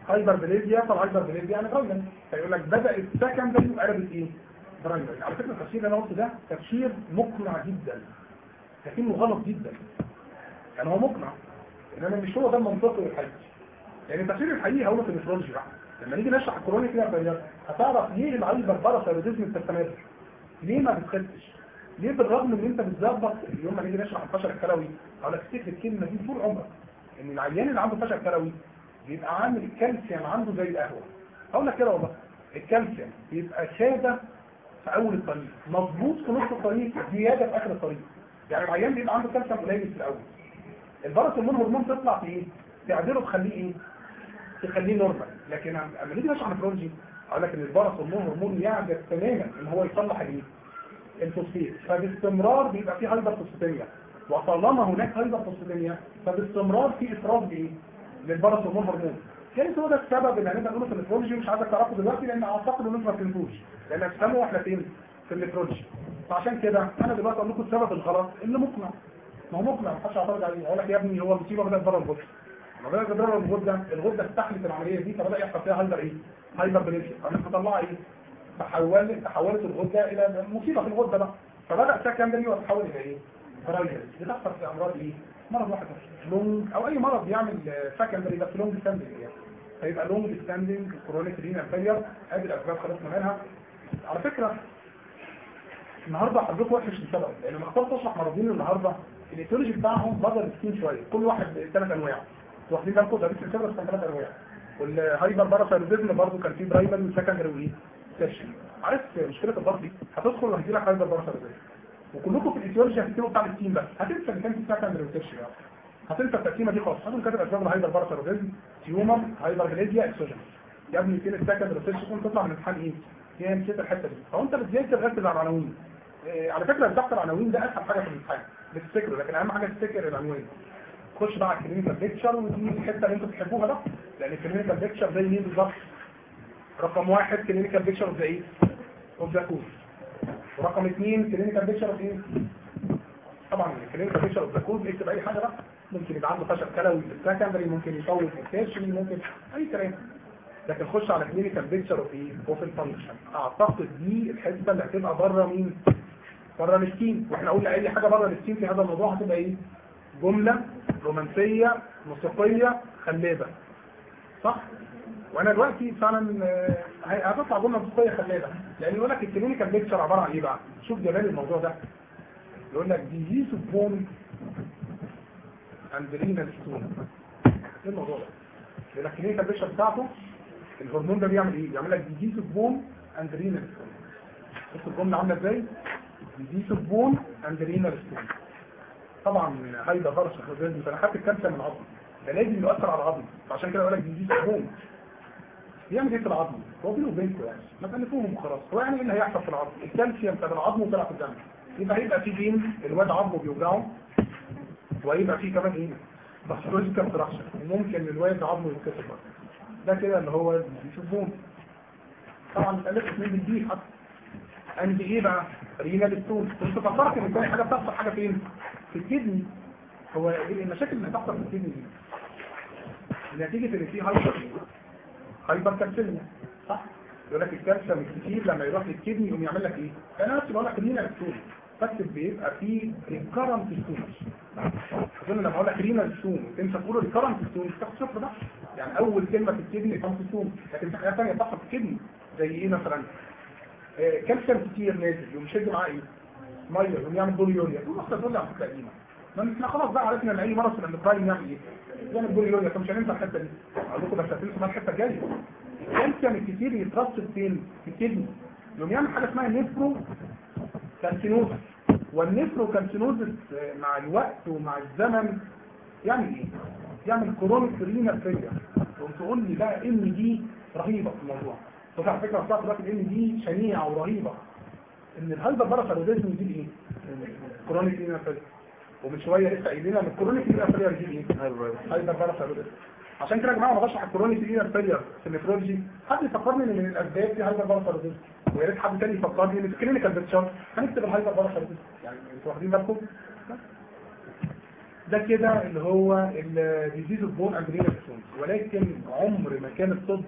هايبر بليزيا فالهايبر بليزيا يعني برايمري فيقول لك بدات سكندري وقلبت ايه برايمري على فكره التفسير اللي انا قلته ده تفسير مقنع جدا لكنه غلط جدا يعني هو مقنع انما مش هو ده المنطقي الحقيقي يعني التفسير الحقيقي هو في النفرولوجي بقى لما نيجي نشرح الكرونيك كده بيان هتعرف ليه الهايبر باراثايرويدزم بتستمر ليه ما بتخفش ليه بالرغم ان انت بتظبط يوم ما نيجي نشرح الفشل الكلوي اقول لك افتكر الكلمه دي طول عمرك ان العيان اللي عنده فشل كلوي بيبقى عامل الكالسيوم عنده زي القهوه اقول لك كده والله الكالسيوم بيبقى ساده في اول الطريق مظبوط في نص الطريق زياده في اخر الطريق يعني العيان بيبقى عنده كالسيوم قليل في الاول الباراسيمون هرمون تطلع في ايه تعدله تخليه ايه تخليه نورمال لكن اما نيجي نشرح نفرولوجي اقول لك ان الباراسيمون هرمون يعجز تماما ان هو يصلح الايه الفوسفيت فباستمرار بيبقى في هايبر فوسفاتيميا وطالما هناك هايبر فوسفاتيميا فباستمرار في افراز بايه للباراسيمون هرمون كان هو ده السبب اللي هنبدا نقوله في النفرولوجي مش عايزك تعرفه دلوقتي لان اعتقد ان انتوا ما فهمتوش لان هتفهموا احنا فين في النفرولوجي فعشان كده انا دلوقتي اقول لكم السبب الغلط اللي مقنع ما هو مقنع ما حدش يعترض عليه اقول لك يا ابني هو المصيبه بدات بره الغده لما بدات بره الغده الغده استحملت العمليه دي فبدا يحصل فيها هايبر ايه هايبر بليشيا فمش مطلعه ايه تحول تحولت الغده الى مصيبه في الغده بقى فبدا سكندري وتحول الى ايه برايمري بتحصل في امراض ايه مرض واحد بس لونج او اي مرض يعمل سكندري بس لونج ستاندنج يعني هيبقى لونج ستاندنج كرونيك رينال فيلير ادي الاسباب خلصنا منها على فكره النهارده حضرتك وحش لسبب لان لما اخترت اشرح مرضين النهارده الايتيولوجي بتاعهم بره السكين شويه كل واحد ثلاث انواع واخدين بالكم ده بس كده كان ثلاث انواع والهايبر باراثايرويدزم برضه كان فيه برايمري وسكندري وايه سيشن عارف مشكله الضغط دي هتدخل وهيجي لك هايبر باراثايرويدزم وكلكم في الايتيولوجي هتكتبوا بتاع السكين بس هتنسى اللي كان في سكندري وسيشن هتنسى التقسيمه دي خالص هتقول كاتب اسباب الهايبر باراثايرويدزم تيومر هايبر بليزيا اكسوجين يا ابني فين السكندري وسيشن تطلع من الامتحان ايه؟ هي نسيت الحته دي فهو انت بتزيد تركز على العناوين إيه على فكره البحث العناوين ده اسهل حاجه في الامتحان بتفتكره لكن اهم حاجه تفتكر العنوان خش بقى على الكلينيكال بيكتشر ودي الحته اللي انتوا بتحبوها بقى لان الكلينيكال بيكتشر زي مين بالظبط رقم واحد كلينيكال بيكتشر اوف ذا ايه اوف ذا كود ورقم اثنين كلينيكال بيكتشر اوف ايه طبعا الكلينيكال بيكتشر اوف ذا كود اكتب اي حاجه بقى ممكن يبقى عنده فشل كلوي في السكندري ممكن يطول في التيرشري ممكن اي كلام لكن خش على كلينيكال بيكتشر اوف ايه اوف الفانكشن اعتقد دي الحسبه اللي هتبقى بره مين بره السكين واحنا قلنا اي حاجه بره السكين في هذا الموضوع هتبقى ايه جمله رومانسيه موسيقيه خلابه صح وانا دلوقتي فعلا آه، هتطلع جمله موسيقيه خلابه لان يقول لك الكلينيكال بيكتشر عباره عن ايه بقى شوف جمال الموضوع ده يقول لك ديزيز اوف بون اند رينال ستون ايه الموضوع ده يقول لك الكلينيكال بيكتشر بتاعته الهرمون ده بيعمل ايه بيعمل لك ديزيز اوف بون اند رينال ستون شوف الجمله عامله ازاي ديزيز اوف بون اند رينال ستون طبعا هيدا فرش خزان فانا خدت الكالسيوم من العظم ده لازم يؤثر على العظم فعشان كده اقول لك ديزيز اوف بون بيعمل ايه في العظم هو بينه وبينكم يعني ما تالفوهم وخلاص هو يعني ايه اللي هيحصل في العظم الكالسيوم بتاع العظم وطلع في الدم يبقى هيبقى في جين الواد عظمه بيوجعه وهيبقى في كمان ايه باثولوجيكال تراكشن وممكن الواد عظمه يتكسر برضه ده كده اللي هو ديزيز اوف بون طبعا الالف اثنين بالدي حتى عند ايه بقى رينال ستون كنت فكرت ان تاني حاجه بتحصل حاجه فين في الكدني هو المشاكل اللي بتحصل في الكدني دي نتيجه ان في هايبر هايبر كالسيميا صح يقول لك الكالسيوم الكتير لما يروح للكدني يقوم يعمل لك ايه انا نفسي بقول لك رينال ستون بس بيبقى فيه ريكارنت ستون اظن لما اقول لك رينال ستون انت تقول ريكارنت ستون تاخد صفر بقى يعني اول كلمه في الكدني كانت ستون لكن في حاجات ثانيه بتحصل في الكدني زي ايه مثلا آه، كالسيوم كتير نازل يقوم يشد معاه ايه ميه يقوم يعمل بوليوريا تقول اصلا تقول لي على فكره قديمه ما احنا خلاص بقى عرفنا ان اي مرض في الاندوكراين يعمل ايه يعمل بوليوريا فمش هننسى الحته دي اقول لكم بس هتنسوا بقى الحته الجايه الكالسيوم الكتير يترسب فين في الكدني يقوم يعمل حاجه اسمها نيفرو كالسينوز والنيفرو كالسينوز مع الوقت ومع الزمن يعمل ايه يعمل كرونيك رينال فيلير تقوم تقول لي بقى ان دي رهيبه في الموضوع بس على فكره بتاعت دلوقتي ان دي شنيعه ورهيبه ان الهايبر باراثايرويدزم دي ايه كرونيك رينال فيلير ومن شويه لسه قايلين ان الكرونيك رينال فيلير دي ايه هايبر باراثايرويدزم عشان كده يا جماعه انا بشرح الكرونيك رينال فيلير في النفرولوجي حد يفكرني ان من الاسباب دي هايبر باراثايرويدزم ويا ريت حد تاني يفكرني ان في الكلينيكال بيكتشر هنكتب الهايبر باراثايرويدزم يعني انتوا واخدين بالكم ده كده اللي هو الديزيز اوف بون اند رينال ولكن عمر ما كان الطب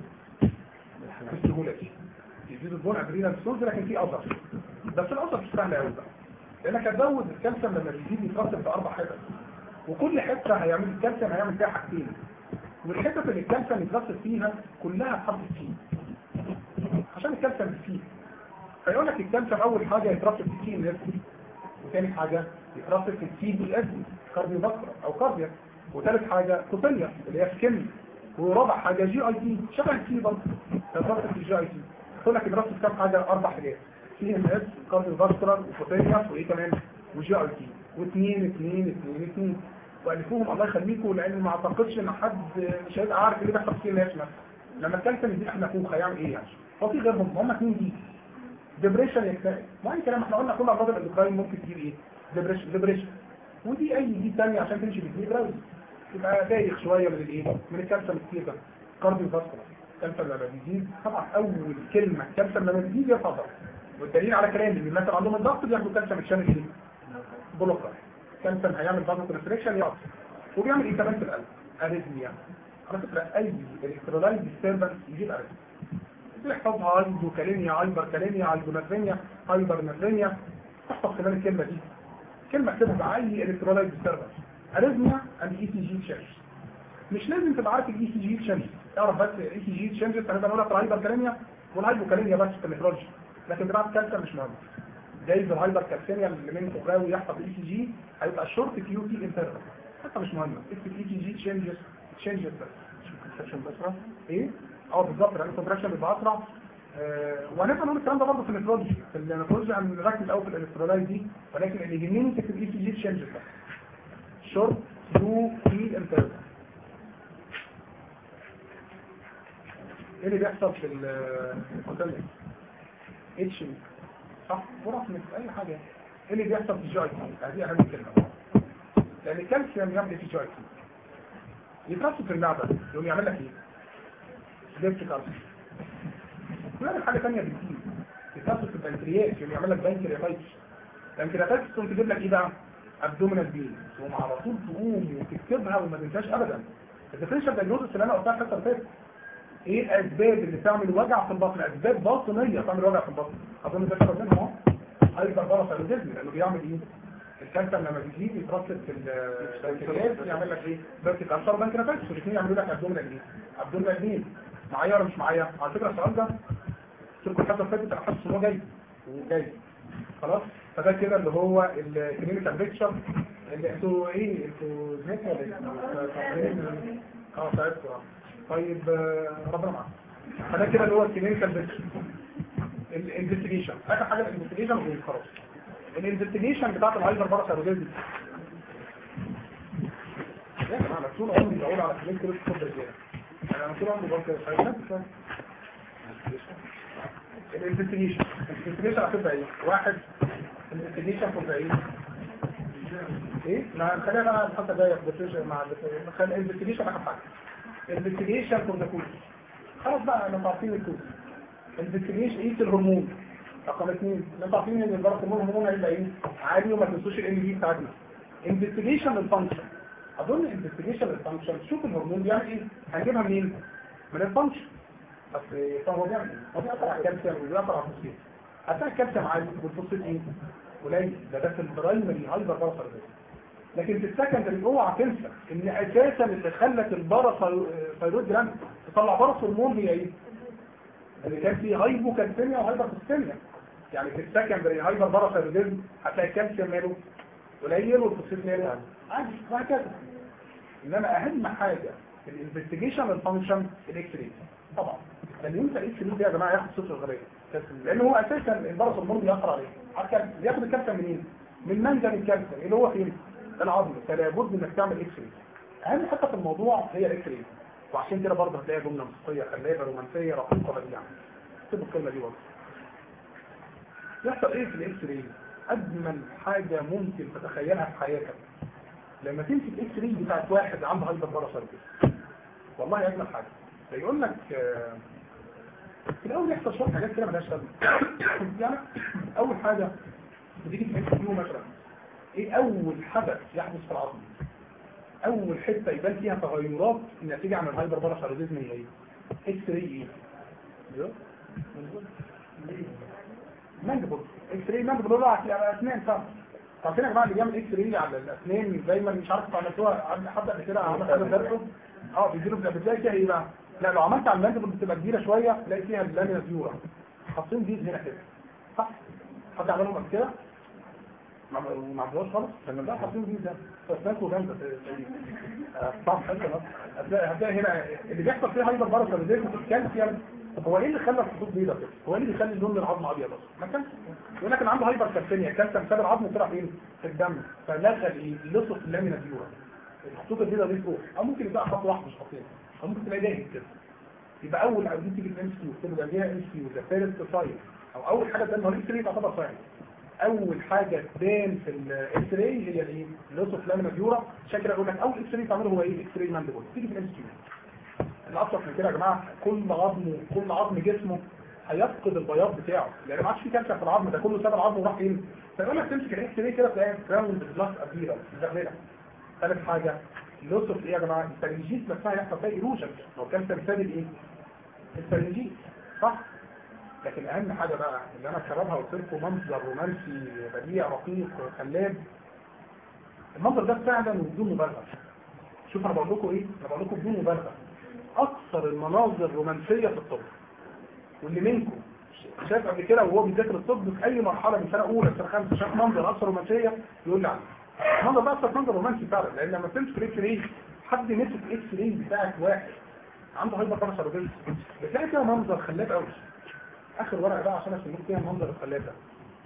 بالسهوله دي ديزيز اوف بون اند رينال لكن في اثر بس الاثر مش سهل قوي بقى لانك هتزود الكالسيوم لما بيزيد يترسب في اربع حتت وكل حته هيعمل الكالسيوم هيعمل فيها حاجتين والحتت اللي الكالسيوم يترسب فيها كلها بحرف السين عشان الكالسيوم يسيب فيقول لك الكالسيوم اول حاجه يترسب في السين نفسه وثاني حاجه يترسب في السين بالاسم كارديو بكرة او كارديا وثالث حاجه كوتيليا اللي هي سكن ورابع حاجه جي اي تي شبه السي برضه يترسب في الجي اي تي يقول لك يترسب كام حاجه اربع حاجات سي ام اس كارديو بكرة وكوتيليا وايه كمان وجي اي تي واثنين اثنين اثنين اثنين والفوهم الله يخليكم لان ما اعتقدش ان حد مش هيبقى عارف اللي بيحصل في الناس مثلا لما الكالسيوم يزيد احنا فوق هيعمل ايه يعني هو في غيرهم هم اثنين دي ديبريشن يكتئب وعين كلام احنا قلنا كل امراض الاندوكراين ممكن تجيب ايه ديبريشن ديبريشن ودي اي دي ثانيه عشان تمشي بالاثنين براوز يبقى دايخ شويه من الايه من الكالسيوم كتير ده كارديو فاسكولار الكالسيوم لما بيزيد طبعا اول كلمه الكالسيوم لما بيزيد يفضل والدليل على كلامي ان الناس اللي عندهم الضغط بياخدوا كالسيوم عشان ايه بلوكر كالسيوم هيعمل فازو كونستريكشن يقف وبيعمل ايه كمان في القلب اريثميا على فكره اي الكترولايت ديستربنس يجيب اريثميا تحفظها عنده كاليميا هايبر كاليميا هايبوناترينيا هايبر ناترينيا تحفظ كمان الكلمه دي كلمه اكتبها باي الكترولايت ديستربنس اريثميا اند اي سي جي تشينج مش لازم تبقى عارف الاي سي جي تشينج تعرف بس الاي سي جي تشينج انا بقول لك الهايبر كاليميا والهايبوكاليميا بس في النفرولوجي لكن بتاعت الكالسيوم مش مهم جايز الهايبر كالسيميا اللي من فوقاوي يحصل الاي سي جي هيبقى شورت كيو تي انترفال حتى مش مهمه اكتب اي سي جي تشينجز تشينجز بس كونتراكشن بسرعة ايه اه بالظبط لان الكونتراكشن بيبقى اسرع آه وهنبقى نقول الكلام ده برضه في النفرولوجي في النفرولوجي هنركز قوي في الالكترولايت دي ولكن اللي يهمني تكتب اي سي جي تشينجز بس شورت كيو تي انترفال ايه اللي بيحصل في الكونتراكشن اتش صح فرص من اي حاجه ايه اللي بيحصل في الجي اي تي هذه اهم كلمه لان الكالسيوم يعمل ايه في الجي اي تي يترسب في المعده يقوم يعمل لك ايه ليفت كالسيوم ويعمل حاجه ثانيه بكتير يترسب في البنكرياس يقوم يعمل لك بنكرياتايتس البنكرياتايتس تقوم تجيب لك ايه بقى ابدومينال بين تقوم على طول تقوم وتكتبها وما تنساش ابدا الديفرنشال دايجنوستس اللي انا قلتها الحته اللي فاتت ايه الاسباب اللي تعمل وجع في البطن اسباب باطنيه تعمل وجع في البطن اظن ده سبب منهم اهو هايبر باراسايروجيزم لانه بيعمل ايه الكالسيوم لما بيزيد يترسب في البنكرياس يعمل لك ايه بنك كانسر بنكرياتايتس والاثنين يعملوا لك ابدومينال ايه ابدومينال بين معايا ولا مش معايا على فكره السؤال ده سيبكم الحته اللي فاتت انا حاسس ان هو جاي جاي خلاص فده كده اللي هو الكلينيكال بيكتشر اللي انتوا ايه انتوا زهقتوا ولا ايه؟ اه تعبتوا اه طيب آه، ربنا معاك فده كده اللي هو الكلينيكال بيكتشر الانفستيجيشن اخر حاجه الانفستيجيشن وخلاص الانفستيجيشن بتاعت الهايبر باراسايروجيزم يا جماعه انا طول عمري بقول على كلينيكال بيكتشر رجاله يعني انا طول عمري بقول كده الانفستيجيشن الانفستيجيشن هتبقى ايه؟ واحد الانفستيجيشن تبقى ايه؟ ايه؟ ما خلينا بقى الحلقه الجايه في مع خلينا الانفستيجيشن اخر حاجه الانفستيجيشن فور ذا كوز خلاص بقى انا عارفين الكوز الانفستيجيشن قيس الهرمون رقم اثنين انتوا عارفين ان البارك هرمون هيبقى ايه؟ عالي وما تنسوش الام بي بتاعتنا انفستيجيشن للفانكشن اظن انفستيجيشن للفانكشن شوف الهرمون بيعمل ايه؟ هنجيبها منين؟ من الفانكشن بس هو بيعمل ايه؟ هو بيأثر على الكالسيوم وبيأثر على الفوسفات هتلاقي الكالسيوم عالي والفوسفات ايه؟ قليل ده ده في البرايمري هايبر باراسايرويد لكن في السكندري اوعى تنسى ان اساسا اللي خلت الباراسايرويد جلاند تطلع باراس هرمون هي ايه؟ اللي كان فيه هايبوكالسيميا وهايبرفوسفيميا يعني في السكندري هايبر باراسايرويدزم هتلاقي الكالسيوم ماله قليل والفوسفات ماله عادي وهكذا انما اهم حاجه في الانفستيجيشن الفانكشن الاكس راي طبعا اللي ينسى الاكس راي ده يا جماعه ياخد صفر غريب لان هو اساسا البارس هرمون بيأثر عليه على الكالسيوم بياخد الكالسيوم منين؟ من منجم الكالسيوم اللي هو فين؟ العظم فلا بد انك تعمل اكس راي اهم حته في الموضوع هي الاكس راي وعشان كده برضه هتلاقي جمله موسيقيه خلابه رومانسيه رقيقه بديعه اكتبوا الكلمه دي برضه يحصل ايه في الاكس راي اجمل حاجه ممكن تتخيلها في حياتك لما تمسك اكس راي بتاعت واحد عنده هايبر باراسايتس والله اجمل حاجه يقول لك آه، في الاول يحصل شويه حاجات كده مالهاش لازمه يعني اول حاجه بتيجي في اكس مثلا ايه اول حدث يحدث في العظم اول حته يبان فيها تغيرات ناتجه عن الهايبر باراثايرويدزم هي ايه؟ اكس راي ايه؟ مانجبل اكس راي مانجبل بقى على الاسنان صح عارفين يا جماعه اللي بيعمل اكس راي على الاسنان دايما مش عارف عملتوها حد قبل كده عمل حاجه درسه اه بيديله بتلاقي فيها ايه بقى؟ لا لو عملت على المانجبل بتبقى كبيره شويه تلاقي فيها اللامينا فيورا حاطين دي هنا كده صح؟ حد عملهم قبل كده؟ ما ما عملوهاش خالص لما بقى حاطين دي ده فاسنانكو جامده صح هتلاقي هتلاقي هنا اللي بيحصل فيه هايبر باراثايرويدزم الكالسيوم هو ايه اللي خلى الخطوط بيضاء كده؟ هو ايه اللي بيخلي لون العظم ابيض اصلا؟ ما كانش يقول لك انا عنده هايبر كالسيميا الكالسيوم ساب العظم طلع فين؟ في الدم فلغى ايه؟ لصق اللامينا ديورا الخطوط البيضاء دي فوق او ممكن يبقى خط واحد مش خطين او ممكن تلاقي دايم كده يبقى اول او دي تيجي في الام كيو تبقى فيها ام كيو ذا فيرست ساين او اول حاجه تبان هو الاكس راي تعتبر ساين اول حاجه تبان في الاكس راي هي الايه؟ لصق لامينا ديورا شكل اقول لك اول اكس راي تعمله هو ايه؟ الاكس راي مانديبل تيجي في الام كيو الابسط من كده يا جماعه كل عظم كل عظم جسمه هيفقد البياض بتاعه لان ما عادش في كالسيوم في العظم ده كله ساب العظم وراح فين فيقول لك تمسك الاكس راي كده تلاقي كراوند بلس ابيرا مزغلله ثالث حاجه لوس اوف ايه يا جماعه الفرنجيت نفسها يحصل فيها ايروجن لو كان تمثال الايه الفرنجيت صح لكن اهم حاجه بقى اللي انا شربها قلت لكم منظر رومانسي بديع رقيق خلاب المنظر ده فعلا وبدون مبالغه شوف انا بقول لكم ايه انا بقول لكم بدون مبالغه اكثر المناظر الرومانسيه في الطب واللي منكم شاف قبل كده وهو بيذاكر الطب في اي مرحله من سنه اولى سنه خمسه شاف منظر اكثر رومانسيه يقول لي عنه المنظر ده اكثر منظر رومانسي فعلا لان لما تمسك الاكس راي حد مسك الاكس راي بتاعك واحد عنده هايبر باراثايرويدز بتلاقي فيها منظر خلاب قوي اخر ورقه بقى عشان اسميك فيها منظر الخلاب ده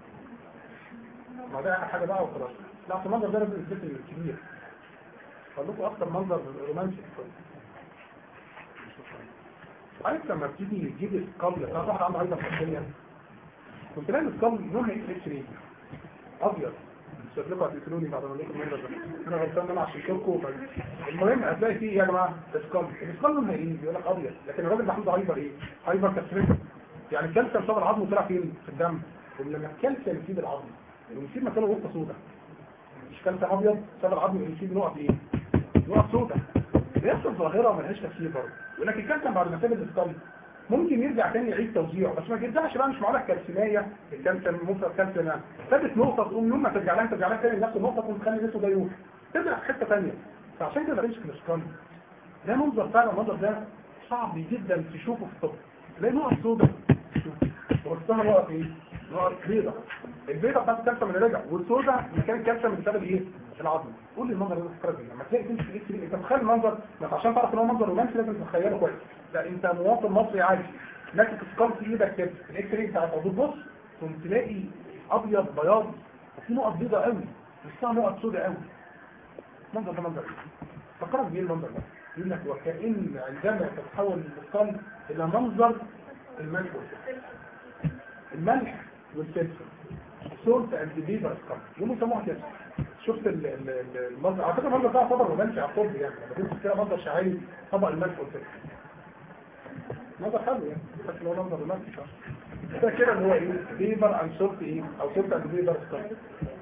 ما ده اخر حاجه بقى وخلاص لا في المنظر ده لازم الجسم الكبير اقول لكم اكثر منظر رومانسي في الطب عارف لما بتيجي تجيب السكابل بتاع واحد عنده هايبر باراثايرويدز كنت لاقي السكابل لونها اكس راي ابيض مش لكم هتقتلوني بعد ما اقول لكم المنظر ده انا غلطان ان انا عشان لكم المهم هتلاقي فيه يا جماعه السكالب السكالب لونها ايه بيقول لك ابيض لكن الراجل ده عنده هايبر ايه هايبر كالسيوم يعني الكالسيوم صاب العظم طلع فين في الدم ولما الكالسيوم يسيب العظم ويسيب مكانه نقطه سوداء مش كالسيوم ابيض صاب العظم يسيب نقط ايه نقط سوداء بيحصل ظاهره ملهاش تفسير برضه يقول لك الكالسيوم بعد ما ساب السكالب ممكن يرجع تاني يعيد توزيعه بس ما ترجعش بقى مش معقوله الكالسيميه الكالسيوم مفرد كالسيوم يعني ثابت نقطه تقوم يوم ما ترجع لها ترجع لها تاني نفس النقطه تقوم تخلي الاسود ده يروح ترجع في حته ثانيه فعشان كده تمسك الاسكان ده منظر فعلا المنظر ده صعب جدا تشوفه في الطب تلاقي نقط سوداء وسطها نقط ايه؟ نقط بيضاء البيضاء بتاعت الكالسيوم اللي رجع والسوداء مكان الكالسيوم اللي سبب ايه؟ العظم قول لي المنظر ده فكرك ايه؟ لما تلاقي تمسك الاكس انت متخيل المنظر بس عشان تعرف ان هو منظر رومانسي لازم تتخيله كويس لا انت مواطن مصري عادي ماسك سكال في ايدك كده الاكس راي بتاعت عضو بص ثم تلاقي ابيض بياض وفي نقط بيضاء قوي وفيها نقط سوداء قوي منظر ده منظر ايه؟ فكرك بيه المنظر ده يقول لك وكأن عندما تتحول السكال الى منظر الملح والفلفل الملح والفلفل سولت اند بيبر سكال يقوموا يسموها كده شفت ال- ال- ال- المنظر على فكره المنظر ده يعتبر رومانسي على الطب يعني لما تمسك كده منظر شعري طبق الملح والفلفل منظر حلو يعني بس اللي هو منظر رومانسي ده كده اللي هو ايه بيبر اند سولت ايه او سولت اند بيبر سكال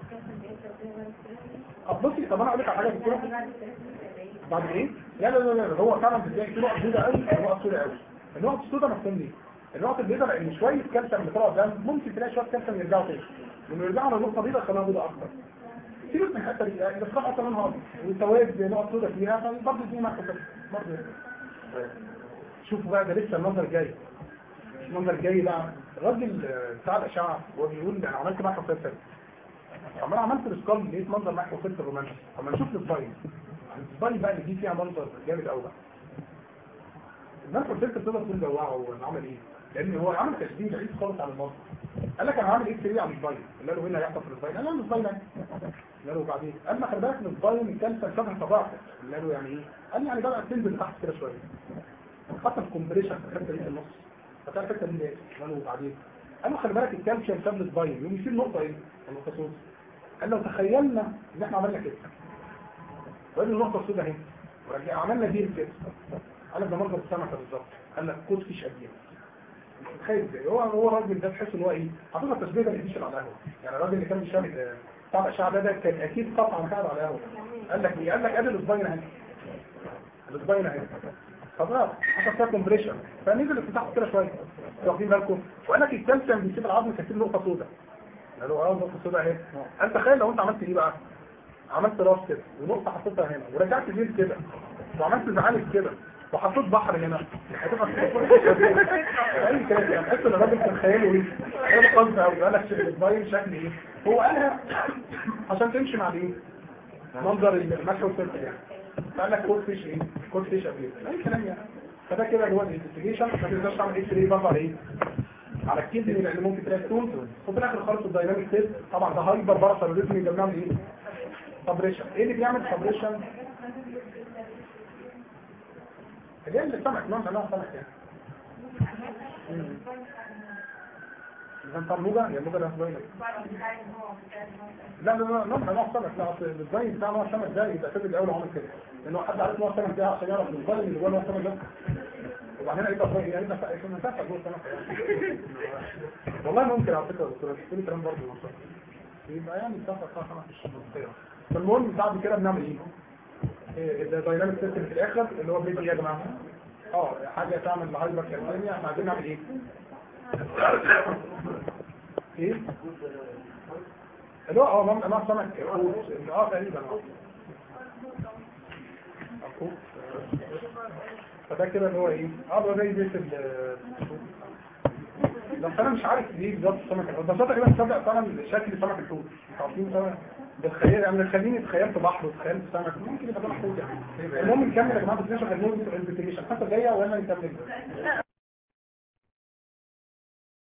طب بصي طب انا اقول لك على حاجه كده بعد ايه؟ لا لا لا لا هو فعلا بتلاقي في نقط سوداء قوي ونقط سوداء قوي النقط السوداء مفهوم ليه؟ النقط البيضاء لان شويه كالسيوم اللي طلعوا قدام ممكن تلاقي شويه كالسيوم يرجعوا تاني لما يرجعوا لنقطه بيضاء خلاها بيضاء اكتر سيبك من الحته دي يعني بس اصلا منها ابيض والسواد نقط سوداء فيها فبرضه دي معاك كده برضه شوفوا بقى ده لسه المنظر جاي المنظر جاي بقى الراجل آه، بتاع الاشعه هو بيقول انا عملت محو فلفل عمال عملت الاسكال لقيت منظر محو فلفل رومانسي طب ما نشوف السباين السباين بقى اللي دي فيها منظر جامد قوي بقى الناس قلت لك تقدر تقول جوعه هو أنا عمل ايه لان هو عمل تشبيه بعيد خالص عن المنظر قال لك انا هعمل اكس راي على السباين قال له ايه اللي هيحصل في السباين قال له السباين يعني قال له بعدين قال له خلي بالك من السباين الكالسيوم شبه تضاعف قال له يعني ايه قال لي يعني بقى تنزل تحت كده شويه حتى الكومبريشن في الحته دي في النص فتلاقي الحته دي ايه قال له بعدين قال له خلي بالك الكالسيوم ساب السباين يوم يشيل نقطه ايه النقطه سوداء قال لو تخيلنا ان احنا عملنا كده وقال النقطه السوداء اهي ورجع عملنا دي كده قال لك ده منظر السمكه بالظبط قال لك كود فيش قديم تخيل ازاي هو هو الراجل ده تحس ان هو ايه حاطط التشبيه ده الاديشن على القهوه يعني الراجل اللي كان بيشرب بتاع الاشعه ده ده كان اكيد قطعا قاعد على قهوه قال لك ايه قال لك ادي الاسبوعين اهي الاسبوعين اهي خلاص حصل فيها كومبريشن فنزل الفتاح كده شويه واخدين بالكم وقال لك الكالسيوم بيسيب العظم كثير نقطه سوداء قالوا اه نقطه سوداء اهي انت تخيل لو انت عملت ايه بقى عملت راس كده ونقطه حطيتها هنا ورجعت ليل كده وعملت زعانف كده وحطيت بحر هنا هتبقى اي كلام يعني تحس ان الراجل كان خياله ايه خياله قلب قوي قال لك الديزاين شكل ايه هو قالها عشان تمشي مع الايه منظر المشي والسلك يعني فقال لك كود فيش ايه كود فيش ابيض اي كلام يعني فده كده اللي هو الانفستيجيشن ما تقدرش تعمل اكس راي برضه على ايه على الكيدني لان ممكن تلاقي ستون وفي الاخر خالص الدايناميك تيست طبعا ده هايبر باراسيروديزم يبقى بنعمل ايه سبريشن ايه اللي بيعمل سبريشن اللي هي السمك نوع من انواع السمك يعني اذا انت الموجة هي الموجة اللي هتبين لا لا لا نوع من انواع السمك لا اصل الديزاين بتاع نوع السمك ده يبقى سيب الاول عامل كده لانه حد عارف نوع السمك ده عشان يعرف الظالم اللي جوه نوع السمك ده وبعدين هيبقى طيب يعني ده يكون مسافه جوه السمك والله ممكن على فكره يا دكتور تقولي كلام برضه يبقى يعني مسافه بتاع سمك مش منطقيه فالمهم بعد كده بنعمل ايه؟ الدايناميك سيستم في الاخر اللي هو بيبقى ايه يا جماعه اه حاجه تعمل هايبر كالسيميا احنا عايزين نعمل ايه ايه اللي هو اه نوع انواع سمك اه تقريبا اه أخوف. فده كده اللي هو ايه اه ده زي بيت ال بس انا مش عارف ليه بالظبط السمك الحوت بس انا تقريبا تصدق فعلا شكل سمك الحوت انتوا عارفين طبعا بالخيال يعني خليني تخيلت بحر وتخيلت سمك ممكن يبقى ده محفوظ يعني المهم نكمل يا جماعه بس نشرح المهم الانفستيجيشن الحصه الجايه ولا نكمل